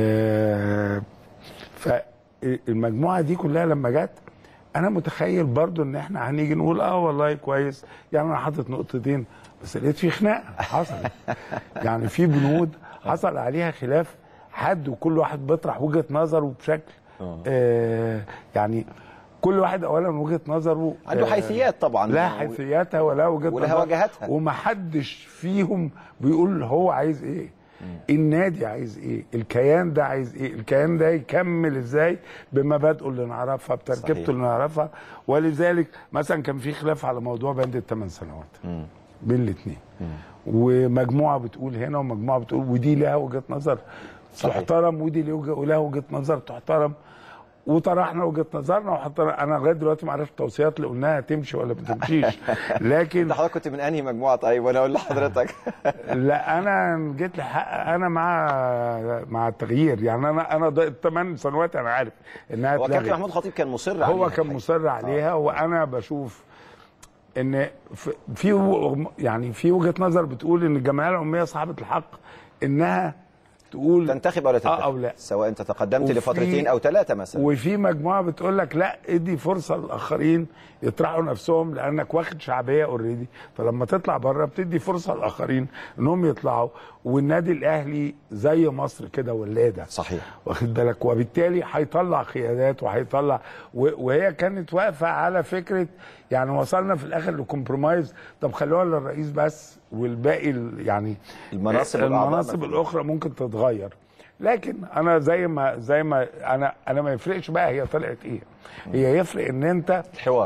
فالمجموعه دي كلها لما جت انا متخيل برضو ان احنا هنيجي نقول اه والله كويس يعني انا حاطط نقطتين بس لقيت في خناقه حصلت يعني في بنود حصل عليها خلاف حد وكل واحد بيطرح وجهه نظره بشكل آه يعني كل واحد اولا وجهه نظره عنده آه، حيثيات طبعا لا حيثياتها ولا وجهه ولها نظر. وجهاتها. ومحدش فيهم بيقول هو عايز ايه النادي عايز ايه الكيان ده عايز ايه الكيان ده يكمل ازاي بمبادئه اللي نعرفها صحيح. بتركيبته اللي نعرفها ولذلك مثلا كان في خلاف على موضوع بند الثمان سنوات بين الاثنين ومجموعه بتقول هنا ومجموعه بتقول ودي لها وجهه نظر صحيح. تحترم ودي لها وجهه نظر تحترم وطرحنا وجهه نظرنا وحطينا انا لغايه دلوقتي ما عرفت التوصيات اللي قلناها تمشي ولا ما تمشيش لكن انت حضرتك كنت من انهي مجموعه طيب وانا اقول لحضرتك لا انا جيت لحق انا مع مع التغيير يعني انا انا الثمان سنوات انا عارف انها هو كابتن اتلغت. محمود خطيب كان مصر عليها هو كان مصر عليها وانا بشوف ان في- في و- يعني في وجهه نظر بتقول ان الجمعيه العموميه صاحبه الحق انها تقول تنتخب او لا تنتخب اه او لا سواء انت تقدمت وفي- لفترتين او ثلاثه مثلا وفي مجموعه بتقول لك لا ادي فرصه للاخرين يطرحوا نفسهم لانك واخد شعبيه اوريدي فلما تطلع بره بتدي فرصه للاخرين انهم يطلعوا والنادي الاهلي زي مصر كده ولاده صحيح واخد بالك وبالتالي هيطلع قيادات وهيطلع و- وهي كانت واقفه على فكره يعني وصلنا في الاخر لكومبرومايز طب خلوها للرئيس بس والباقي ال- يعني المناصب والأعضاء المناصب مثلاً. الاخرى ممكن تتغير لكن انا زي ما زي ما انا انا ما يفرقش بقى هي طلعت ايه هي يفرق ان انت الحوار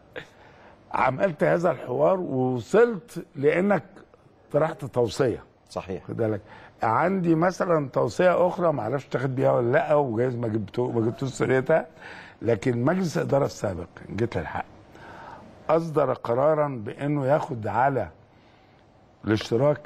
عملت هذا الحوار ووصلت لانك طرحت توصيه صحيح خد بالك عندي مثلا توصيه اخرى ما اعرفش تاخد بيها ولا لا وجايز ما جبتو ما جبتوش سيرتها لكن مجلس الاداره السابق جيت للحق اصدر قرارا بانه ياخد على الاشتراك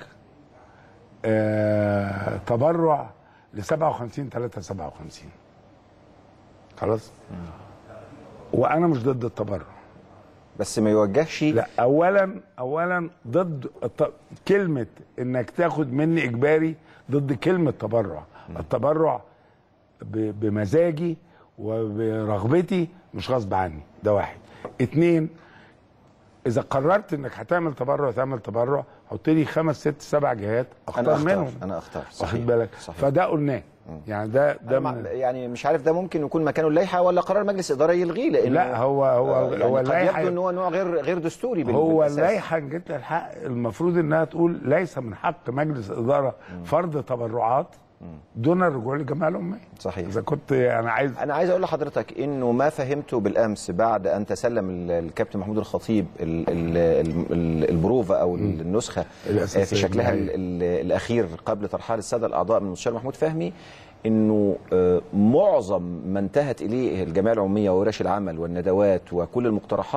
آه تبرع ل 57 3 57 خلاص وانا مش ضد التبرع بس ما يوجهش لا اولا اولا ضد الت... كلمه انك تاخد مني اجباري ضد كلمه تبرع التبرع ب... بمزاجي وبرغبتي مش غصب عني ده واحد اتنين اذا قررت انك هتعمل تبرع تعمل تبرع حط لي خمس ست سبع جهات اختار انا اختار منهم انا اختار صحيح واخد بالك صحيح. فده قلناه يعني ده ده أنا من مع- يعني مش عارف ده ممكن يكون مكانه اللائحه ولا قرار مجلس اداره يلغيه لان لا هو هو يعني هو قد اللائحه يبدو ان هو نوع غير غير دستوري بال- هو بالأساس. اللائحه إن جيت للحق المفروض انها تقول ليس من حق مجلس اداره فرض تبرعات دون الرجوع للجمعيه العموميه صحيح اذا كنت انا عايز انا عايز اقول لحضرتك انه ما فهمته بالامس بعد ان تسلم ال- الكابتن محمود الخطيب ال- ال- ال- ال- البروفه او النسخه الأساسية في شكلها ال- ال- الاخير قبل ترحال الساده الاعضاء من المستشار محمود فهمي انه آه، معظم ما انتهت اليه الجمعيه العموميه وورش العمل والندوات وكل المقترحات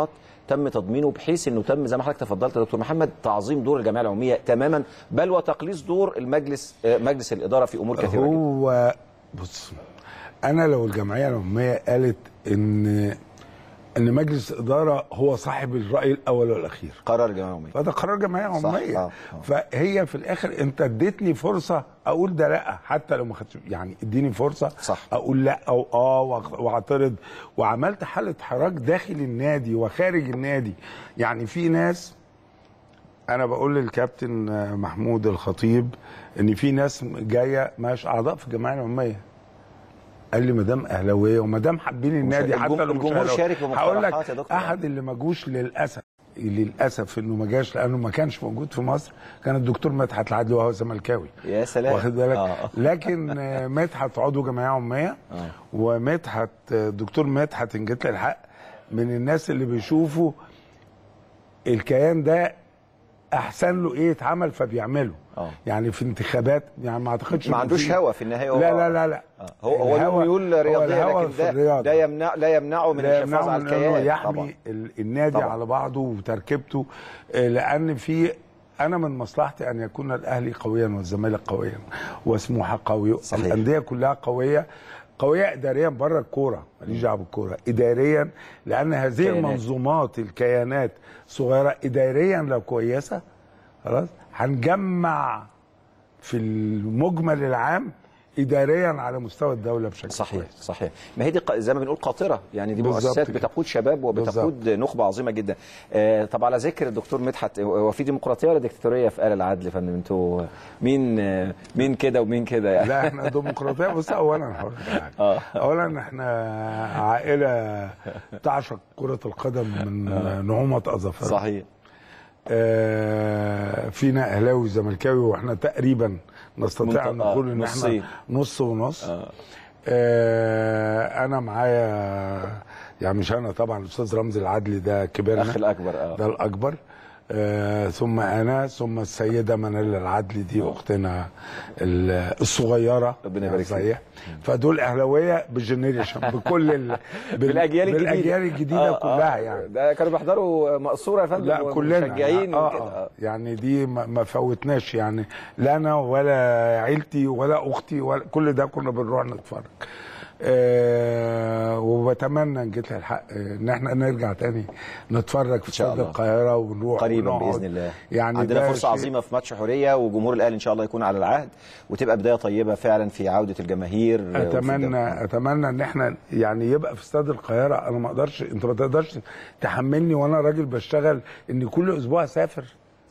تم تضمينه بحيث انه تم زي ما حضرتك تفضلت يا دكتور محمد تعظيم دور الجمعيه العموميه تماما بل وتقليص دور المجلس آه، مجلس الاداره في امور كثيره جدا. هو بص انا لو الجمعيه العموميه قالت ان ان مجلس الاداره هو صاحب الراي الاول والاخير قرار الجمعيه العموميه فده قرار جمعيه صح، عموميه آه، فهي في الاخر انت اديتني فرصه اقول ده لا حتى لو ما خدتش يعني اديني فرصه صح. اقول لا او اه وأغ- واعترض وعملت حاله حراك داخل النادي وخارج النادي يعني في ناس انا بقول للكابتن آه، محمود الخطيب ان في ناس جايه مش اعضاء في الجمعيه العموميه قال لي مدام اهلاويه ومدام حابين النادي الجم- حتى لو مش الجمهور أهلاوية. شارك بمقترحات هقول لك يا دكتور. احد اللي ما جوش للاسف للاسف انه ما جاش لانه ما كانش موجود في مصر كان الدكتور مدحت العدل وهو زملكاوي يا سلام واخد بالك آه. لكن آه، مدحت عضو جمعيه عموميه ومدحت آه، دكتور مدحت ان جيت للحق من الناس اللي بيشوفوا الكيان ده احسن له ايه يتعمل فبيعمله آه. يعني في انتخابات يعني ما اعتقدش ما إنه عندوش في- هوا في النهايه هو لا لا لا لا آه. هو هو له الهوا- ميول هو رياضيه الهوا لكن في ده الرياضة. ده يمنع لا يمنعه من لا الحفاظ يمنعه على من إنه الكيان يحمي طبعا ال- النادي طبعا. على بعضه وتركيبته آه، لان في انا من مصلحتي ان يكون الاهلي قويا والزمالك قويا وسموحه قوي صحيح. الانديه كلها قويه قويه اداريا بره الكوره ماليش دعوه بالكوره اداريا لان هذه كيانات. المنظومات الكيانات صغيره اداريا لو كويسه خلاص هنجمع في المجمل العام اداريا على مستوى الدوله بشكل صحيح كويس. صحيح ما هي دي ق- زي ما بنقول قاطره يعني دي بالظبط مؤسسات كده. بتقود شباب وبتقود نخبه عظيمه جدا آه طب على ذكر الدكتور مدحت هو في ديمقراطيه ولا ديكتاتوريه في آل العدل يا فندم انتوا مين آه، مين كده ومين كده يعني لا احنا ديمقراطيه بص اولا هقول لك حاجة. آه. اولا احنا عائله تعشق كره القدم من نعومه اظافرها صحيح آه فينا اهلاوي وزملكاوي واحنا تقريبا نستطيع ان منطقة- نقول ان نصين. احنا نص ونص آه انا معايا يعني مش انا طبعا الاستاذ رمزي العدلي ده كبرنا الاخ الاكبر اه ده الاكبر آه ثم انا ثم السيده منال العدلي دي اختنا ال- الصغيره ربنا يبارك فيك. صحيح فدول اهلاويه بالجنريشن بكل ال... بال- بالاجيال الجديده بالاجيال الجديده آه، كلها آه. يعني ده كانوا بيحضروا مقصوره يا فندم لا كلنا مشجعين آه وكده. آه يعني دي ما ما فوتناش يعني لا انا ولا عيلتي ولا اختي ولا كل ده كنا بنروح نتفرج آه وبتمنى ان جيت الحق آه، ان احنا نرجع تاني نتفرج في شاء استاد الله. القاهره ونروح قريبا ونقعد. باذن الله يعني عندنا ده فرصه شيء- عظيمه في ماتش حوريه وجمهور الاهلي ان شاء الله يكون على العهد وتبقى بدايه طيبه فعلا في عوده الجماهير وفي الدوري. اتمنى اتمنى ان احنا يعني يبقى في استاد القاهره انا ما اقدرش انت ما تقدرش تحملني وانا راجل بشتغل ان كل اسبوع اسافر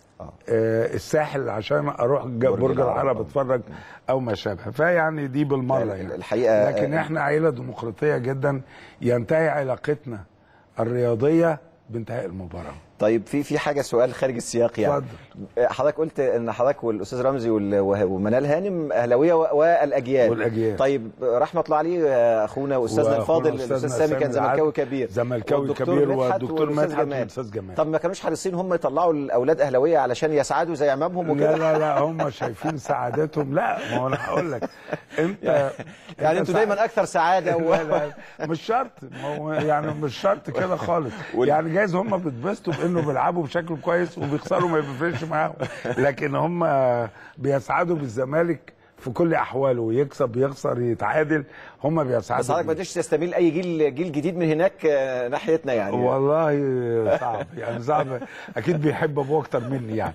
آه الساحل عشان اروح ج- برج برج العرب. العرب اتفرج او ما شابه فيعني دي بالمره يعني الحقيقه لكن احنا عيله ديمقراطيه جدا ينتهي علاقتنا الرياضيه بانتهاء المباراه طيب في في حاجه سؤال خارج السياق يعني اتفضل. حضرتك قلت ان حضرتك والاستاذ رمزي وال- وه- ومنال هانم اهلاويه و- والاجيال والأجيال. طيب رحمه الله عليه آه، اخونا واستاذنا وأخونا الفاضل أستاذنا الاستاذ سامي كان سامي زملكاوي العدل، كبير زملكاوي والدكتور كبير مدحت والدكتور والأستاذ مدحت جمال. والأستاذ جمال. طب ما كانوش حريصين هم يطلعوا الاولاد اهلاويه علشان يسعدوا زي عمامهم وكده لا لا لا هم شايفين سعادتهم لا ما هو انا هقول لك انت يعني انتوا دايما اكثر سعاده و... لا لا مش شرط ما هو يعني مش شرط كده خالص يعني جايز هم بيتبسطوا بانه بيلعبوا بشكل كويس وبيخسروا ما بيفرقش معاهم لكن هم بيسعدوا بالزمالك في كل احواله يكسب يخسر يتعادل هم بيسعدوا بس حضرتك ما بيه. تقدرش تستميل اي جيل جيل جديد من هناك آه، ناحيتنا يعني والله صعب يعني صعب اكيد بيحب ابوه اكتر مني يعني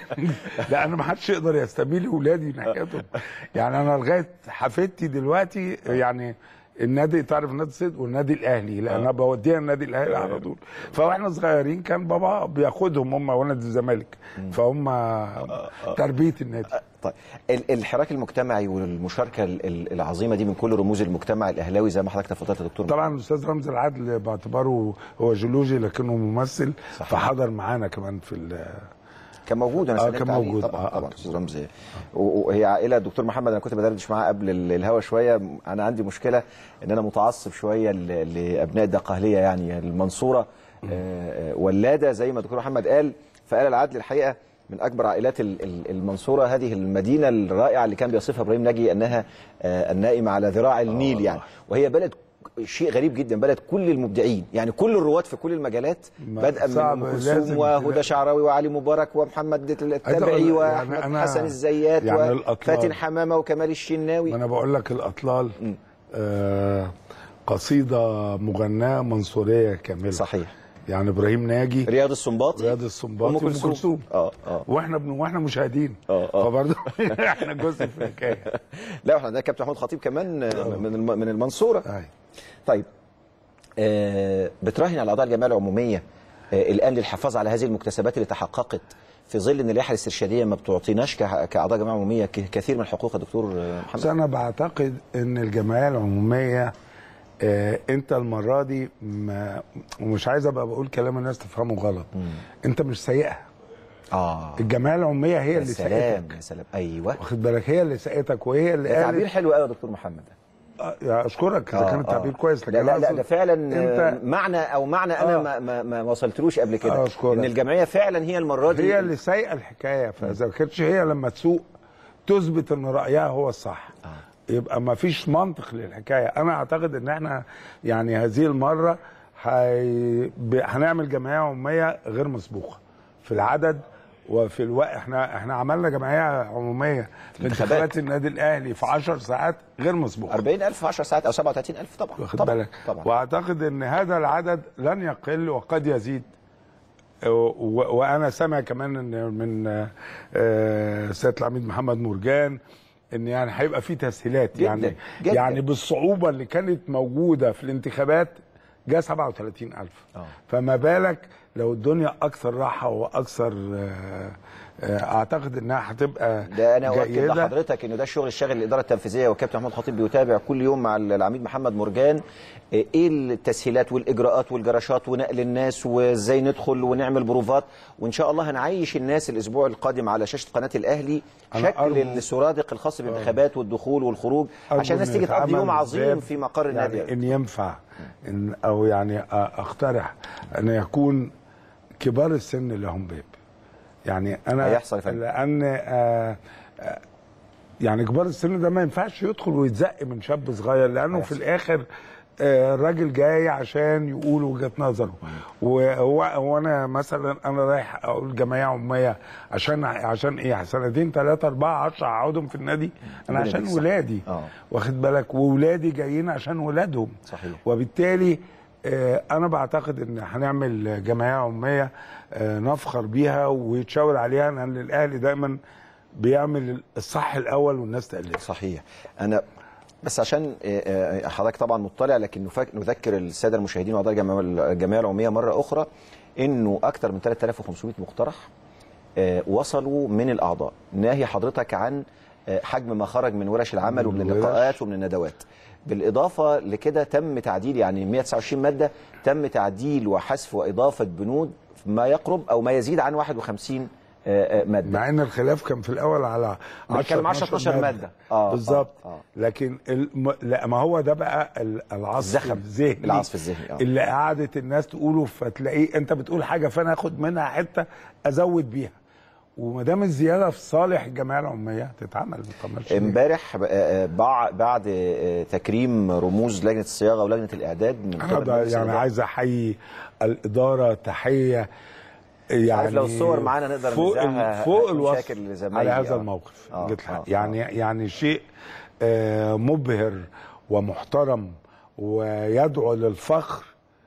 لا انا ما حدش يقدر يستميل ولادي ناحيتهم يعني انا لغايه حفيدتي دلوقتي يعني النادي تعرف نادي الصيد والنادي الاهلي لان انا بوديها النادي الاهلي على طول فاحنا صغيرين كان بابا بياخدهم هم ونادي الزمالك فهم تربيه النادي طيب ال- الحراك المجتمعي والمشاركه ال- ال- العظيمه دي من كل رموز المجتمع الاهلاوي زي ما حضرتك تفضلت يا دكتور طبعا الاستاذ رمزي العدل باعتباره هو جيولوجي لكنه ممثل فحضر معانا كمان في ال- كان موجود انا آه، سلمت كان عليه موجود. طبعا آه، طبعا استاذ رمزي و- وهي عائله الدكتور محمد انا كنت بدردش معاه قبل ال- الهوا شويه انا عندي مشكله ان انا متعصب شويه ل- لابناء الدقهليه يعني المنصوره آه، آه، ولاده زي ما الدكتور محمد قال فقال العدل الحقيقه من اكبر عائلات ال- ال- المنصوره هذه المدينه الرائعه اللي كان بيصفها ابراهيم ناجي انها آه، النائمه على ذراع النيل يعني وهي بلد شيء غريب جدا بلد كل المبدعين يعني كل الرواد في كل المجالات ما- بدءا من صعب، ام لازم كلثوم وهدى كده. شعراوي وعلي مبارك ومحمد عايز التبعي أقول- يعني واحمد أنا- حسن الزيات يعني وفاتن الأطلال. حمامه وكمال الشناوي ما انا بقول لك الاطلال آه قصيده مغناه منصوريه كامله صحيح يعني ابراهيم ناجي رياض السنباطي رياض السنباطي أم كلثوم. اه اه واحنا بن... واحنا مشاهدين اه اه فبرضه احنا جزء في الحكايه لا واحنا ده كابتن محمود خطيب كمان آه، من الم- من المنصوره أي. طيب آه بتراهن على اعضاء الجمعيه العموميه آه الان للحفاظ على هذه المكتسبات اللي تحققت في ظل ان اللائحه الاسترشاديه ما بتعطيناش كه- كاعضاء جمعيه عموميه ك- كثير من الحقوق يا دكتور آه، بس محمد انا بعتقد ان الجمعيه العموميه آه انت المره دي ما ومش عايز ابقى بقول كلام الناس تفهمه غلط انت مش سايقها اه الجمعيه العموميه هي يا اللي سلام ساقتك يا سلام ايوه واخد بالك هي اللي ساقتك وهي اللي ده تعبير قالت حلو قوي يا دكتور محمد آه، يا اشكرك اذا آه، كان التعبير آه. كويس لكن لا لا, لا أقصد ده فعلا انت آه، معنى او معنى انا آه. ما, ما, ما وصلتلوش قبل كده آه، أشكرك. ان الجمعيه فعلا هي المره دي هي اللي سايقه الحكايه فاذا ما كانتش هي لما تسوق تثبت ان رايها هو الصح يبقى ما فيش منطق للحكايه انا اعتقد ان احنا يعني هذه المره هي... ب... هنعمل جمعيه عموميه غير مسبوقه في العدد وفي الوقت احنا احنا عملنا جمعيه عموميه في انتخابات. انتخابات النادي الاهلي في 10 ساعات غير مسبوقه 40000 في 10 ساعات او 37000 طبعا واخد طبعا بالك طبعا واعتقد ان هذا العدد لن يقل وقد يزيد و- وانا سامع كمان ان من آه، سياده العميد محمد مرجان ان يعني هيبقى في تسهيلات جداً، يعني جداً. يعني بالصعوبه اللي كانت موجوده في الانتخابات جاء 37000 آه. فما بالك لو الدنيا اكثر راحه واكثر آه، آه، اعتقد انها هتبقى ده انا اؤكد جيدة. لحضرتك انه ده الشغل الشاغل للاداره التنفيذيه والكابتن محمود خطيب بيتابع كل يوم مع العميد محمد مرجان ايه التسهيلات والاجراءات والجراشات ونقل الناس وازاي ندخل ونعمل بروفات وان شاء الله هنعيش الناس الاسبوع القادم على شاشه قناه الاهلي أنا شكل أرجو- السرادق الخاص بالانتخابات والدخول والخروج أرجو عشان الناس إن تيجي تقضي يتعمل يوم عظيم بالذات في مقر النادي يعني ان ينفع إن او يعني أ- اقترح ان يكون كبار السن لهم باب يعني انا هيحصل يا فندم. لان آه، آه، يعني كبار السن ده ما ينفعش يدخل ويتزق من شاب صغير لانه في الاخر آه، الراجل جاي عشان يقول وجهه نظره وهو هو انا مثلا انا رايح اقول جمعيه عموميه عشان عشان ايه سنتين ثلاثه اربعه عشرة اقعدهم في النادي انا ربنا عشان يديك الصحة. ولادي اه واخد بالك وولادي جايين عشان ولادهم صحيح وبالتالي آه، انا بعتقد ان هنعمل جمعيه عموميه آه، نفخر بيها ويتشاور عليها لان الاهلي دايما بيعمل الصح الاول والناس تقلده صحيح انا بس عشان آه، آه، حضرتك طبعا مطلع لكن نفك- نذكر الساده المشاهدين واعضاء الجمعيه الجمعية العموميه مره اخرى انه اكثر من 3500 مقترح آه، وصلوا من الاعضاء ناهي حضرتك عن آه، حجم ما خرج من ورش العمل ومن الورش. اللقاءات ومن الندوات بالاضافه لكده تم تعديل يعني 129 ماده تم تعديل وحذف واضافه بنود ما يقرب او ما يزيد عن 51 آه، آه، ماده مع ان الخلاف كان في الاول على بنتكلم 10 12 ماده اه بالظبط آه، آه. لكن الم... لا ما هو ده بقى ال- العصف الزخم. الذهني العصف الذهني، آه. اللي قعدت الناس تقوله فتلاقيه انت بتقول حاجه فانا اخد منها حته ازود بيها وما دام الزياده في صالح الجمعيه العموميه تتعمل ما تتعملش ليه؟ امبارح آه، آه، بع- بعد آه، تكريم رموز لجنه الصياغه ولجنه الاعداد من انا قبل بقى مجلس يعني الإدارة. عايز احيي الاداره تحيه يعني عارف لو الصور معانا نقدر فوق نذاعها ال- فوق هكون الوصف شاكر لزمايلي، على هذا آه. الموقف آه، جيت الحق. آه، يعني يعني شيء آه، مبهر ومحترم ويدعو للفخر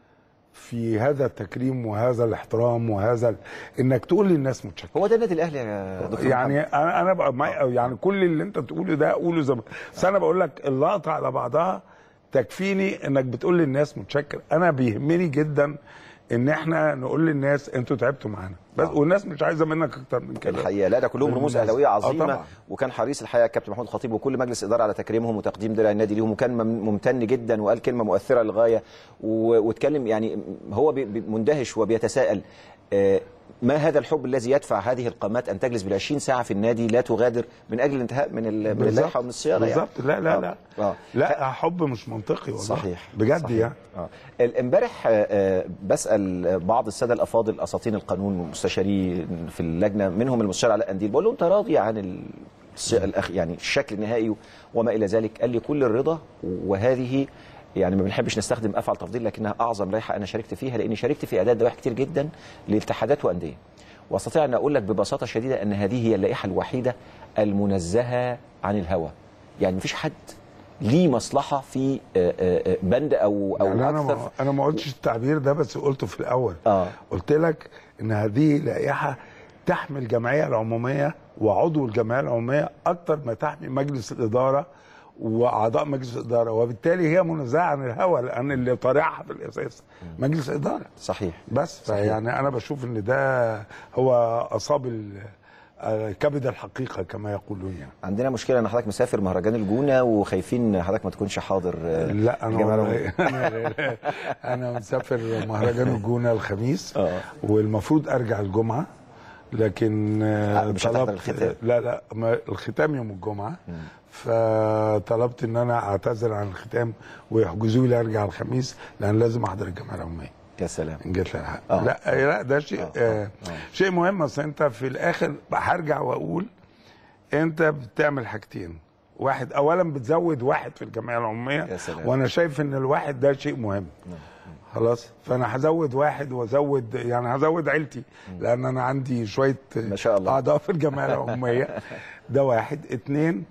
في هذا التكريم وهذا الاحترام وهذا ال... انك تقول للناس متشكر هو ده النادي الاهلي يا دكتور يعني محمد. انا انا بقى ما يعني كل اللي انت تقوله ده اقوله زي ما بس انا بقول لك اللقطه على بعضها تكفيني انك بتقول للناس متشكر انا بيهمني جدا ان احنا نقول للناس انتوا تعبتوا معانا بس والناس مش عايزه منك اكتر من كده الحقيقه لا ده كلهم رموز بالمناسبة. اهلاويه آه عظيمه طبعا. وكان حريص الحقيقه الكابتن محمود الخطيب وكل مجلس اداره على تكريمهم وتقديم درع النادي ليهم وكان مم- ممتن جدا وقال كلمه مؤثره للغايه و- واتكلم يعني هو بي- بي- مندهش وبيتساءل آه، ما هذا الحب الذي يدفع هذه القامات ان تجلس بال 20 ساعه في النادي لا تغادر من اجل الانتهاء من ال- من اللائحه ومن الصياغه يعني بالظبط لا لا لا آه. لا حب مش منطقي والله صحيح بجد صحيح. يعني آه. ال- امبارح آه، آه، بسال بعض الساده الافاضل اساطين القانون والمستشارين في اللجنه منهم المستشار علاء قنديل بقول له انت راضي عن الص- الأخ يعني الشكل النهائي وما الى ذلك قال لي كل الرضا وهذه يعني ما بنحبش نستخدم افعل تفضيل لكنها اعظم لائحه انا شاركت فيها لاني شاركت في اعداد لوائح كتير جدا لاتحادات وانديه واستطيع ان اقول لك ببساطه شديده ان هذه هي اللائحه الوحيده المنزهه عن الهوى يعني مفيش حد ليه مصلحه في آه، آه، آه، بند او او يعني انا اكثر ما انا ما قلتش التعبير ده بس قلته في الاول اه قلت لك ان هذه لائحه تحمي الجمعيه العموميه وعضو الجمعيه العموميه اكتر ما تحمي مجلس الاداره واعضاء مجلس الاداره وبالتالي هي منزهه عن الهوى لان اللي طارحها في الاساس مجلس اداره صحيح بس صحيح. فيعني انا بشوف ان ده هو اصاب ال- آه، كبد الحقيقه كما يقولون يعني عندنا مشكله ان حضرتك مسافر مهرجان الجونه وخايفين حضرتك ما تكونش حاضر آه، لا انا الجمعية والله العمومية. انا انا مسافر مهرجان الجونه الخميس اه والمفروض ارجع الجمعه لكن آه، مش هتحضر طلبت الختام. لا لا ما الختام يوم الجمعه فطلبت ان انا اعتذر عن الختام ويحجزوا لي ارجع الخميس لان لازم احضر الجمعيه العموميه يا سلام ان جيت لي الحق آه. لا لا ده شيء آه شيء مهم اصل انت في الاخر هرجع واقول انت بتعمل حاجتين واحد اولا بتزود واحد في الجمعيه العموميه يا سلام. وانا شايف ان الواحد ده شيء مهم خلاص فانا هزود واحد وازود يعني هزود عيلتي لان انا عندي شويه ما شاء الله. اعضاء في الجمعيه العموميه ده واحد اتنين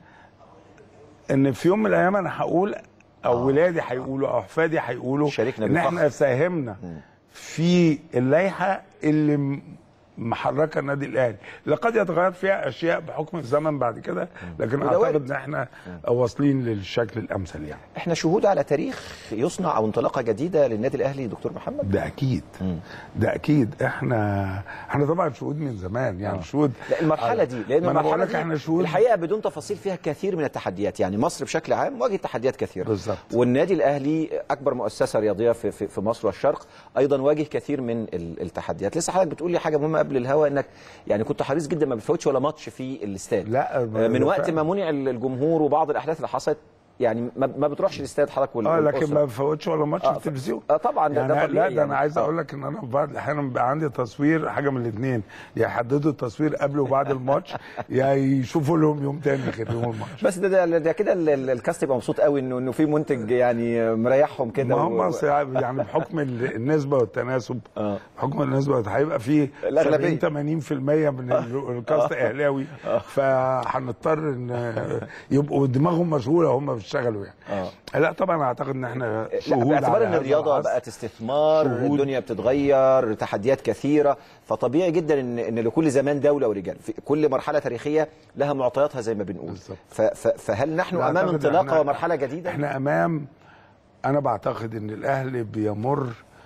ان في يوم من الايام انا هقول او ولادي هيقولوا او احفادي هيقولوا شاركنا ان احنا بفخر. ساهمنا في اللائحه اللي م- محركه النادي الاهلي لقد يتغير فيها اشياء بحكم الزمن بعد كده لكن وده وارد. اعتقد ان احنا واصلين للشكل الامثل يعني احنا شهود على تاريخ يصنع او انطلاقه جديده للنادي الاهلي دكتور محمد ده اكيد ده اكيد احنا احنا طبعا شهود من زمان يعني آه. شهود لا المرحله دي لان ما انا بقول المرحله لك دي احنا شهود الحقيقه بدون تفاصيل فيها كثير من التحديات يعني مصر بشكل عام واجهت تحديات كثيره بالظبط. والنادي الاهلي اكبر مؤسسه رياضيه في, في, في مصر والشرق ايضا واجه كثير من ال- التحديات لسه حضرتك بتقول لي حاجه مهمه قبل الهوا انك يعني كنت حريص جدا ما بتفوتش ولا ماتش في الاستاد لا آه، من وقت فعلا. ما منع الجمهور وبعض الاحداث اللي حصلت يعني ما, ما بتروحش الاستاد حضرتك وال- اه لكن والأسرة. ما بفوتش ولا ماتش آه، في التلفزيون اه طبعا ده, يعني ده لا طبيعي ده يعني. انا عايز آه. اقول لك ان انا في بعض الاحيان بيبقى عندي تصوير حاجه من الاثنين يا يحددوا التصوير قبل وبعد الماتش يا يشوفوا لهم يوم تاني غير يوم الماتش بس ده ده, ده كده ال- ال- الكاست يبقى مبسوط قوي انه انه في منتج يعني مريحهم كده ما و- هم أصل يعني بحكم ال- النسبه والتناسب آه. بحكم النسبه هيبقى في الأغلبية. 70 80% من ال- الكاست اهلاوي فهنضطر ان يبقوا دماغهم مشغوله وهم بيشتغلوا يعني اه لا طبعا اعتقد ان احنا لا شهود باعتبار على ان هذا الرياضه العصر. بقت استثمار شهود. الدنيا بتتغير تحديات كثيره فطبيعي جدا ان ان لكل زمان دوله ورجال في كل مرحله تاريخيه لها معطياتها زي ما بنقول بالظبط. ف- ف- فهل نحن لا، امام أعتقد انطلاقه إحنا- ومرحله جديده احنا امام انا بعتقد ان الاهلي بيمر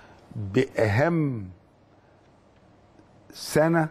باهم سنه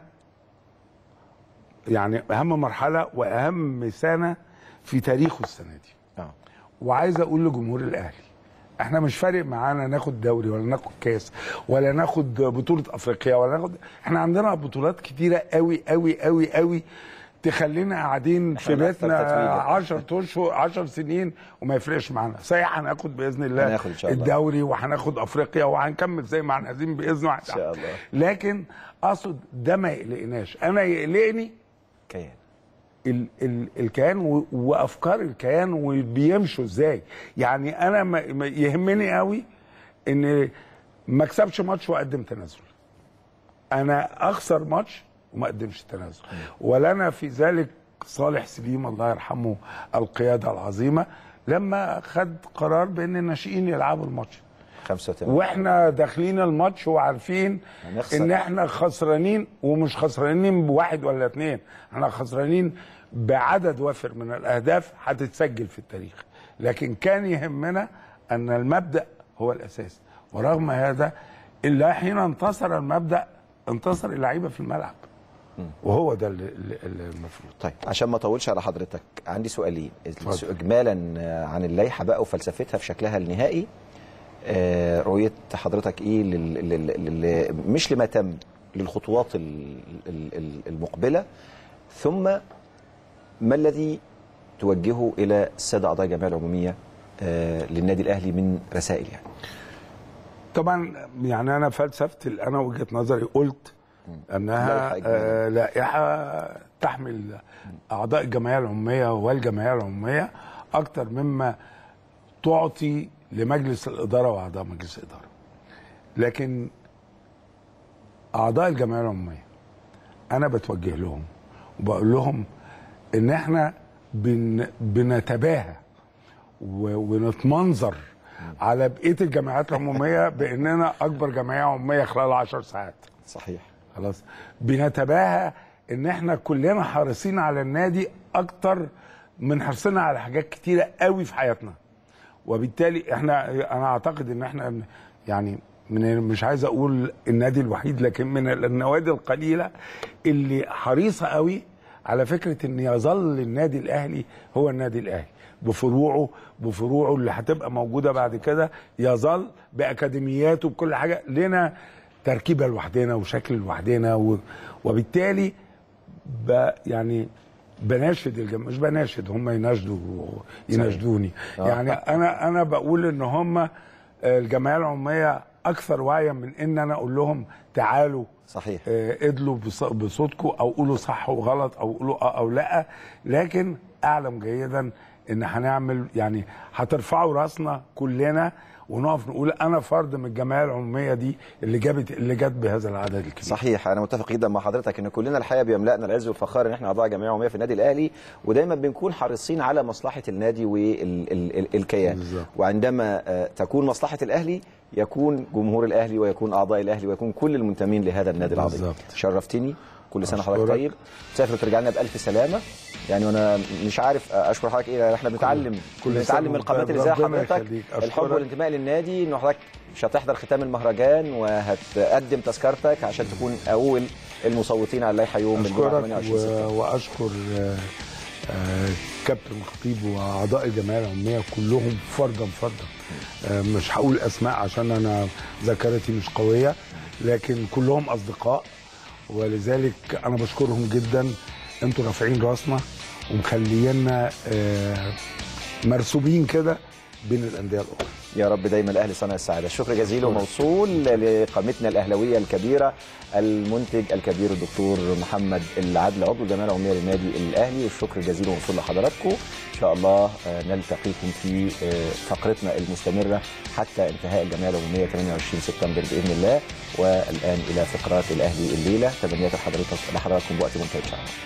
يعني اهم مرحله واهم سنه في تاريخه السنه دي آه. وعايز اقول لجمهور الاهلي احنا مش فارق معانا ناخد دوري ولا ناخد كاس ولا ناخد بطوله افريقيا ولا ناخد احنا عندنا بطولات كتيره قوي قوي قوي قوي تخلينا قاعدين في إحنا نحصل بيتنا تتويجة. 10 اشهر 10 سنين وما يفرقش معانا صحيح هناخد باذن الله هناخد إن شاء الله. الدوري وهناخد افريقيا وهنكمل زي ما احنا عايزين باذن الله إن شاء الله. لكن اقصد ده ما يقلقناش انا يقلقني كيان ال ال الكيان و- وافكار الكيان وبيمشوا ازاي يعني انا ما ما يهمني قوي ان ما اكسبش ماتش واقدم تنازل انا اخسر ماتش وما اقدمش تنازل ولنا في ذلك صالح سليم الله يرحمه القياده العظيمه لما خد قرار بان الناشئين يلعبوا الماتش 85 واحنا داخلين الماتش وعارفين هنخسر. ان احنا خسرانين ومش خسرانين بواحد ولا اتنين احنا خسرانين بعدد وافر من الاهداف هتتسجل في التاريخ لكن كان يهمنا ان المبدا هو الاساس ورغم هذا الا حين انتصر المبدا انتصر اللعيبه في الملعب وهو ده اللي, اللي اللي المفروض طيب عشان ما اطولش على حضرتك عندي سؤالين اجمالا آه، عن اللائحه بقى وفلسفتها في شكلها النهائي آه، رؤيه حضرتك ايه لل... لل... لل... مش لما تم للخطوات ال... ال- ال- المقبله ثم ما الذي توجهه الى الساده اعضاء الجمعيه العموميه آه، للنادي الاهلي من رسائل يعني طبعا يعني انا فلسفتي انا وجهه نظري قلت انها لائحة إجمالية. آه، لائحه تحمل اعضاء الجمعيه العموميه والجمعيه العموميه اكثر مما تعطي لمجلس الاداره واعضاء مجلس الاداره لكن اعضاء الجمعيه العموميه انا بتوجه لهم وبقول لهم ان احنا بن بنتباهى و- ونتمنظر على بقيه الجمعيات العموميه باننا اكبر جمعيه عموميه خلال 10 ساعات صحيح خلاص بنتباهى ان احنا كلنا حريصين على النادي اكتر من حرصنا على حاجات كتيره قوي في حياتنا وبالتالي احنا انا اعتقد ان احنا يعني من مش عايز اقول النادي الوحيد لكن من النوادي القليله اللي حريصه قوي على فكره ان يظل النادي الاهلي هو النادي الاهلي بفروعه بفروعه اللي هتبقى موجوده بعد كده يظل باكاديمياته بكل حاجه لنا تركيبه لوحدنا وشكل لوحدنا و- وبالتالي ب يعني بناشد الجماعة مش بناشد هم يناشدوا يناشدوني آه. يعني انا انا بقول ان هم الجمعيه العموميه اكثر وعيا من ان انا اقول لهم تعالوا صحيح ادلوا بص- بصوتكم او قولوا صح وغلط او قولوا اه او لا لكن اعلم جيدا ان هنعمل يعني هترفعوا راسنا كلنا ونقف نقول انا فرد من الجمعيه العموميه دي اللي جابت اللي جت بهذا العدد الكبير صحيح انا متفق جدا مع حضرتك ان كلنا الحقيقه بيملأنا العز والفخار ان احنا اعضاء جمعيه عموميه في النادي الاهلي ودايما بنكون حريصين على مصلحه النادي والكيان وعندما آه، تكون مصلحه الاهلي يكون جمهور الاهلي ويكون اعضاء الاهلي ويكون كل المنتمين لهذا النادي العظيم بالظبط. شرفتني كل سنه أشكرك. حضرتك طيب تسافر وترجع لنا بالف سلامه يعني وانا مش عارف اشكر حضرتك ايه احنا بنتعلم كل سنة بنتعلم من وأنت القناه اللي زي ربنا حضرتك يخليك. الحب أشكرك. والانتماء للنادي انه حضرتك مش هتحضر ختام المهرجان وهتقدم تذكرتك عشان تكون اول المصوتين على اللائحه يوم الجمعه اشكرك 28 سبتمبر و- واشكر آه، آه، كابتن الخطيب واعضاء الجمعيه العموميه كلهم فردا فردا آه، مش هقول اسماء عشان انا ذاكرتي مش قويه لكن كلهم اصدقاء ولذلك انا بشكرهم جدا انتوا رافعين راسنا ومخلينا آه، مرسوبين كده بين الانديه الاخرى يا رب دايما الاهلي صنع السعاده الشكر جزيل وموصول لقامتنا الاهلاويه الكبيره المنتج الكبير الدكتور محمد العدل عضو الجمعيه العموميه للنادي الاهلي والشكر الجزيل وموصول لحضراتكم ان شاء الله آه، نلتقيكم في آه، فقرتنا المستمره حتى انتهاء الجمعيه العموميه 28 سبتمبر باذن الله والان الى فقرات الاهلي الليله تمنيات لحضرتك لحضراتكم بوقت منتهي ان شاء الله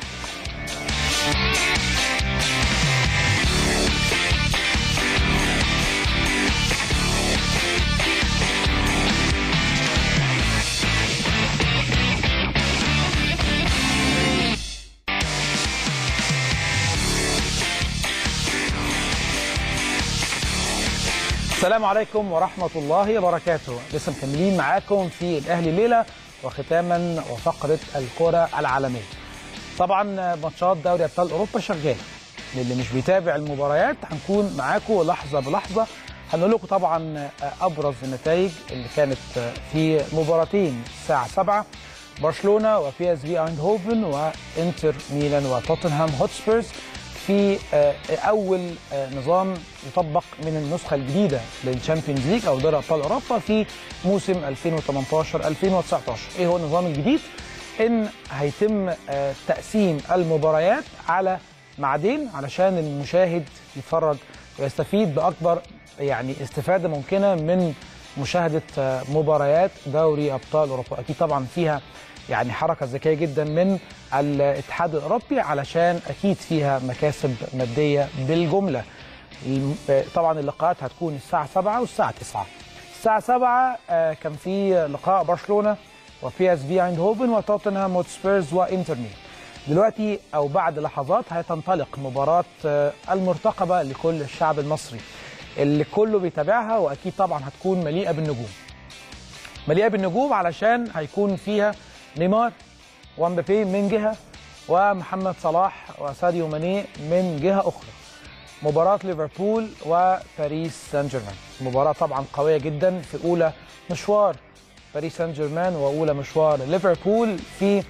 السلام عليكم ورحمة الله وبركاته لسه مكملين معاكم في الأهلي ليلة وختاما وفقرة الكرة العالمية طبعا ماتشات دوري أبطال أوروبا شغال للي مش بيتابع المباريات هنكون معاكم لحظة بلحظة هنقول لكم طبعا أبرز النتائج اللي كانت في مباراتين الساعة 7 برشلونة وبي اس في ايندهوفن وانتر ميلان وتوتنهام هوتسبيرز في آه، اول آه، نظام يطبق من النسخه الجديده للشامبيونز ليج او دوري ابطال اوروبا في موسم 2018 2019 ايه هو النظام الجديد ان هيتم آه، تقسيم المباريات على ميعادين علشان المشاهد يتفرج ويستفيد باكبر يعني استفاده ممكنه من مشاهده آه، مباريات دوري ابطال اوروبا اكيد طبعا فيها يعني حركه ذكيه جدا من الاتحاد الاوروبي علشان اكيد فيها مكاسب ماديه بالجمله الم- آه، طبعا اللقاءات هتكون الساعه 7 والساعه 9 الساعه 7 آه، كان في لقاء برشلونه وبي اس في ايندهوفن وتوتنهام هوتسبيرز وانتر ميلان دلوقتي او بعد لحظات هتنطلق مباراه آه، المرتقبه لكل الشعب المصري اللي كله بيتابعها واكيد طبعا هتكون مليئه بالنجوم مليئه بالنجوم علشان هيكون فيها نيمار ومبابي من جهه ومحمد صلاح وساديو ماني من جهه اخرى مباراة ليفربول وباريس سان جيرمان مباراة طبعا قوية جدا في أولى مشوار باريس سان جيرمان وأولى مشوار ليفربول في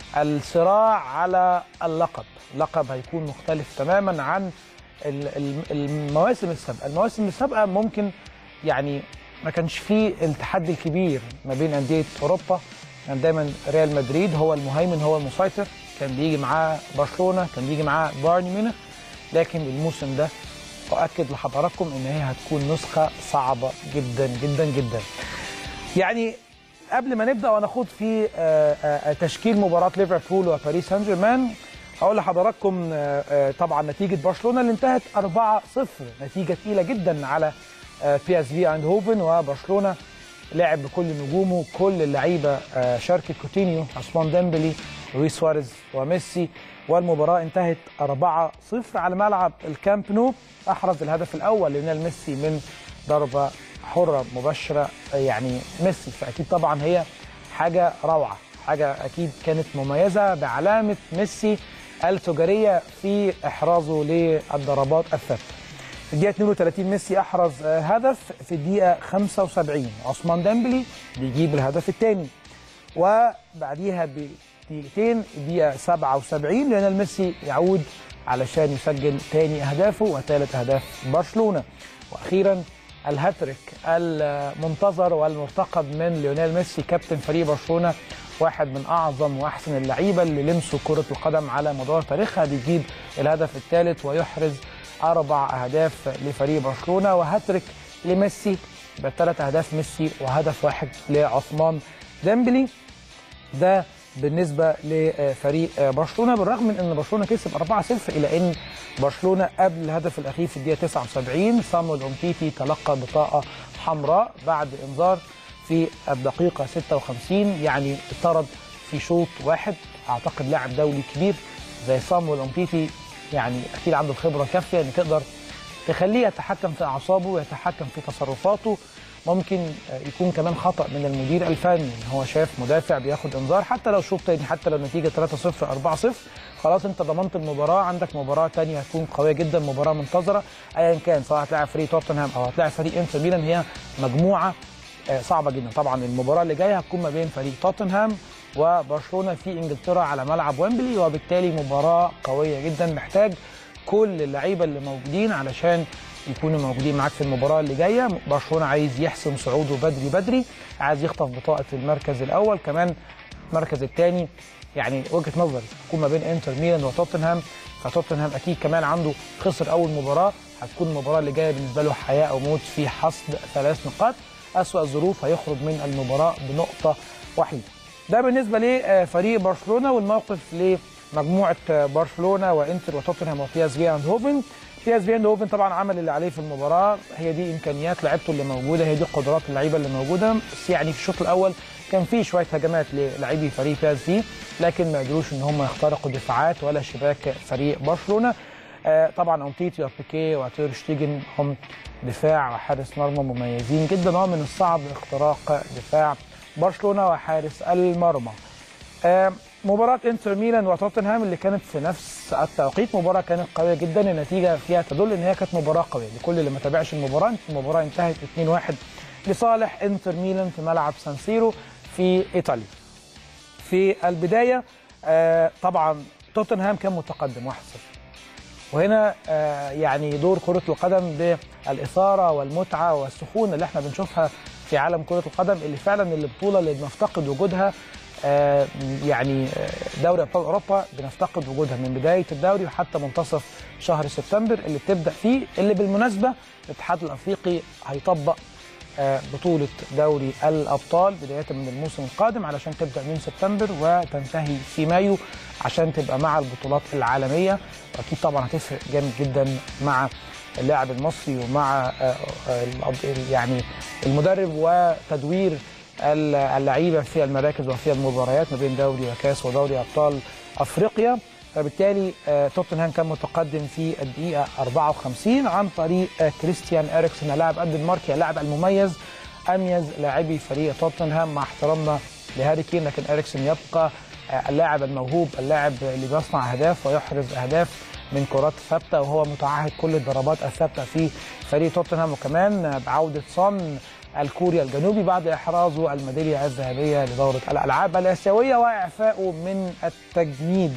الصراع على اللقب لقب هيكون مختلف تماما عن ال- ال- المواسم السابقة المواسم السابقة ممكن يعني ما كانش فيه التحدي الكبير ما بين أندية أوروبا كان دايما ريال مدريد هو المهيمن هو المسيطر كان بيجي معاه برشلونة كان بيجي معاه بايرن ميونخ لكن الموسم ده واؤكد لحضراتكم ان هي هتكون نسخه صعبه جدا جدا جدا يعني قبل ما نبدا ونخوض في آه، آه، تشكيل مباراه ليفربول وباريس سان جيرمان هقول لحضراتكم آه، آه، طبعا نتيجه برشلونه اللي انتهت 4-0 نتيجه تقيله جدا على بي اس في ايندهوفن وبرشلونه لعب بكل نجومه كل اللعيبه آه، شاركت كوتينيو عثمان ديمبلي لويس سواريز وميسي والمباراه انتهت 4-0 على ملعب الكامب نو احرز الهدف الاول ليونيل ميسي من ضربه حره مباشره يعني ميسي فاكيد طبعا هي حاجه روعه حاجه اكيد كانت مميزه بعلامه ميسي التجاريه في احرازه للضربات الثابته في الدقيقه 32 ميسي احرز آه، هدف في الدقيقه 75 عثمان ديمبلي بيجيب الهدف الثاني وبعديها بدقيقتين الدقيقه 77 ليونيل ميسي يعود علشان يسجل ثاني اهدافه وثالث اهداف برشلونه واخيرا الهاتريك المنتظر والمرتقب من ليونيل ميسي كابتن فريق برشلونه واحد من اعظم واحسن اللعيبه اللي لمسوا كره القدم على مدار تاريخها بيجيب الهدف الثالث ويحرز اربع اهداف لفريق برشلونه وهاتريك لميسي بثلاث اهداف ميسي وهدف واحد لعثمان ديمبلي ده بالنسبه لفريق برشلونه بالرغم من ان برشلونه كسب 4-0 الا ان برشلونه قبل الهدف الاخير في الدقيقه 79 صامويل اومتيتي تلقى بطاقه حمراء بعد انذار في الدقيقه 56 يعني اطرد في شوط واحد اعتقد لاعب دولي كبير زي صامويل اومتيتي يعني اكيد عنده الخبره الكافيه ان تقدر تخليه يتحكم في اعصابه ويتحكم في تصرفاته ممكن يكون كمان خطا من المدير الفني ان هو شاف مدافع بياخد انذار حتى لو شوط تاني حتى لو النتيجه 3-0 4-0 خلاص انت ضمنت المباراه عندك مباراه تانية هتكون قويه جدا مباراه منتظره ايا كان سواء هتلاعب فريق توتنهام او هتلاعب فريق انتر ميلان هي مجموعه آه، صعبه جدا طبعا المباراه اللي جايه هتكون ما بين فريق توتنهام وبرشلونه في انجلترا على ملعب ويمبلي وبالتالي مباراه قويه جدا محتاج كل اللعيبه اللي موجودين علشان يكونوا موجودين معاك في المباراه اللي جايه برشلونه عايز يحسم صعوده بدري بدري عايز يخطف بطاقه المركز الاول كمان المركز الثاني يعني وجهه نظري تكون ما بين انتر ميلان وتوتنهام فتوتنهام اكيد كمان عنده خسر اول مباراه هتكون المباراه اللي جايه بالنسبه له حياه او موت في حصد ثلاث نقاط اسوا الظروف هيخرج من المباراه بنقطه وحيده ده بالنسبه لفريق برشلونه والموقف لمجموعه برشلونه وانتر وتوتنهام وبي اس في اندهوفن بي اس في اندهوفن طبعا عمل اللي عليه في المباراه هي دي امكانيات لعيبته اللي موجوده هي دي قدرات اللعيبه اللي موجوده بس يعني في الشوط الاول كان في شويه هجمات للاعبي فريق بي اس في لكن ما قدروش ان هم يخترقوا دفاعات ولا شباك فريق برشلونه آه طبعا امتيتي وبيكي وتير شتيجن هم دفاع وحارس مرمى مميزين جدا ومن الصعب اختراق دفاع برشلونه وحارس المرمى آه مباراة انتر ميلان وتوتنهام اللي كانت في نفس التوقيت مباراة كانت قوية جدا النتيجة فيها تدل ان هي كانت مباراة قوية لكل اللي ما تابعش المباراة المباراة انتهت 2-1 لصالح انتر ميلان في ملعب سان سيرو في ايطاليا. في البداية آه طبعا توتنهام كان متقدم 1-0 وهنا آه يعني دور كرة القدم بالإثارة والمتعة والسخونة اللي احنا بنشوفها في عالم كرة القدم اللي فعلا البطولة اللي بنفتقد وجودها آه يعني دوري ابطال اوروبا بنفتقد وجودها من بدايه الدوري وحتى منتصف شهر سبتمبر اللي بتبدا فيه اللي بالمناسبه الاتحاد الافريقي هيطبق آه بطوله دوري الابطال بدايه من الموسم القادم علشان تبدا من سبتمبر وتنتهي في مايو عشان تبقى مع البطولات العالميه واكيد طبعا هتفرق جامد جدا مع اللاعب المصري ومع آه يعني المدرب وتدوير اللعيبه في المراكز وفي المباريات ما بين دوري وكاس ودوري ابطال افريقيا فبالتالي توتنهام كان متقدم في الدقيقه 54 عن طريق كريستيان اريكسون اللاعب الدنماركي اللاعب المميز اميز لاعبي فريق توتنهام مع احترامنا لهاري كين لكن اريكسون يبقى اللاعب الموهوب اللاعب اللي بيصنع اهداف ويحرز اهداف من كرات ثابته وهو متعهد كل الضربات الثابته في فريق توتنهام وكمان بعوده صن الكوري الجنوبي بعد احرازه الميداليه الذهبيه لدوره الالعاب الاسيويه واعفائه من التجنيد.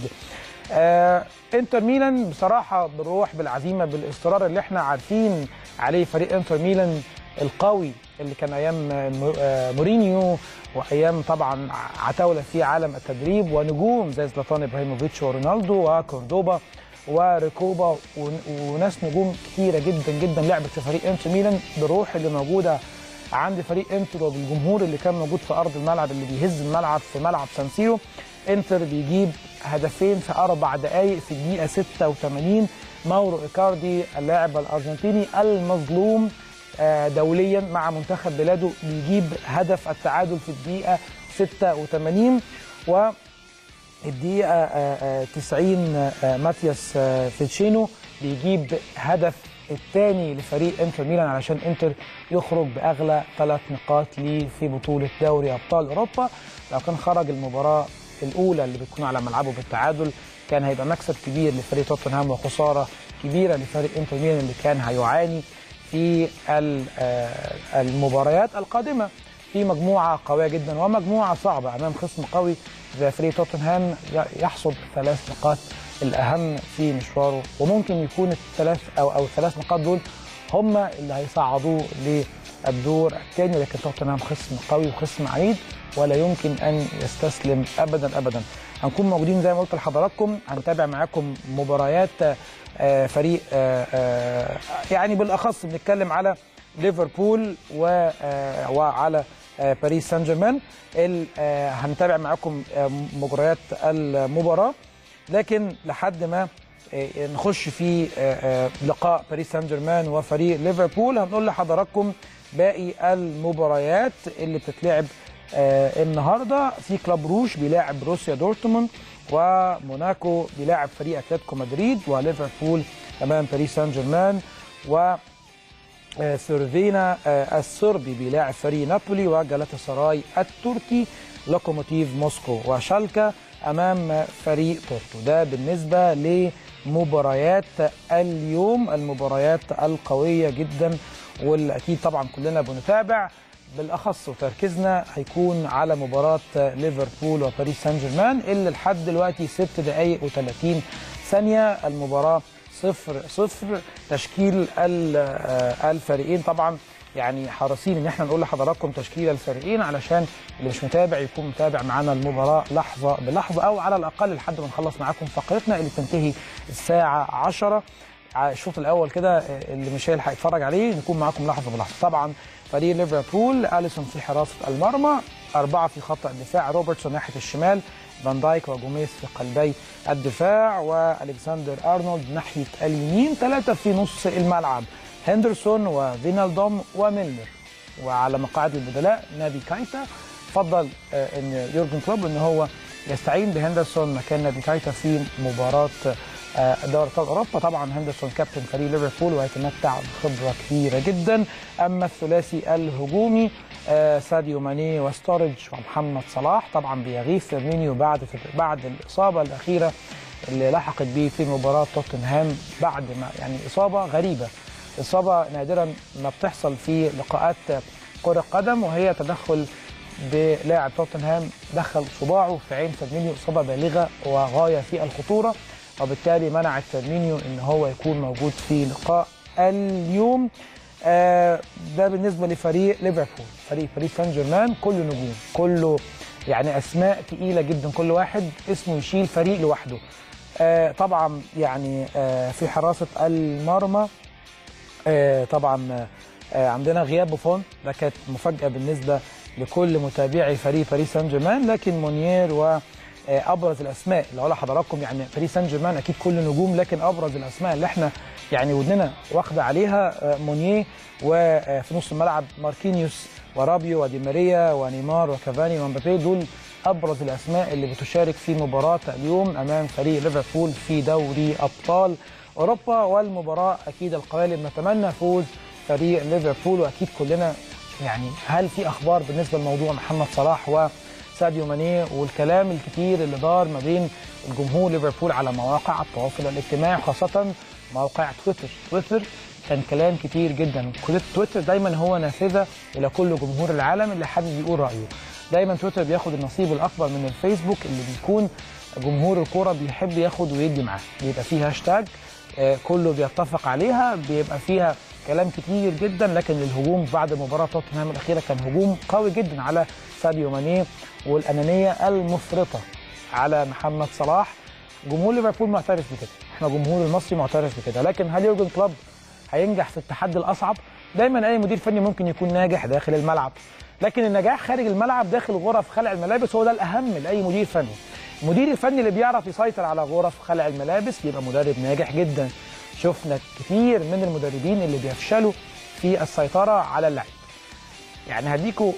آه انتر ميلان بصراحه بالروح بالعزيمه بالاصرار اللي احنا عارفين عليه فريق انتر ميلان القوي اللي كان ايام مورينيو وايام طبعا عتاوله في عالم التدريب ونجوم زي زلاتان ابراهيموفيتش ورونالدو وكوردوبا وريكوبا ون- وناس نجوم كتيره جدا جدا لعبت في فريق انتر ميلان بالروح اللي موجوده عند فريق انتر وبالجمهور اللي كان موجود في ارض الملعب اللي بيهز الملعب في ملعب سانسيرو انتر بيجيب هدفين في اربع دقائق في الدقيقه 86 ماورو ايكاردي اللاعب الارجنتيني المظلوم آه، دوليا مع منتخب بلاده بيجيب هدف التعادل في الدقيقه 86 و الدقيقة آه، آه، 90 آه، ماتياس آه، فيتشينو بيجيب هدف الثاني لفريق انتر ميلان علشان انتر يخرج باغلى ثلاث نقاط ليه في بطولة دوري ابطال اوروبا لو كان خرج المباراة الاولى اللي بتكون على ملعبه بالتعادل كان هيبقى مكسب كبير لفريق توتنهام وخسارة كبيرة لفريق انتر ميلان اللي كان هيعاني في ال- آه، المباريات القادمة في مجموعة قوية جدا ومجموعة صعبة أمام خصم قوي زي فريق توتنهام ي- يحصد ثلاث نقاط الأهم في مشواره وممكن يكون الثلاث أو أو الثلاث نقاط دول هم اللي هيصعدوه للدور الثاني لكن توتنهام خصم قوي وخصم عنيد ولا يمكن أن يستسلم أبدا أبدا هنكون موجودين زي ما قلت لحضراتكم هنتابع معاكم مباريات آه، فريق آه، آه، يعني بالأخص بنتكلم على ليفربول و- آه، وعلى آه، باريس سان جيرمان ال- آه، هنتابع معاكم آه، مجريات المباراه لكن لحد ما آه، نخش في آه، آه، لقاء باريس سان جيرمان وفريق ليفربول هنقول لحضراتكم باقي المباريات اللي بتتلعب آه، النهارده في كلاب روش بيلاعب بروسيا دورتموند وموناكو بيلاعب فريق اتلتيكو مدريد وليفربول امام باريس سان جيرمان و آه، سيرفينا آه، الصربي بيلاعب فريق نابولي وجالاتا سراي التركي لوكوموتيف موسكو وشالكا امام فريق بورتو ده بالنسبه لمباريات اليوم المباريات القويه جدا واللي اكيد طبعا كلنا بنتابع بالاخص وتركيزنا هيكون على مباراه ليفربول وباريس سان جيرمان اللي لحد دلوقتي 6 دقائق و30 ثانيه المباراه صفر صفر تشكيل ال- آه، الفريقين طبعا يعني حريصين ان احنا نقول لحضراتكم تشكيل الفريقين علشان اللي مش متابع يكون متابع معانا المباراه لحظه بلحظه او على الاقل لحد ما نخلص معاكم فقرتنا اللي تنتهي الساعه 10 ع- الشوط الاول كده آه، اللي مش هيلحق يتفرج عليه نكون معاكم لحظه بلحظه طبعا فريق ليفربول اليسون في حراسه المرمى اربعه في خط الدفاع روبرتسون ناحيه الشمال فان دايك وجوميز في قلبي الدفاع والكسندر ارنولد ناحيه اليمين ثلاثه في نص الملعب هندرسون وفينالدوم وميلنر وعلى مقاعد البدلاء نابي كايتا فضل آه، ان يورجن كلوب ان هو يستعين بهندرسون مكان نابي كايتا في مباراه آه، دوري ابطال اوروبا طبعا هندرسون كابتن فريق ليفربول ويتمتع بخبره كبيره جدا اما الثلاثي الهجومي آه، ساديو ماني وستورج ومحمد صلاح طبعا بيغيث فيرمينيو بعد بعد الاصابه الاخيره اللي لحقت به في مباراه توتنهام بعد ما يعني اصابه غريبه اصابه نادرا ما بتحصل في لقاءات كره قدم وهي تدخل بلاعب توتنهام دخل صباعه في عين فيرمينيو اصابه بالغه وغايه في الخطوره وبالتالي منعت فيرمينيو ان هو يكون موجود في لقاء اليوم آه، ده بالنسبه لفريق ليفربول فريق باريس سان جيرمان كله نجوم كله يعني اسماء تقيله جدا كل واحد اسمه يشيل فريق لوحده آه، طبعا يعني آه، في حراسه المرمى آه، طبعا آه، عندنا غياب بوفون ده كانت مفاجاه بالنسبه لكل متابعي فريق باريس سان جيرمان لكن مونيير و آه، ابرز الاسماء اللي هقول لحضراتكم يعني باريس سان جيرمان اكيد كل نجوم لكن ابرز الاسماء اللي احنا يعني ودننا واخده عليها آه، مونيه وفي نص الملعب ماركينيوس ورابيو ودي ماريا ونيمار وكافاني ومبابي دول ابرز الاسماء اللي بتشارك في مباراه اليوم امام فريق ليفربول في دوري ابطال اوروبا والمباراه اكيد القويه اللي بنتمنى فوز فريق ليفربول واكيد كلنا يعني هل في اخبار بالنسبه لموضوع محمد صلاح وساديو ماني والكلام الكتير اللي دار ما بين الجمهور ليفربول على مواقع التواصل الاجتماعي خاصه موقع تويتر تويتر كان كلام كتير جدا تويتر دايما هو نافذه الى كل جمهور العالم اللي حابب يقول رايه دايما تويتر بياخد النصيب الاكبر من الفيسبوك اللي بيكون جمهور الكوره بيحب ياخد ويدي معاه بيبقى فيه هاشتاج آه، كله بيتفق عليها بيبقى فيها كلام كتير جدا لكن الهجوم بعد مباراه توتنهام الاخيره كان هجوم قوي جدا على ساديو ماني والانانيه المفرطه على محمد صلاح جمهور ليفربول معترف بكده احنا جمهور المصري معترف بكده لكن هل يورجن كلوب هينجح في التحدي الاصعب دايما اي مدير فني ممكن يكون ناجح داخل الملعب لكن النجاح خارج الملعب داخل غرف خلع الملابس هو ده الاهم لاي مدير فني المدير الفني اللي بيعرف يسيطر على غرف خلع الملابس بيبقى مدرب ناجح جدا شفنا كتير من المدربين اللي بيفشلوا في السيطره على اللعب يعني هديكوا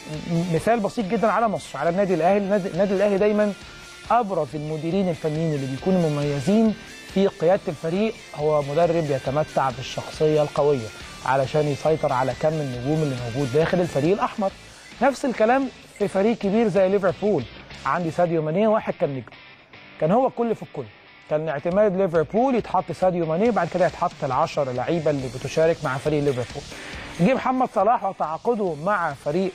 م- مثال بسيط جدا على مصر على النادي الاهلي النادي النادي الاهلي دايما ابرز المديرين الفنيين اللي بيكونوا مميزين في قياده الفريق هو مدرب يتمتع بالشخصيه القويه علشان يسيطر على كم النجوم اللي موجود داخل الفريق الاحمر نفس الكلام في فريق كبير زي ليفربول عندي ساديو ماني واحد كان نجم كان هو الكل في الكل كان اعتماد ليفربول يتحط ساديو ماني بعد كده يتحط العشر لعيبه اللي بتشارك مع فريق ليفربول جه محمد صلاح وتعاقده مع فريق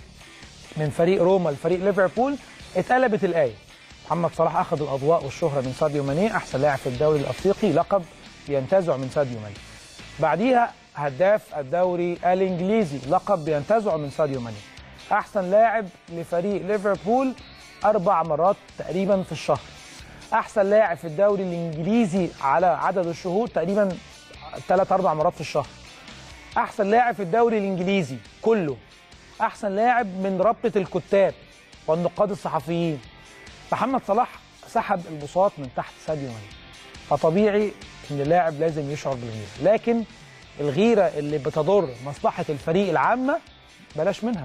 من فريق روما لفريق ليفربول اتقلبت الايه محمد صلاح اخذ الاضواء والشهره من ساديو ماني احسن لاعب في الدوري الافريقي لقب ينتزع من ساديو ماني بعديها هداف الدوري الانجليزي لقب بينتزعه من ساديو ماني احسن لاعب لفريق ليفربول اربع مرات تقريبا في الشهر احسن لاعب في الدوري الانجليزي على عدد الشهور تقريبا ثلاث اربع مرات في الشهر احسن لاعب في الدوري الانجليزي كله احسن لاعب من رابطه الكتاب والنقاد الصحفيين محمد صلاح سحب البساط من تحت ساديو ماني فطبيعي ان اللاعب لازم يشعر بالغيره لكن الغيره اللي بتضر مصلحه الفريق العامه بلاش منها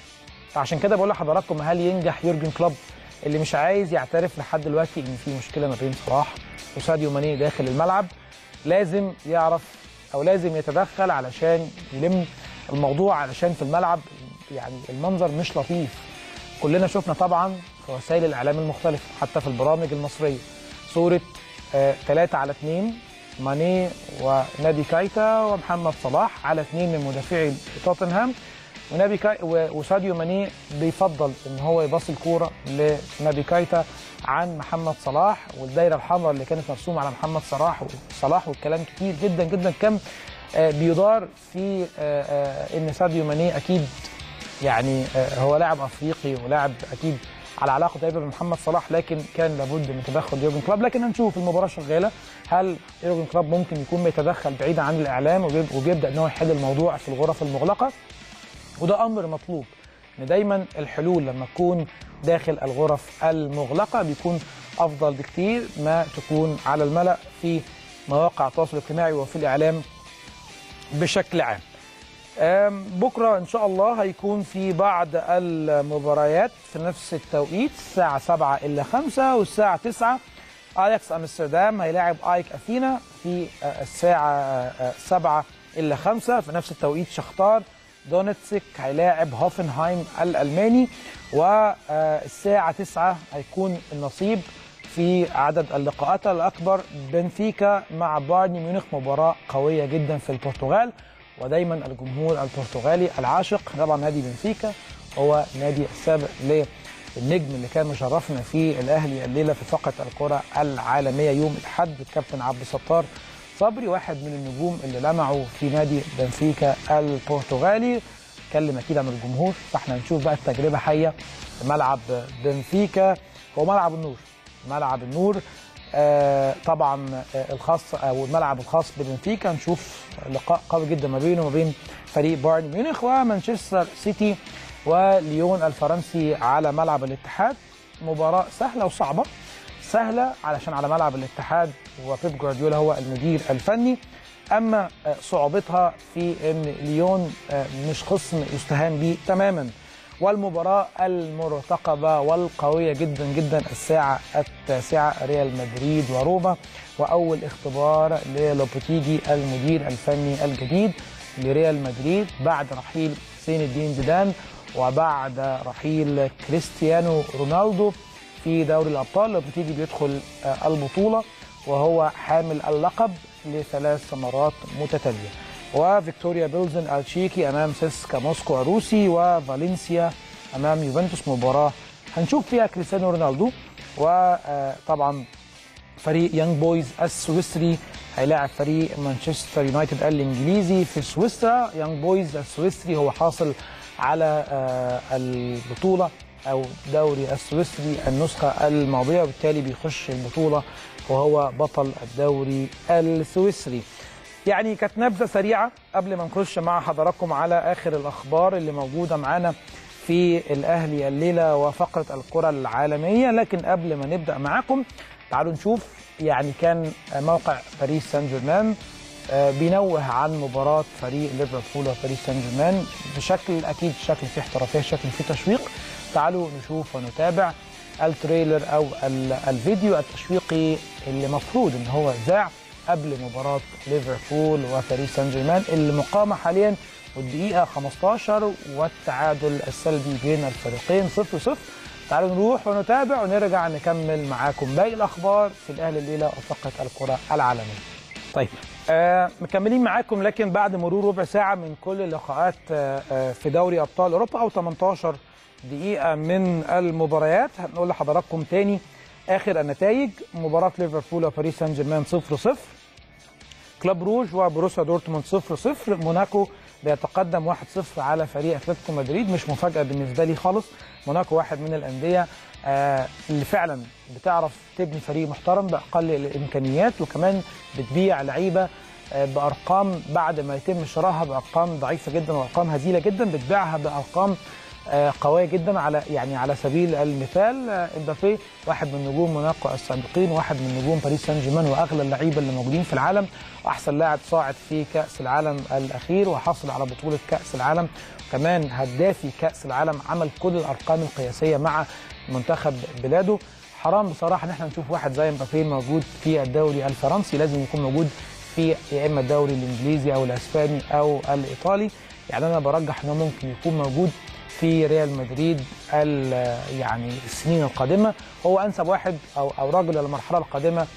فعشان كده بقول لحضراتكم هل ينجح يورجن كلوب اللي مش عايز يعترف لحد دلوقتي ان في مشكله ما بين صلاح وساديو ماني داخل الملعب لازم يعرف او لازم يتدخل علشان يلم الموضوع علشان في الملعب يعني المنظر مش لطيف كلنا شفنا طبعا في وسائل الاعلام المختلفه حتى في البرامج المصريه صوره ثلاثة على اثنين ماني ونادي كايتا ومحمد صلاح على اثنين من مدافعي توتنهام ونبي كاي و- وساديو ماني بيفضل ان هو يباصي الكوره لنبي كايتا عن محمد صلاح والدايره الحمراء اللي كانت مرسومه على محمد صلاح وصلاح والكلام كتير جدا جدا كم آه، بيدار في آه، آه، ان ساديو ماني اكيد يعني آه، هو لاعب افريقي ولاعب اكيد على علاقه طيبه بمحمد صلاح لكن كان لابد من تدخل يورجن كلوب لكن هنشوف المباراه شغاله هل يورجن كلوب ممكن يكون بيتدخل بعيدا عن الاعلام وبيب- وبيبدا ان هو يحل الموضوع في الغرف المغلقه وده امر مطلوب ان دايما الحلول لما تكون داخل الغرف المغلقه بيكون افضل بكتير ما تكون على الملا في مواقع التواصل الاجتماعي وفي الاعلام بشكل عام. أم، بكره ان شاء الله هيكون في بعض المباريات في نفس التوقيت الساعه 7 الا 5 والساعه 9 اياكس امستردام هيلاعب ايك اثينا في آه، الساعه آه، 7 الا 5 في نفس التوقيت شختار دونتسك هيلاعب هوفنهايم الالماني والساعه 9 هيكون النصيب في عدد اللقاءات الاكبر بنفيكا مع بايرن ميونخ مباراه قويه جدا في البرتغال ودايما الجمهور البرتغالي العاشق طبعا نادي بنفيكا هو نادي السابق للنجم اللي كان مشرفنا في الاهلي الليله في فقره الكره العالميه يوم الاحد الكابتن عبد الستار صبري واحد من النجوم اللي لمعوا في نادي بنفيكا البرتغالي اتكلم اكيد عن الجمهور فاحنا هنشوف بقى التجربه حيه في ملعب بنفيكا هو ملعب النور ملعب النور آه طبعا آه الخاص او الملعب الخاص ببنفيكا نشوف لقاء قوي جدا ما بينه وما بين فريق بايرن ميونخ ومانشستر سيتي وليون الفرنسي على ملعب الاتحاد مباراه سهله وصعبه سهله علشان على ملعب الاتحاد وبيب جوارديولا هو المدير الفني اما آه، صعوبتها في ان ليون آه، مش خصم يستهان به تماما والمباراة المرتقبة والقوية جدا جدا الساعة التاسعة ريال مدريد وروما وأول اختبار للوبوتيجي المدير الفني الجديد لريال مدريد بعد رحيل حسين الدين زيدان وبعد رحيل كريستيانو رونالدو في دوري الأبطال لوبوتيجي بيدخل آه، البطولة وهو حامل اللقب لثلاث مرات متتالية وفيكتوريا بيلزن التشيكي امام سيسكا موسكو الروسي وفالنسيا امام يوفنتوس مباراه هنشوف فيها كريستيانو رونالدو وطبعا فريق يانج بويز السويسري هيلاعب فريق مانشستر يونايتد الانجليزي في سويسرا يانج بويز السويسري هو حاصل على آه، البطوله او الدوري السويسري النسخه الماضيه وبالتالي بيخش البطوله وهو بطل الدوري السويسري. يعني كانت نبذه سريعه قبل ما نخش مع حضراتكم على اخر الاخبار اللي موجوده معانا في الاهلي الليله وفقره الكره العالميه لكن قبل ما نبدا معاكم تعالوا نشوف يعني كان موقع باريس سان جيرمان آه، بينوه عن مباراه فريق ليفربول وباريس سان جيرمان بشكل اكيد شكل فيه احترافيه شكل فيه تشويق تعالوا نشوف ونتابع التريلر او ال- الفيديو التشويقي اللي مفروض ان هو ذاع قبل مباراه ليفربول وباريس سان جيرمان اللي مقامه حاليا والدقيقه 15 والتعادل السلبي بين الفريقين 0 0 تعالوا نروح ونتابع ونرجع نكمل معاكم باقي الاخبار في الاهلي الليله وفقره الكره العالميه. طيب آه مكملين معاكم لكن بعد مرور ربع ساعه من كل اللقاءات آه آه في دوري ابطال اوروبا او 18 دقيقه من المباريات هنقول لحضراتكم تاني اخر النتائج مباراه ليفربول وباريس سان جيرمان 0 0 كلوب روج وبروسيا دورتموند 0 0 موناكو بيتقدم 1 0 على فريق اتلتيكو مدريد مش مفاجاه بالنسبه لي خالص موناكو واحد من الانديه آه اللي فعلا بتعرف تبني فريق محترم باقل الامكانيات وكمان بتبيع لعيبه آه بارقام بعد ما يتم شرائها بارقام ضعيفه جدا وارقام هزيله جدا بتبيعها بارقام آه، قويه جدا على يعني على سبيل المثال آه، امبابي واحد من نجوم موناكو السابقين واحد من نجوم باريس سان جيرمان واغلى اللعيبه اللي موجودين في العالم واحسن لاعب صاعد في كاس العالم الاخير وحصل على بطوله كاس العالم كمان هدافي كاس العالم عمل كل الارقام القياسيه مع منتخب بلاده حرام بصراحه ان احنا نشوف واحد زي مبابي موجود في الدوري الفرنسي لازم يكون موجود في يا اما الدوري الانجليزي او الاسباني او الايطالي يعني انا برجح انه ممكن يكون موجود في ريال مدريد ال- يعني السنين القادمه هو انسب واحد او او راجل المرحله القادمه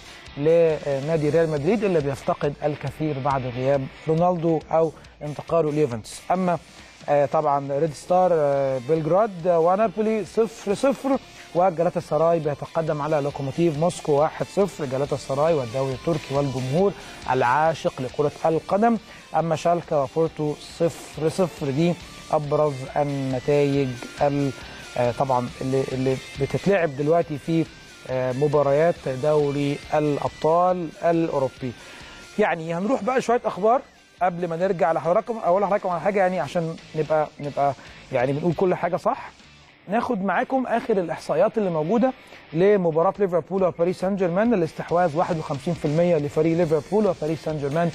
لنادي ريال مدريد اللي بيفتقد الكثير بعد غياب رونالدو او انتقاله ليوفنتوس اما آه، طبعا ريد ستار آه، بلجراد ونابولي 0 0 وجلاتا سراي بيتقدم على لوكوموتيف موسكو 1 0 جلاتا سراي والدوري التركي والجمهور العاشق لكرة القدم أما شالكا وبورتو 0 0 دي أبرز النتائج ال- آه، طبعا اللي, اللي بتتلعب دلوقتي في آه، مباريات دوري الأبطال الأوروبي يعني هنروح بقى شوية أخبار قبل ما نرجع لحضراتكم اقول لحضراتكم على حاجه يعني عشان نبقى نبقى يعني بنقول كل حاجه صح ناخد معاكم اخر الاحصائيات اللي موجوده لمباراه ليفربول وباريس سان جيرمان الاستحواذ 51% لفريق ليفربول وباريس سان جيرمان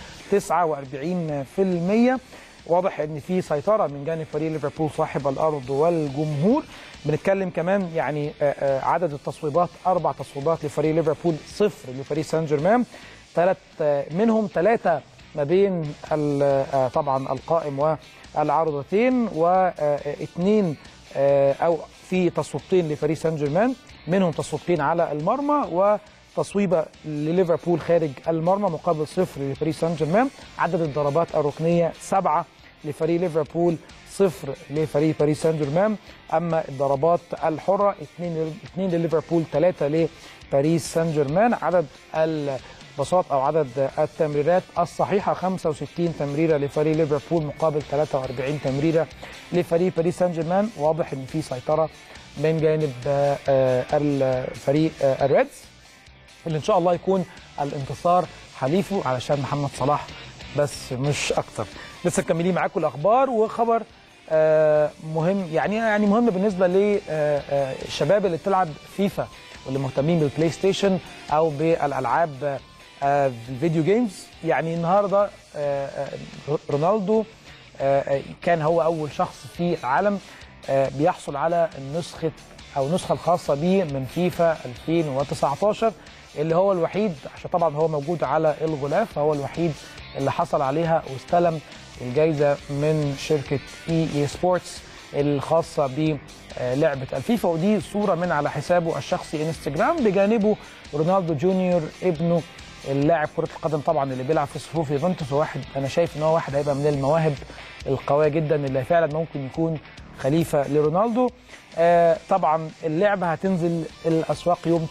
49% واضح ان في سيطره من جانب فريق ليفربول صاحب الارض والجمهور بنتكلم كمان يعني آه، آه، عدد التصويبات اربع تصويبات لفريق ليفربول صفر لفريق سان جيرمان ثلاث آه، منهم ثلاثه ما بين ال- آه، طبعا القائم والعارضتين واثنين او في تصويبتين لفريق سان جيرمان منهم تصويبتين على المرمى وتصويبه لليفربول خارج المرمى مقابل صفر لفريق سان جيرمان عدد الضربات الركنيه سبعه لفريق ليفربول صفر لفريق باريس سان جيرمان اما الضربات الحره اثنين اثنين لليفربول ثلاثه لباريس سان جيرمان عدد البساط او عدد التمريرات الصحيحه 65 تمريره لفريق ليفربول مقابل 43 تمريره لفريق باريس سان جيرمان واضح ان في سيطره من جانب آه، آه، الفريق آه، الريدز اللي ان شاء الله يكون الانتصار حليفه علشان محمد صلاح بس مش اكتر لسه مكملين معاكم الاخبار وخبر آه، مهم يعني يعني مهم بالنسبه للشباب اللي بتلعب فيفا واللي مهتمين بالبلاي ستيشن او بالالعاب آه، الفيديو جيمز يعني النهارده آه، آه، رونالدو آه، آه، كان هو اول شخص في العالم آه، بيحصل على النسخه او النسخه الخاصه بيه من فيفا 2019 اللي هو الوحيد عشان طبعا هو موجود على الغلاف فهو الوحيد اللي حصل عليها واستلم الجائزه من شركه اي اي سبورتس الخاصه بلعبه الفيفا ودي صوره من على حسابه الشخصي انستجرام بجانبه رونالدو جونيور ابنه اللاعب كره القدم طبعا اللي بيلعب في صفوف يوفنتوس واحد انا شايف ان هو واحد هيبقى من المواهب القويه جدا اللي فعلا ممكن يكون خليفه لرونالدو آه طبعا اللعبه هتنزل الاسواق يوم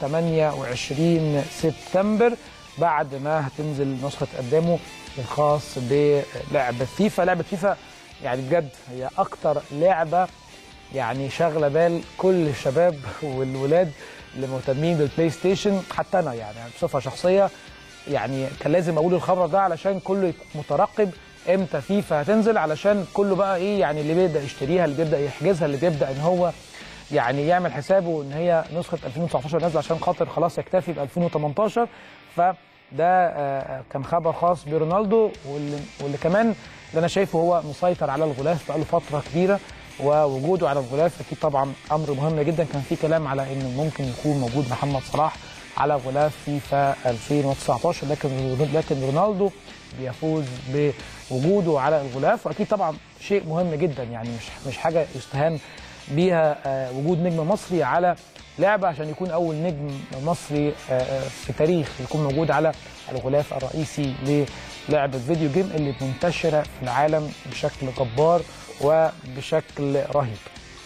28 سبتمبر بعد ما هتنزل نسخه قدامه الخاص بلعبه فيفا لعبه فيفا يعني بجد هي اكتر لعبه يعني شاغله بال كل الشباب والولاد اللي مهتمين بالبلاي ستيشن حتى انا يعني بصفه شخصيه يعني كان لازم اقول الخبر ده علشان كله يبقى مترقب امتى فيفا هتنزل علشان كله بقى ايه يعني اللي بيبدا يشتريها اللي بيبدا يحجزها اللي بيبدا ان هو يعني يعمل حسابه ان هي نسخه 2019 نازله عشان خاطر خلاص يكتفي ب 2018 فده آه، كان خبر خاص برونالدو واللي, واللي كمان اللي انا شايفه هو مسيطر على الغلاف بقاله فتره كبيره ووجوده على الغلاف اكيد طبعا امر مهم جدا كان في كلام على ان ممكن يكون موجود محمد صلاح على غلاف فيفا 2019 لكن لكن رونالدو بيفوز بوجوده على الغلاف واكيد طبعا شيء مهم جدا يعني مش مش حاجه يستهان بيها آه، وجود نجم مصري على لعبه عشان يكون اول نجم مصري آه، آه، في تاريخ يكون موجود على الغلاف الرئيسي للعبه فيديو جيم اللي منتشره في العالم بشكل جبار وبشكل رهيب.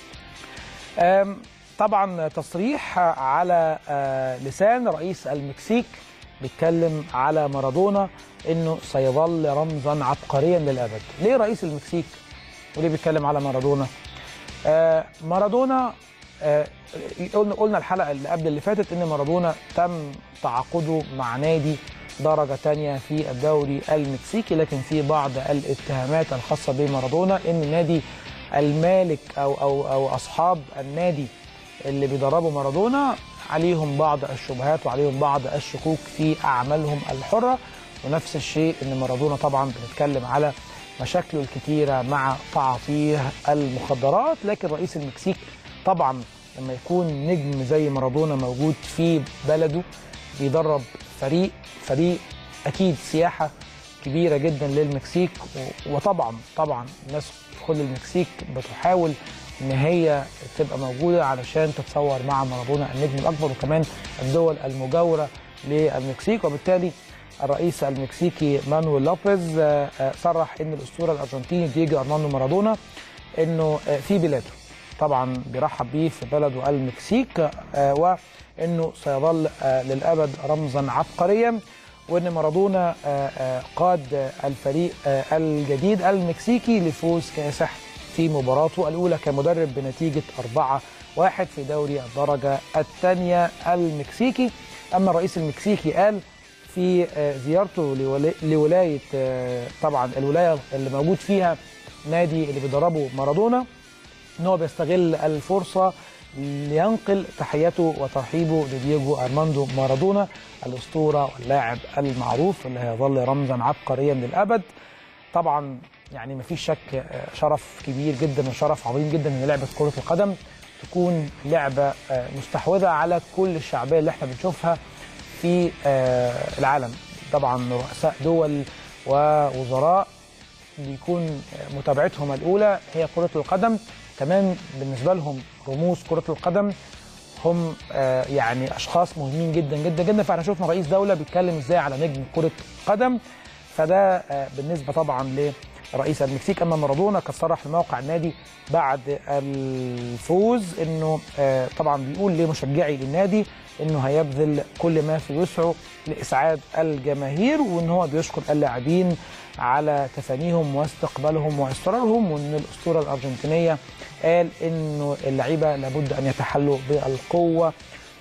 آم، طبعا تصريح على آه، لسان رئيس المكسيك بيتكلم على مارادونا انه سيظل رمزا عبقريا للابد. ليه رئيس المكسيك وليه بيتكلم على مارادونا؟ آه، مارادونا آه، قلنا قلنا الحلقه اللي قبل اللي فاتت ان مارادونا تم تعاقده مع نادي درجه ثانيه في الدوري المكسيكي لكن في بعض الاتهامات الخاصه بمارادونا ان النادي المالك او او او اصحاب النادي اللي بيدربوا مارادونا عليهم بعض الشبهات وعليهم بعض الشكوك في اعمالهم الحره ونفس الشيء ان مارادونا طبعا بنتكلم على مشاكله الكتيره مع تعاطيه المخدرات لكن رئيس المكسيك طبعا لما يكون نجم زي مارادونا موجود في بلده بيدرب فريق فريق اكيد سياحه كبيره جدا للمكسيك و- وطبعا طبعا الناس في كل المكسيك بتحاول ان هي تبقى موجوده علشان تتصور مع مارادونا النجم الاكبر وكمان الدول المجاوره للمكسيك وبالتالي الرئيس المكسيكي مانويل لوبيز آه، آه، صرح ان الاسطوره الارجنتيني دييجو ارماندو مارادونا انه آه، في بلاده طبعا بيرحب بيه في بلده المكسيك آه، وانه سيظل آه، للابد رمزا عبقريا وان مارادونا آه، آه، قاد آه، الفريق آه، الجديد المكسيكي لفوز كاسح في مباراته الاولى كمدرب بنتيجه 4-1 في دوري الدرجه الثانيه المكسيكي اما الرئيس المكسيكي قال في آه، زيارته لولا- لولايه آه، طبعا الولايه اللي موجود فيها نادي اللي بيدربه مارادونا ان هو بيستغل الفرصه لينقل تحياته وترحيبه لدييجو ارماندو مارادونا الاسطوره واللاعب المعروف اللي هيظل رمزا عبقريا للابد طبعا يعني مفيش شك آه، شرف كبير جدا وشرف عظيم جدا ان لعبه كره القدم تكون لعبه آه، مستحوذه على كل الشعبيه اللي احنا بنشوفها في آه، العالم طبعا رؤساء دول ووزراء بيكون متابعتهم الاولى هي كره القدم كمان بالنسبه لهم رموز كره القدم هم آه، يعني اشخاص مهمين جدا جدا جدا فاحنا شفنا رئيس دوله بيتكلم ازاي على نجم كره قدم فده آه، بالنسبه طبعا لرئيس المكسيك اما مارادونا كان صرح لموقع النادي بعد الفوز انه آه، طبعا بيقول لمشجعي للنادي انه هيبذل كل ما في وسعه لاسعاد الجماهير وان هو بيشكر اللاعبين على تفانيهم واستقبالهم واصرارهم وان الاسطوره الارجنتينيه قال انه اللعيبه لابد ان يتحلوا بالقوه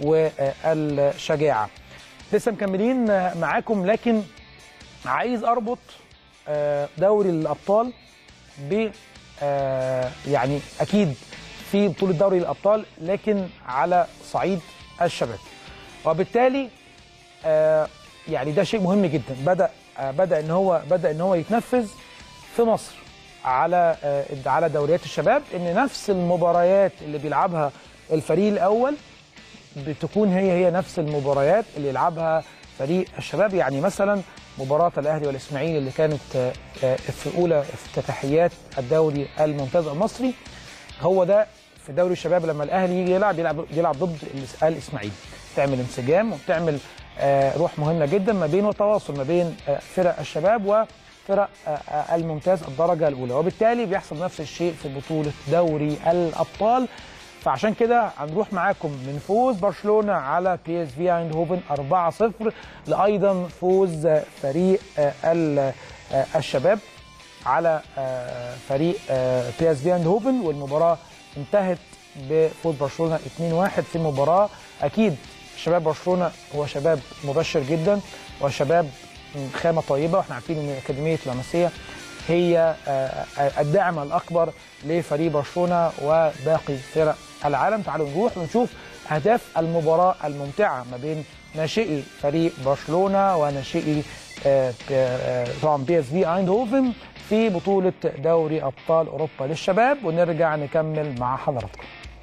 والشجاعه. لسه مكملين معاكم لكن عايز اربط آه، دوري الابطال ب آه، يعني اكيد في بطوله دوري الابطال لكن على صعيد الشباب وبالتالي آه، يعني ده شيء مهم جدا بدا آه، بدا ان هو بدا ان هو يتنفذ في مصر على آه، على دوريات الشباب ان نفس المباريات اللي بيلعبها الفريق الاول بتكون هي هي نفس المباريات اللي يلعبها فريق الشباب يعني مثلا مباراة الأهلي والإسماعيلي اللي كانت آه، آه، في أولى افتتاحيات الدوري الممتاز المصري هو ده في دوري الشباب لما الأهلي يجي يلعب يلعب يلعب ضد الإس- الإسماعيلي تعمل انسجام وبتعمل آه، روح مهمة جدا ما بين وتواصل ما بين آه، فرق الشباب وفرق آه، آه، الممتاز الدرجة الأولى وبالتالي بيحصل نفس الشيء في بطولة دوري الأبطال فعشان كده هنروح معاكم من فوز برشلونه على بي اس في ايندهوفن 4-0 لايضا فوز فريق آه، ال- آه، الشباب على آه، فريق بي اس في ايندهوفن والمباراه انتهت بفوز برشلونه 2-1 في مباراه اكيد شباب برشلونه هو شباب مبشر جدا وشباب خامه طيبه واحنا عارفين ان اكاديميه لاماسيا هي آه، آه، الداعم الاكبر لفريق برشلونه وباقي فرق العالم تعالوا نروح ونشوف اهداف المباراه الممتعه ما بين ناشئي فريق برشلونه وناشئي آه، آه، طبعا بي اس في ايندهوفن في بطوله دوري ابطال اوروبا للشباب ونرجع نكمل مع حضراتكم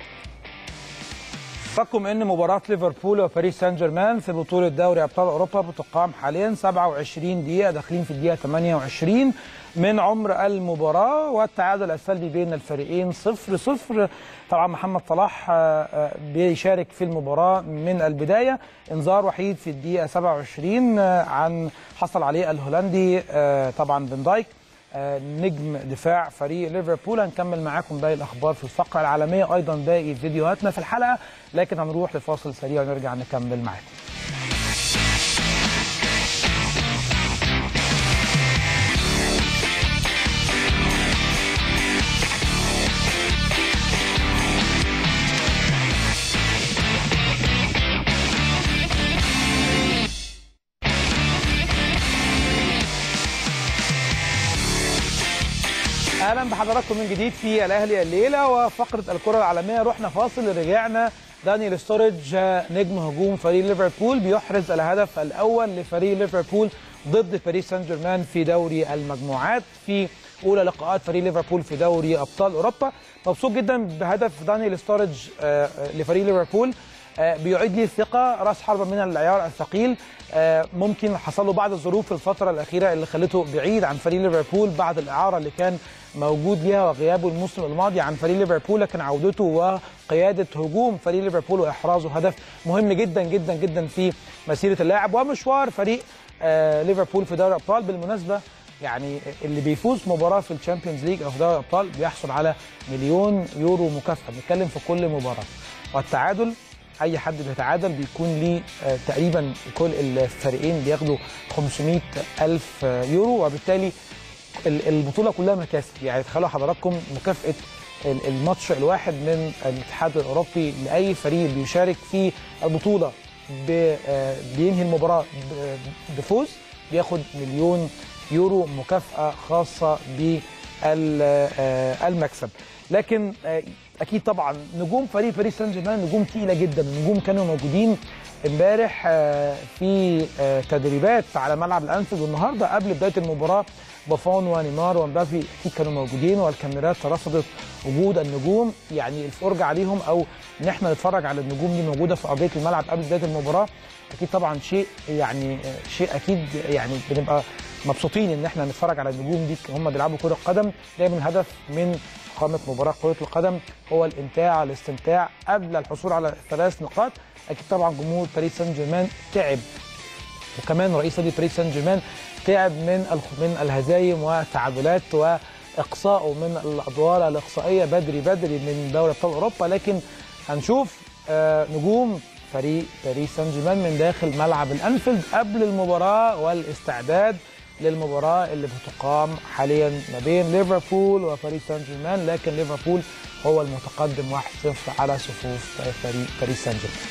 فكم ان مباراه ليفربول وباريس سان جيرمان في بطوله دوري ابطال اوروبا بتقام حاليا 27 دقيقه داخلين في الدقيقه 28 من عمر المباراه والتعادل السلبي بين الفريقين 0 0 طبعا محمد صلاح آه، آه، بيشارك في المباراه من البدايه انذار وحيد في الدقيقه 27 آه، عن حصل عليه الهولندي آه، طبعا بن دايك آه، نجم دفاع فريق ليفربول هنكمل معاكم باقي الاخبار في الفقره العالميه ايضا باقي فيديوهاتنا في الحلقه لكن هنروح لفاصل سريع ونرجع نكمل معاكم اهلا بحضراتكم من جديد في الاهلي الليله وفقره الكره العالميه رحنا فاصل رجعنا دانيال ستورج نجم هجوم فريق ليفربول بيحرز الهدف الاول لفريق ليفربول ضد باريس سان جيرمان في دوري المجموعات في اولى لقاءات فريق ليفربول في دوري ابطال اوروبا مبسوط جدا بهدف دانيال ستورج آه، آه، لفريق ليفربول آه، بيعيد لي الثقه راس حربه من العيار الثقيل آه، ممكن حصل له بعض الظروف في الفتره الاخيره اللي خلته بعيد عن فريق ليفربول بعد الاعاره اللي كان موجود ليها وغيابه الموسم الماضي عن فريق ليفربول لكن عودته وقياده هجوم فريق ليفربول واحرازه هدف مهم جدا جدا جدا في مسيره اللاعب ومشوار فريق آه، ليفربول في دوري الابطال بالمناسبه يعني اللي بيفوز مباراه في الشامبيونز ليج او في دوري الابطال بيحصل على مليون يورو مكافاه بنتكلم في كل مباراه والتعادل اي حد بيتعادل بيكون ليه آه، تقريبا كل الفريقين بياخدوا 500 الف يورو وبالتالي ال- البطوله كلها مكاسب يعني تخيلوا حضراتكم مكافاه ال- الماتش الواحد من الاتحاد الاوروبي لاي فريق بيشارك في البطوله ب- آه، بينهي المباراه ب- بفوز بياخد مليون يورو مكافاه خاصه بالمكسب لكن آه، اكيد طبعا نجوم فريق باريس سان جيرمان نجوم تقيله جدا النجوم كانوا موجودين امبارح آه، في آه، تدريبات على ملعب الانفيلد والنهارده قبل بدايه المباراه بافون ونيمار ومبابي اكيد كانوا موجودين والكاميرات رصدت وجود النجوم يعني الفرجه عليهم او ان احنا نتفرج على النجوم دي موجوده في ارضيه الملعب قبل بدايه المباراه اكيد طبعا شيء يعني آه، شيء اكيد يعني بنبقى مبسوطين ان احنا نتفرج على النجوم دي هم بيلعبوا كره قدم دايما الهدف من إقامة مباراة كرة القدم هو الإمتاع الاستمتاع قبل الحصول على ثلاث نقاط أكيد طبعا جمهور باريس سان جيرمان تعب وكمان رئيس نادي باريس سان جيرمان تعب من الخ- من الهزايم والتعادلات واقصائه من الادوار الاقصائيه بدري بدري من دوري ابطال اوروبا لكن هنشوف آه، نجوم فريق باريس سان جيرمان من داخل ملعب الانفيلد قبل المباراه والاستعداد للمباراه اللي بتقام حاليا ما بين ليفربول وباريس سان جيرمان لكن ليفربول هو المتقدم 1-0 على صفوف فريق باريس سان جيرمان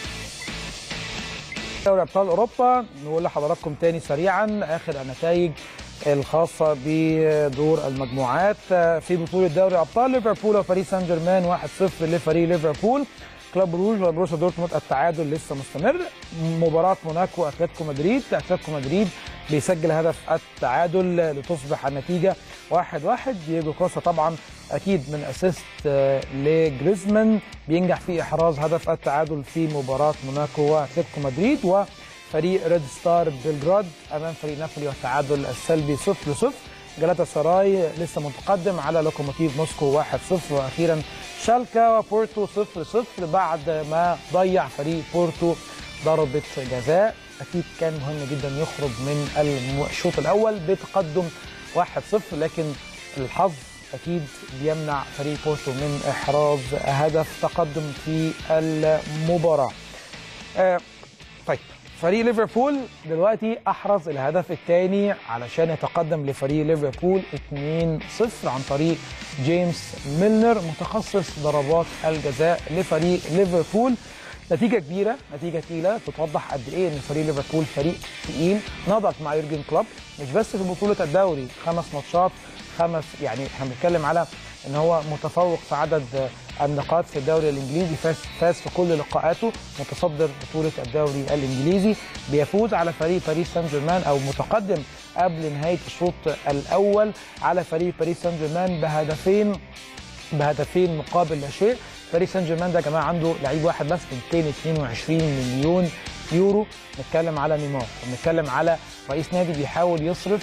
دوري ابطال اوروبا نقول لحضراتكم تاني سريعا اخر النتائج الخاصه بدور المجموعات في بطوله دوري ابطال ليفربول وباريس سان جيرمان 1-0 لفريق ليفربول كلوب روج وبروسيا دورتموند التعادل لسه مستمر مباراه موناكو اتلتيكو مدريد اتلتيكو مدريد بيسجل هدف التعادل لتصبح النتيجه 1-1 دييجو كوستا طبعا اكيد من اسيست آه، لجريزمان بينجح في احراز هدف التعادل في مباراه موناكو واتلتيكو مدريد وفريق ريد ستار بلجراد امام فريق نابولي والتعادل السلبي 0-0 جلاتا سراي لسه متقدم على لوكوموتيف موسكو 1-0 واخيرا شالكا وبورتو 0-0 بعد ما ضيع فريق بورتو ضربه جزاء اكيد كان مهم جدا يخرج من الم- الشوط الاول بتقدم 1-0 لكن الحظ اكيد بيمنع فريق بورتو من احراز هدف تقدم في المباراه. آه طيب فريق ليفربول دلوقتي احرز الهدف الثاني علشان يتقدم لفريق ليفربول 2-0 عن طريق جيمس ميلنر متخصص ضربات الجزاء لفريق ليفربول نتيجه كبيره نتيجه تقيله بتوضح قد ايه ان فريق ليفربول فريق تقيل نضج مع يورجن كلوب مش بس في بطوله الدوري خمس ماتشات خمس يعني احنا بنتكلم على ان هو متفوق في عدد النقاط في الدوري الانجليزي فاز فاز في كل لقاءاته متصدر بطوله الدوري الانجليزي بيفوز على فريق باريس سان جيرمان او متقدم قبل نهايه الشوط الاول على فريق باريس سان جيرمان بهدفين بهدفين مقابل لا شيء باريس سان جيرمان ده يا جماعه عنده لعيب واحد بس ب 222 مليون يورو نتكلم على نيمار ونتكلم على رئيس نادي بيحاول يصرف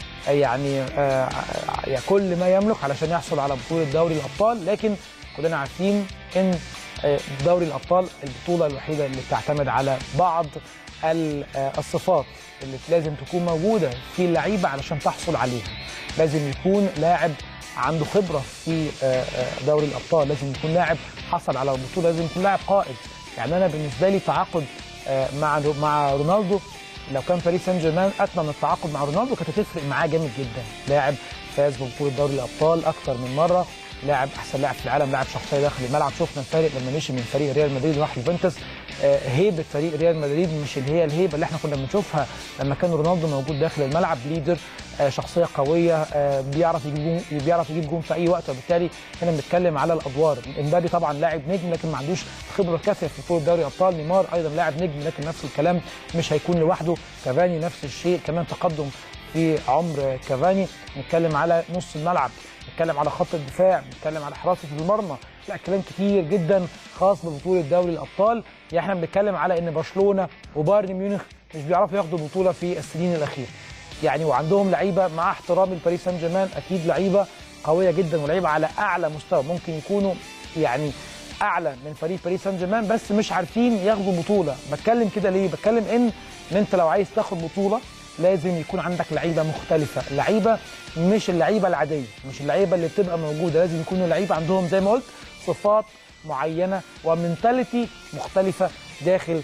يعني آه يعني كل ما يملك علشان يحصل على بطوله دوري الابطال لكن كلنا عارفين ان آه، دوري الابطال البطوله الوحيده اللي بتعتمد على بعض ال- آه، الصفات اللي لازم تكون موجوده في اللعيبه علشان تحصل عليها لازم يكون لاعب عنده خبره في آه، آه، دوري الابطال لازم يكون لاعب حصل على البطوله لازم يكون لاعب قائد يعني انا بالنسبه لي تعاقد آه، مع مع رونالدو لو كان باريس سان جيرمان اتمم من التعاقد مع رونالدو كانت هتفرق معاه جامد جدا لاعب فاز ببطوله دوري الابطال اكتر من مره لاعب احسن لاعب في العالم لاعب شخصيه داخل الملعب شفنا الفارق لما مشي من فريق ريال مدريد وراح يوفنتوس آه، هيبه فريق ريال مدريد مش اللي هي الهيبه اللي احنا كنا بنشوفها لما كان رونالدو موجود داخل الملعب ليدر آه، شخصيه قويه آه، بيعرف يجيب جون بيعرف يجيب جون في اي وقت وبالتالي هنا بنتكلم على الادوار امبابي طبعا لاعب نجم لكن ما عندوش خبره كافيه في بطوله دوري ابطال نيمار ايضا لاعب نجم لكن نفس الكلام مش هيكون لوحده كافاني نفس الشيء كمان تقدم في عمر كافاني نتكلم على نص الملعب نتكلم على خط الدفاع نتكلم على حراسه المرمى لا كلام كتير جدا خاص ببطوله دوري الابطال يعني احنا بنتكلم على ان برشلونه وبايرن ميونخ مش بيعرفوا ياخدوا بطوله في السنين الاخيره يعني وعندهم لعيبه مع احترامي لباريس سان جيرمان اكيد لعيبه قويه جدا ولعيبه على اعلى مستوى ممكن يكونوا يعني اعلى من فريق باريس سان جيرمان بس مش عارفين ياخدوا بطوله بتكلم كده ليه بتكلم ان ان انت لو عايز تاخد بطوله لازم يكون عندك لعيبه مختلفه لعيبه مش اللعيبه العاديه مش اللعيبه اللي بتبقى موجوده لازم يكونوا لعيبه عندهم زي ما قلت صفات معينه ومنتاليتي مختلفه داخل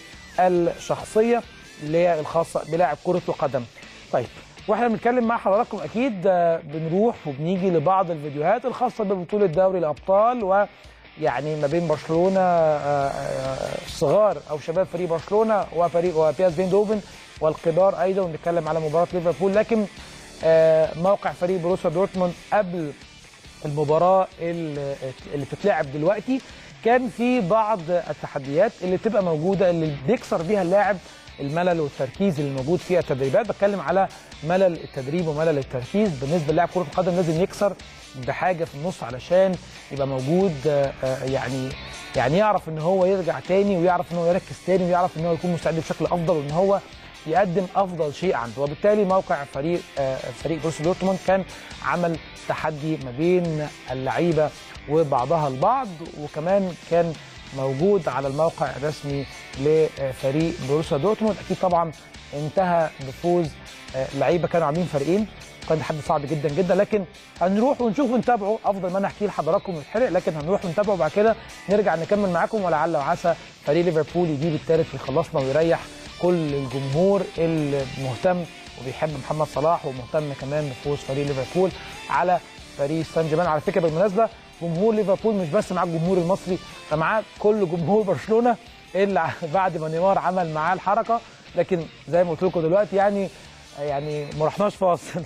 الشخصيه اللي هي الخاصه بلاعب كره القدم طيب واحنا بنتكلم مع حضراتكم اكيد آه، بنروح وبنيجي لبعض الفيديوهات الخاصه ببطوله دوري الابطال و يعني ما بين برشلونه آه، آه، الصغار او شباب فريق برشلونه وفريق وبي اس فيندوفن والكبار ايضا ونتكلم على مباراه ليفربول لكن آه، موقع فريق بروسيا دورتموند قبل المباراه اللي اللي بتتلعب دلوقتي كان في بعض التحديات اللي بتبقى موجوده اللي بيكسر بيها اللاعب الملل والتركيز اللي موجود في التدريبات بتكلم على ملل التدريب وملل التركيز بالنسبه للاعب كره القدم لازم يكسر بحاجه في النص علشان يبقى موجود آه، آه، يعني يعني يعرف ان هو يرجع تاني ويعرف ان هو يركز تاني ويعرف ان هو يكون مستعد بشكل افضل وان هو يقدم افضل شيء عنده وبالتالي موقع فريق آه، فريق بروسيا دورتموند كان عمل تحدي ما بين اللعيبه وبعضها البعض وكمان كان موجود على الموقع الرسمي لفريق بروسيا دورتموند اكيد طبعا انتهى بفوز آه، لعيبه كانوا عاملين فريقين كان تحدي صعب جدا جدا لكن هنروح ونشوف ونتابعه افضل ما انا احكي لحضراتكم ويتحرق لكن هنروح ونتابعه وبعد كده نرجع نكمل معاكم ولعل وعسى فريق ليفربول يجيب الثالث ويخلصنا ويريح كل الجمهور المهتم وبيحب محمد صلاح ومهتم كمان بفوز فريق ليفربول على باريس سان جيرمان على فكره بالمناسبه جمهور ليفربول مش بس معاه الجمهور المصري ده معاه كل جمهور برشلونه اللي بعد ما نيمار عمل معاه الحركه لكن زي ما قلت لكم دلوقتي يعني يعني ما رحناش فاصل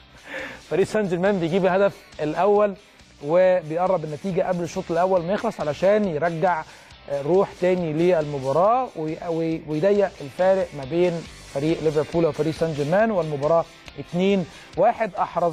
باريس سان جيرمان بيجيب الهدف الاول وبيقرب النتيجه قبل الشوط الاول ما يخلص علشان يرجع روح تاني للمباراه وي- وي- ويضيق الفارق ما بين فريق ليفربول وباريس سان جيرمان والمباراه 2 1 احرز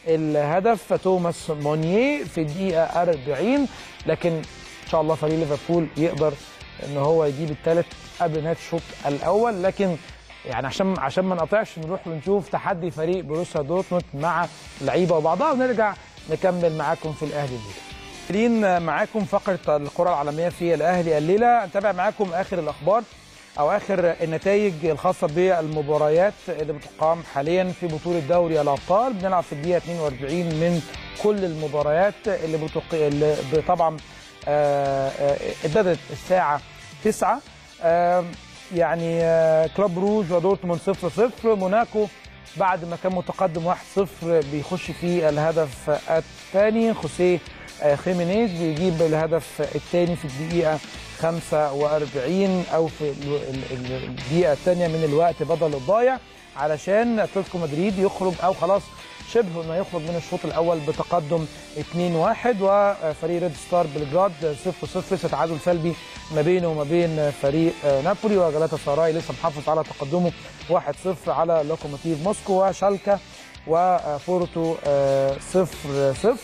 الهدف توماس مونيه في الدقيقه 40 لكن ان شاء الله فريق ليفربول يقدر ان هو يجيب الثالث قبل نهايه الشوط الاول لكن يعني عشان عشان ما نقطعش نروح ونشوف تحدي فريق بروسيا دورتموند مع لعيبه وبعضها ونرجع نكمل معاكم في الاهلي الليله. جايين معاكم فقره الكره العالميه في الاهلي الليله نتابع معاكم اخر الاخبار او اخر النتائج الخاصه بالمباريات اللي بتقام حاليا في بطوله دوري الابطال بنلعب في الدقيقه 42 من كل المباريات اللي, بتق... اللي ب- طبعا آه، آه، ابتدت الساعه 9 آه، يعني آه، كلوب روج ودورتموند 0 0 موناكو بعد ما كان متقدم 1 0 بيخش في الهدف الثاني خوسيه آه، خيمينيز بيجيب الهدف الثاني في الدقيقه 45 او في ال- ال- ال- الدقيقه الثانيه من الوقت بدل الضايع علشان اتلتيكو مدريد يخرج او خلاص شبه انه يخرج من الشوط الاول بتقدم 2-1 وفريق ريد ستار بلجراد 0-0 لسه تعادل سلبي ما بينه وما بين فريق آه، نابولي وجلاتا سراي لسه محافظ على تقدمه 1-0 على لوكوموتيف موسكو وشالكا وبورتو 0-0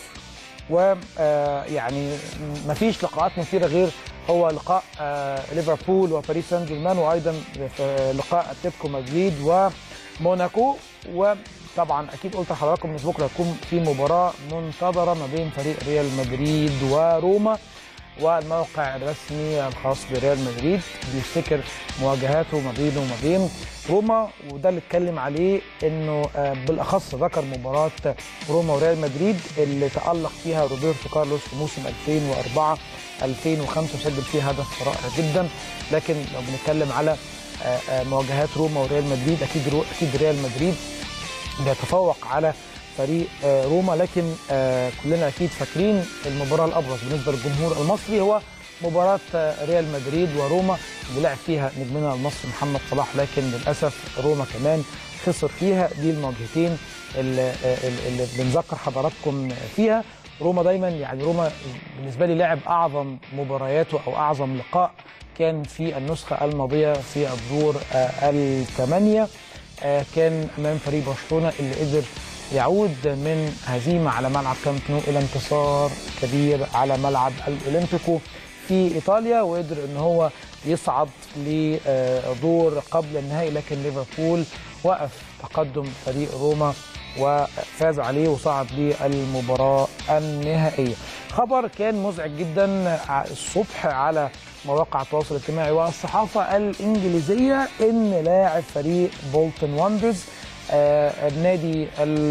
ويعني مفيش لقاءات مثيره غير هو لقاء آه، ليفربول وباريس سان جيرمان وايضا في لقاء اتلتيكو مدريد وموناكو وطبعا اكيد قلت لحضراتكم ان بكره هتكون في مباراه منتظره ما بين فريق ريال مدريد وروما والموقع الرسمي الخاص بريال مدريد بيفتكر مواجهاته ما بينه وما بين روما وده اللي اتكلم عليه انه آه، بالاخص ذكر مباراه روما وريال مدريد اللي تالق فيها روبرتو كارلوس في موسم 2004 2005 وسجل فيها هدف رائع جدا لكن لو بنتكلم على آه، آه، مواجهات روما وريال مدريد اكيد رو- اكيد ريال مدريد بيتفوق على فريق آه، روما لكن آه، كلنا اكيد فاكرين المباراه الابرز بالنسبه للجمهور المصري هو مباراه آه، ريال مدريد وروما اللي لعب فيها نجمنا المصري محمد صلاح لكن للاسف روما كمان خسر فيها دي المواجهتين اللي, آه، اللي بنذكر حضراتكم فيها روما دايما يعني روما بالنسبه لي لعب اعظم مبارياته او اعظم لقاء كان في النسخه الماضيه في الدور آه، الثمانيه آه، كان امام فريق برشلونه اللي قدر يعود من هزيمه على ملعب كامب نو الى انتصار كبير على ملعب الاولمبيكو في ايطاليا وقدر ان هو يصعد لدور قبل النهائي لكن ليفربول وقف تقدم فريق روما وفاز عليه وصعد للمباراه النهائيه. خبر كان مزعج جدا ع- الصبح على مواقع التواصل الاجتماعي والصحافه الانجليزيه ان لاعب فريق بولتون واندرز آه، النادي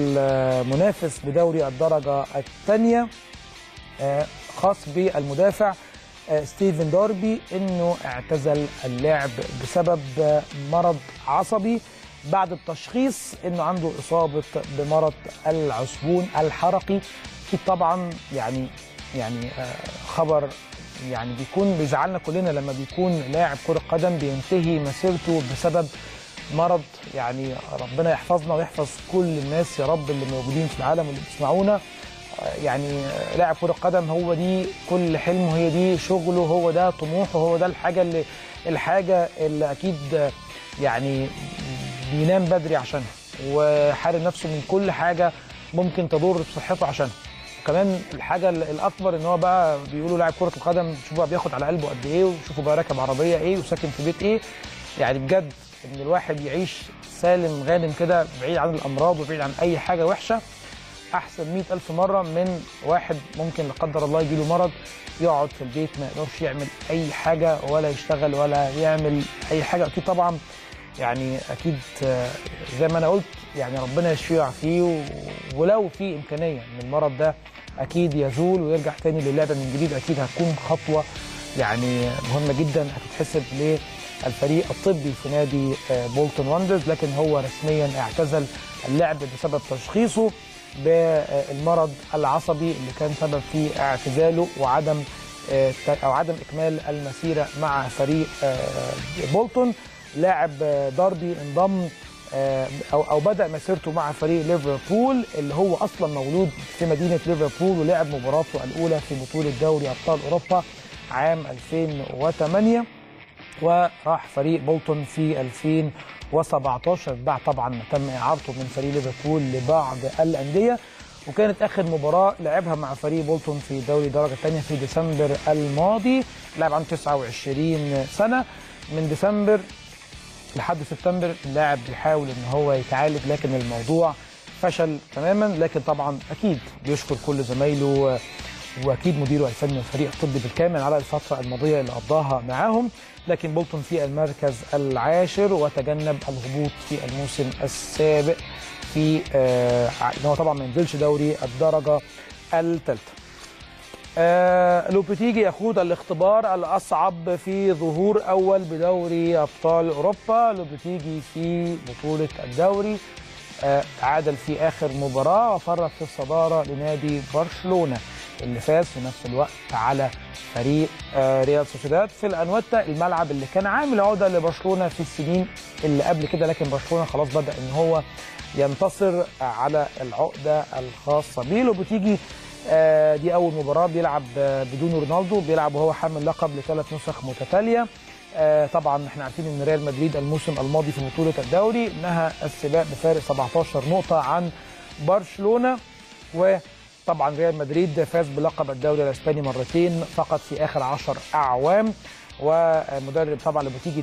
المنافس بدوري الدرجه الثانيه آه، خاص بالمدافع آه، ستيفن داربي انه اعتزل اللعب بسبب آه، مرض عصبي بعد التشخيص انه عنده اصابه بمرض العصبون الحرقي اكيد طبعا يعني يعني آه، خبر يعني بيكون بيزعلنا كلنا لما بيكون لاعب كره قدم بينتهي مسيرته بسبب مرض يعني ربنا يحفظنا ويحفظ كل الناس يا رب اللي موجودين في العالم واللي بيسمعونا يعني لاعب كرة قدم هو دي كل حلمه هي دي شغله هو ده طموحه هو ده الحاجة اللي الحاجة اللي أكيد يعني بينام بدري عشانها وحارم نفسه من كل حاجة ممكن تضر بصحته عشانها وكمان الحاجة الأكبر إن هو بقى بيقولوا لاعب كرة القدم شوفوا بقى بياخد على قلبه قد إيه وشوفوا بقى راكب عربية إيه وساكن في بيت إيه يعني بجد إن الواحد يعيش سالم غانم كده بعيد عن الأمراض وبعيد عن أي حاجة وحشة احسن مئة الف مره من واحد ممكن لا قدر الله يجيله مرض يقعد في البيت ما يقدرش يعمل اي حاجه ولا يشتغل ولا يعمل اي حاجه اكيد طبعا يعني اكيد آه، زي ما انا قلت يعني ربنا يشفيه ويعافيه و- ولو في امكانيه ان المرض ده اكيد يزول ويرجع تاني للعبه من جديد اكيد هتكون خطوه يعني مهمه جدا هتتحسب للفريق الطبي في نادي آه، بولتون واندرز لكن هو رسميا اعتزل اللعب بسبب تشخيصه بالمرض العصبي اللي كان سبب في اعتزاله وعدم آه، او عدم اكمال المسيره مع فريق آه، بولتون لاعب آه، داربي انضم آه، او او بدا مسيرته مع فريق ليفربول اللي هو اصلا مولود في مدينه ليفربول ولعب مباراته الاولى في بطوله دوري ابطال اوروبا عام 2008 وراح فريق بولتون في 2017 بعد طبعا ما تم اعارته من فريق ليفربول لبعض الانديه وكانت اخر مباراه لعبها مع فريق بولتون في دوري درجه ثانيه في ديسمبر الماضي لعب عنده 29 سنه من ديسمبر لحد سبتمبر اللاعب بيحاول ان هو يتعالج لكن الموضوع فشل تماما لكن طبعا اكيد بيشكر كل زمايله واكيد مديره الفني والفريق الطبي بالكامل على الفتره الماضيه اللي قضاها معاهم لكن بولتون في المركز العاشر وتجنب الهبوط في الموسم السابق في آه ان هو طبعا ما ينزلش دوري الدرجه الثالثه آه لوبيتيجي يخوض الاختبار الأصعب في ظهور أول بدوري أبطال أوروبا لوبيتيجي في بطولة الدوري آه تعادل في آخر مباراة وفرط في الصدارة لنادي برشلونة اللي فاز في نفس الوقت على فريق آه ريال سوسيداد في الأنوتا الملعب اللي كان عامل عودة لبرشلونة في السنين اللي قبل كده لكن برشلونة خلاص بدأ إن هو ينتصر على العقدة الخاصة بيه لوبيتيجي آه، دي اول مباراه بيلعب آه، بدون رونالدو بيلعب وهو حامل لقب لثلاث نسخ متتاليه آه، طبعا احنا عارفين ان ريال مدريد الموسم الماضي في بطوله الدوري نهى السباق بفارق 17 نقطه عن برشلونه وطبعا ريال مدريد فاز بلقب الدوري الاسباني مرتين فقط في اخر 10 اعوام ومدرب طبعا اللي بتيجي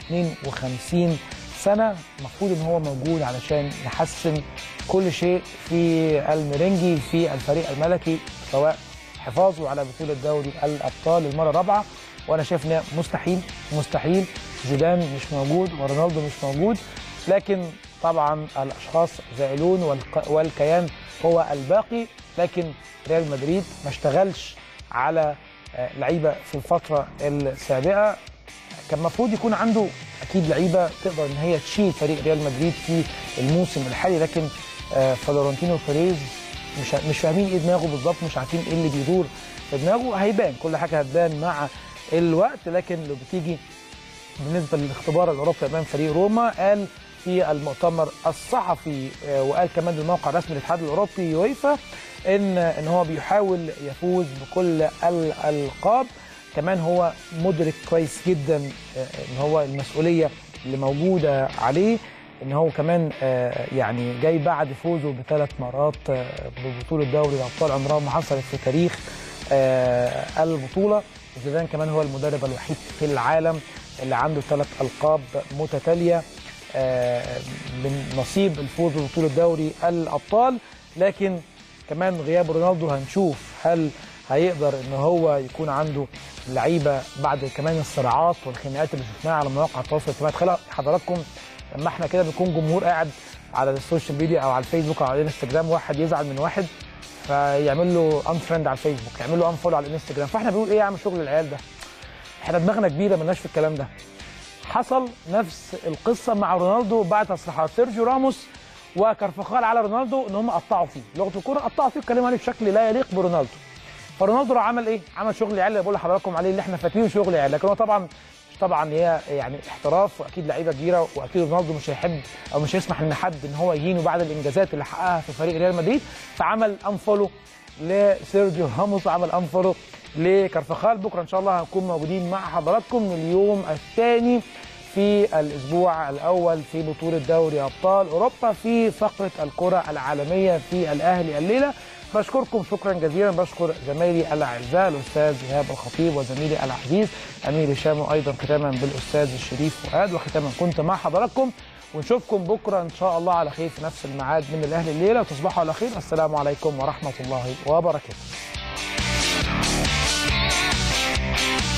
52 سنه المفروض ان هو موجود علشان يحسن كل شيء في الميرينجي في الفريق الملكي سواء حفاظه على بطوله دوري الابطال المره الرابعه وانا شايف ان مستحيل مستحيل زيدان مش موجود ورونالدو مش موجود لكن طبعا الاشخاص زائلون والق- والكيان هو الباقي لكن ريال مدريد ما اشتغلش على آه، لعيبه في الفتره السابقه كان المفروض يكون عنده اكيد لعيبه تقدر ان هي تشيل فريق ريال مدريد في الموسم الحالي لكن آه، فلورنتينو بيريز مش مش فاهمين ايه دماغه بالظبط مش عارفين ايه اللي بيدور في دماغه هيبان كل حاجه هتبان مع الوقت لكن لو بتيجي بالنسبه للاختبار الاوروبي امام فريق روما قال في المؤتمر الصحفي آه، وقال كمان الموقع الرسمي للاتحاد الاوروبي يويفا ان ان هو بيحاول يفوز بكل الالقاب كمان هو مدرك كويس جدا آه، ان هو المسؤوليه اللي موجوده عليه ان هو كمان آه، يعني جاي بعد فوزه بثلاث مرات آه، ببطوله دوري الابطال عمرها ما حصلت في تاريخ آه، البطوله زيدان كمان هو المدرب الوحيد في العالم اللي عنده ثلاث القاب متتاليه آه، من نصيب الفوز ببطوله دوري الابطال لكن كمان غياب رونالدو هنشوف هل هيقدر ان هو يكون عنده لعيبه بعد كمان الصراعات والخناقات اللي شفناها على مواقع التواصل الاجتماعي تخيل حضراتكم لما احنا كده بنكون جمهور قاعد على السوشيال ميديا او على الفيسبوك او على الانستجرام واحد يزعل من واحد فيعمل له ان فريند على الفيسبوك يعمل له ان فولو على الانستجرام فاحنا بنقول ايه يا عم شغل العيال ده احنا دماغنا كبيره مالناش في الكلام ده حصل نفس القصه مع رونالدو بعد تصريحات سيرجيو راموس وكرفخال على رونالدو ان هم قطعوا فيه لغه الكوره قطعوا فيه اتكلموا عليه بشكل لا يليق برونالدو فرونالدو راح عمل ايه؟ عمل شغل العيال اللي بقول لحضراتكم عليه اللي احنا فاكرينه شغل العيال لكن هو طبعا طبعا هي يعني احتراف واكيد لعيبه كبيره واكيد رونالدو مش هيحب او مش هيسمح ان حد ان هو يهينه بعد الانجازات اللي حققها في فريق ريال مدريد فعمل انفولو لسيرجيو راموس وعمل انفولو لكرفخال بكره ان شاء الله هنكون موجودين مع حضراتكم اليوم الثاني في الاسبوع الاول في بطوله دوري ابطال اوروبا في فقره الكره العالميه في الاهلي الليله بشكركم شكرا جزيلا بشكر زمايلي الاعزاء الاستاذ ايهاب الخطيب وزميلي العزيز امير هشام وايضا ختاما بالاستاذ الشريف فؤاد وختاما كنت مع حضراتكم ونشوفكم بكره ان شاء الله على خير في نفس الميعاد من الاهلي الليله وتصبحوا على خير السلام عليكم ورحمه الله وبركاته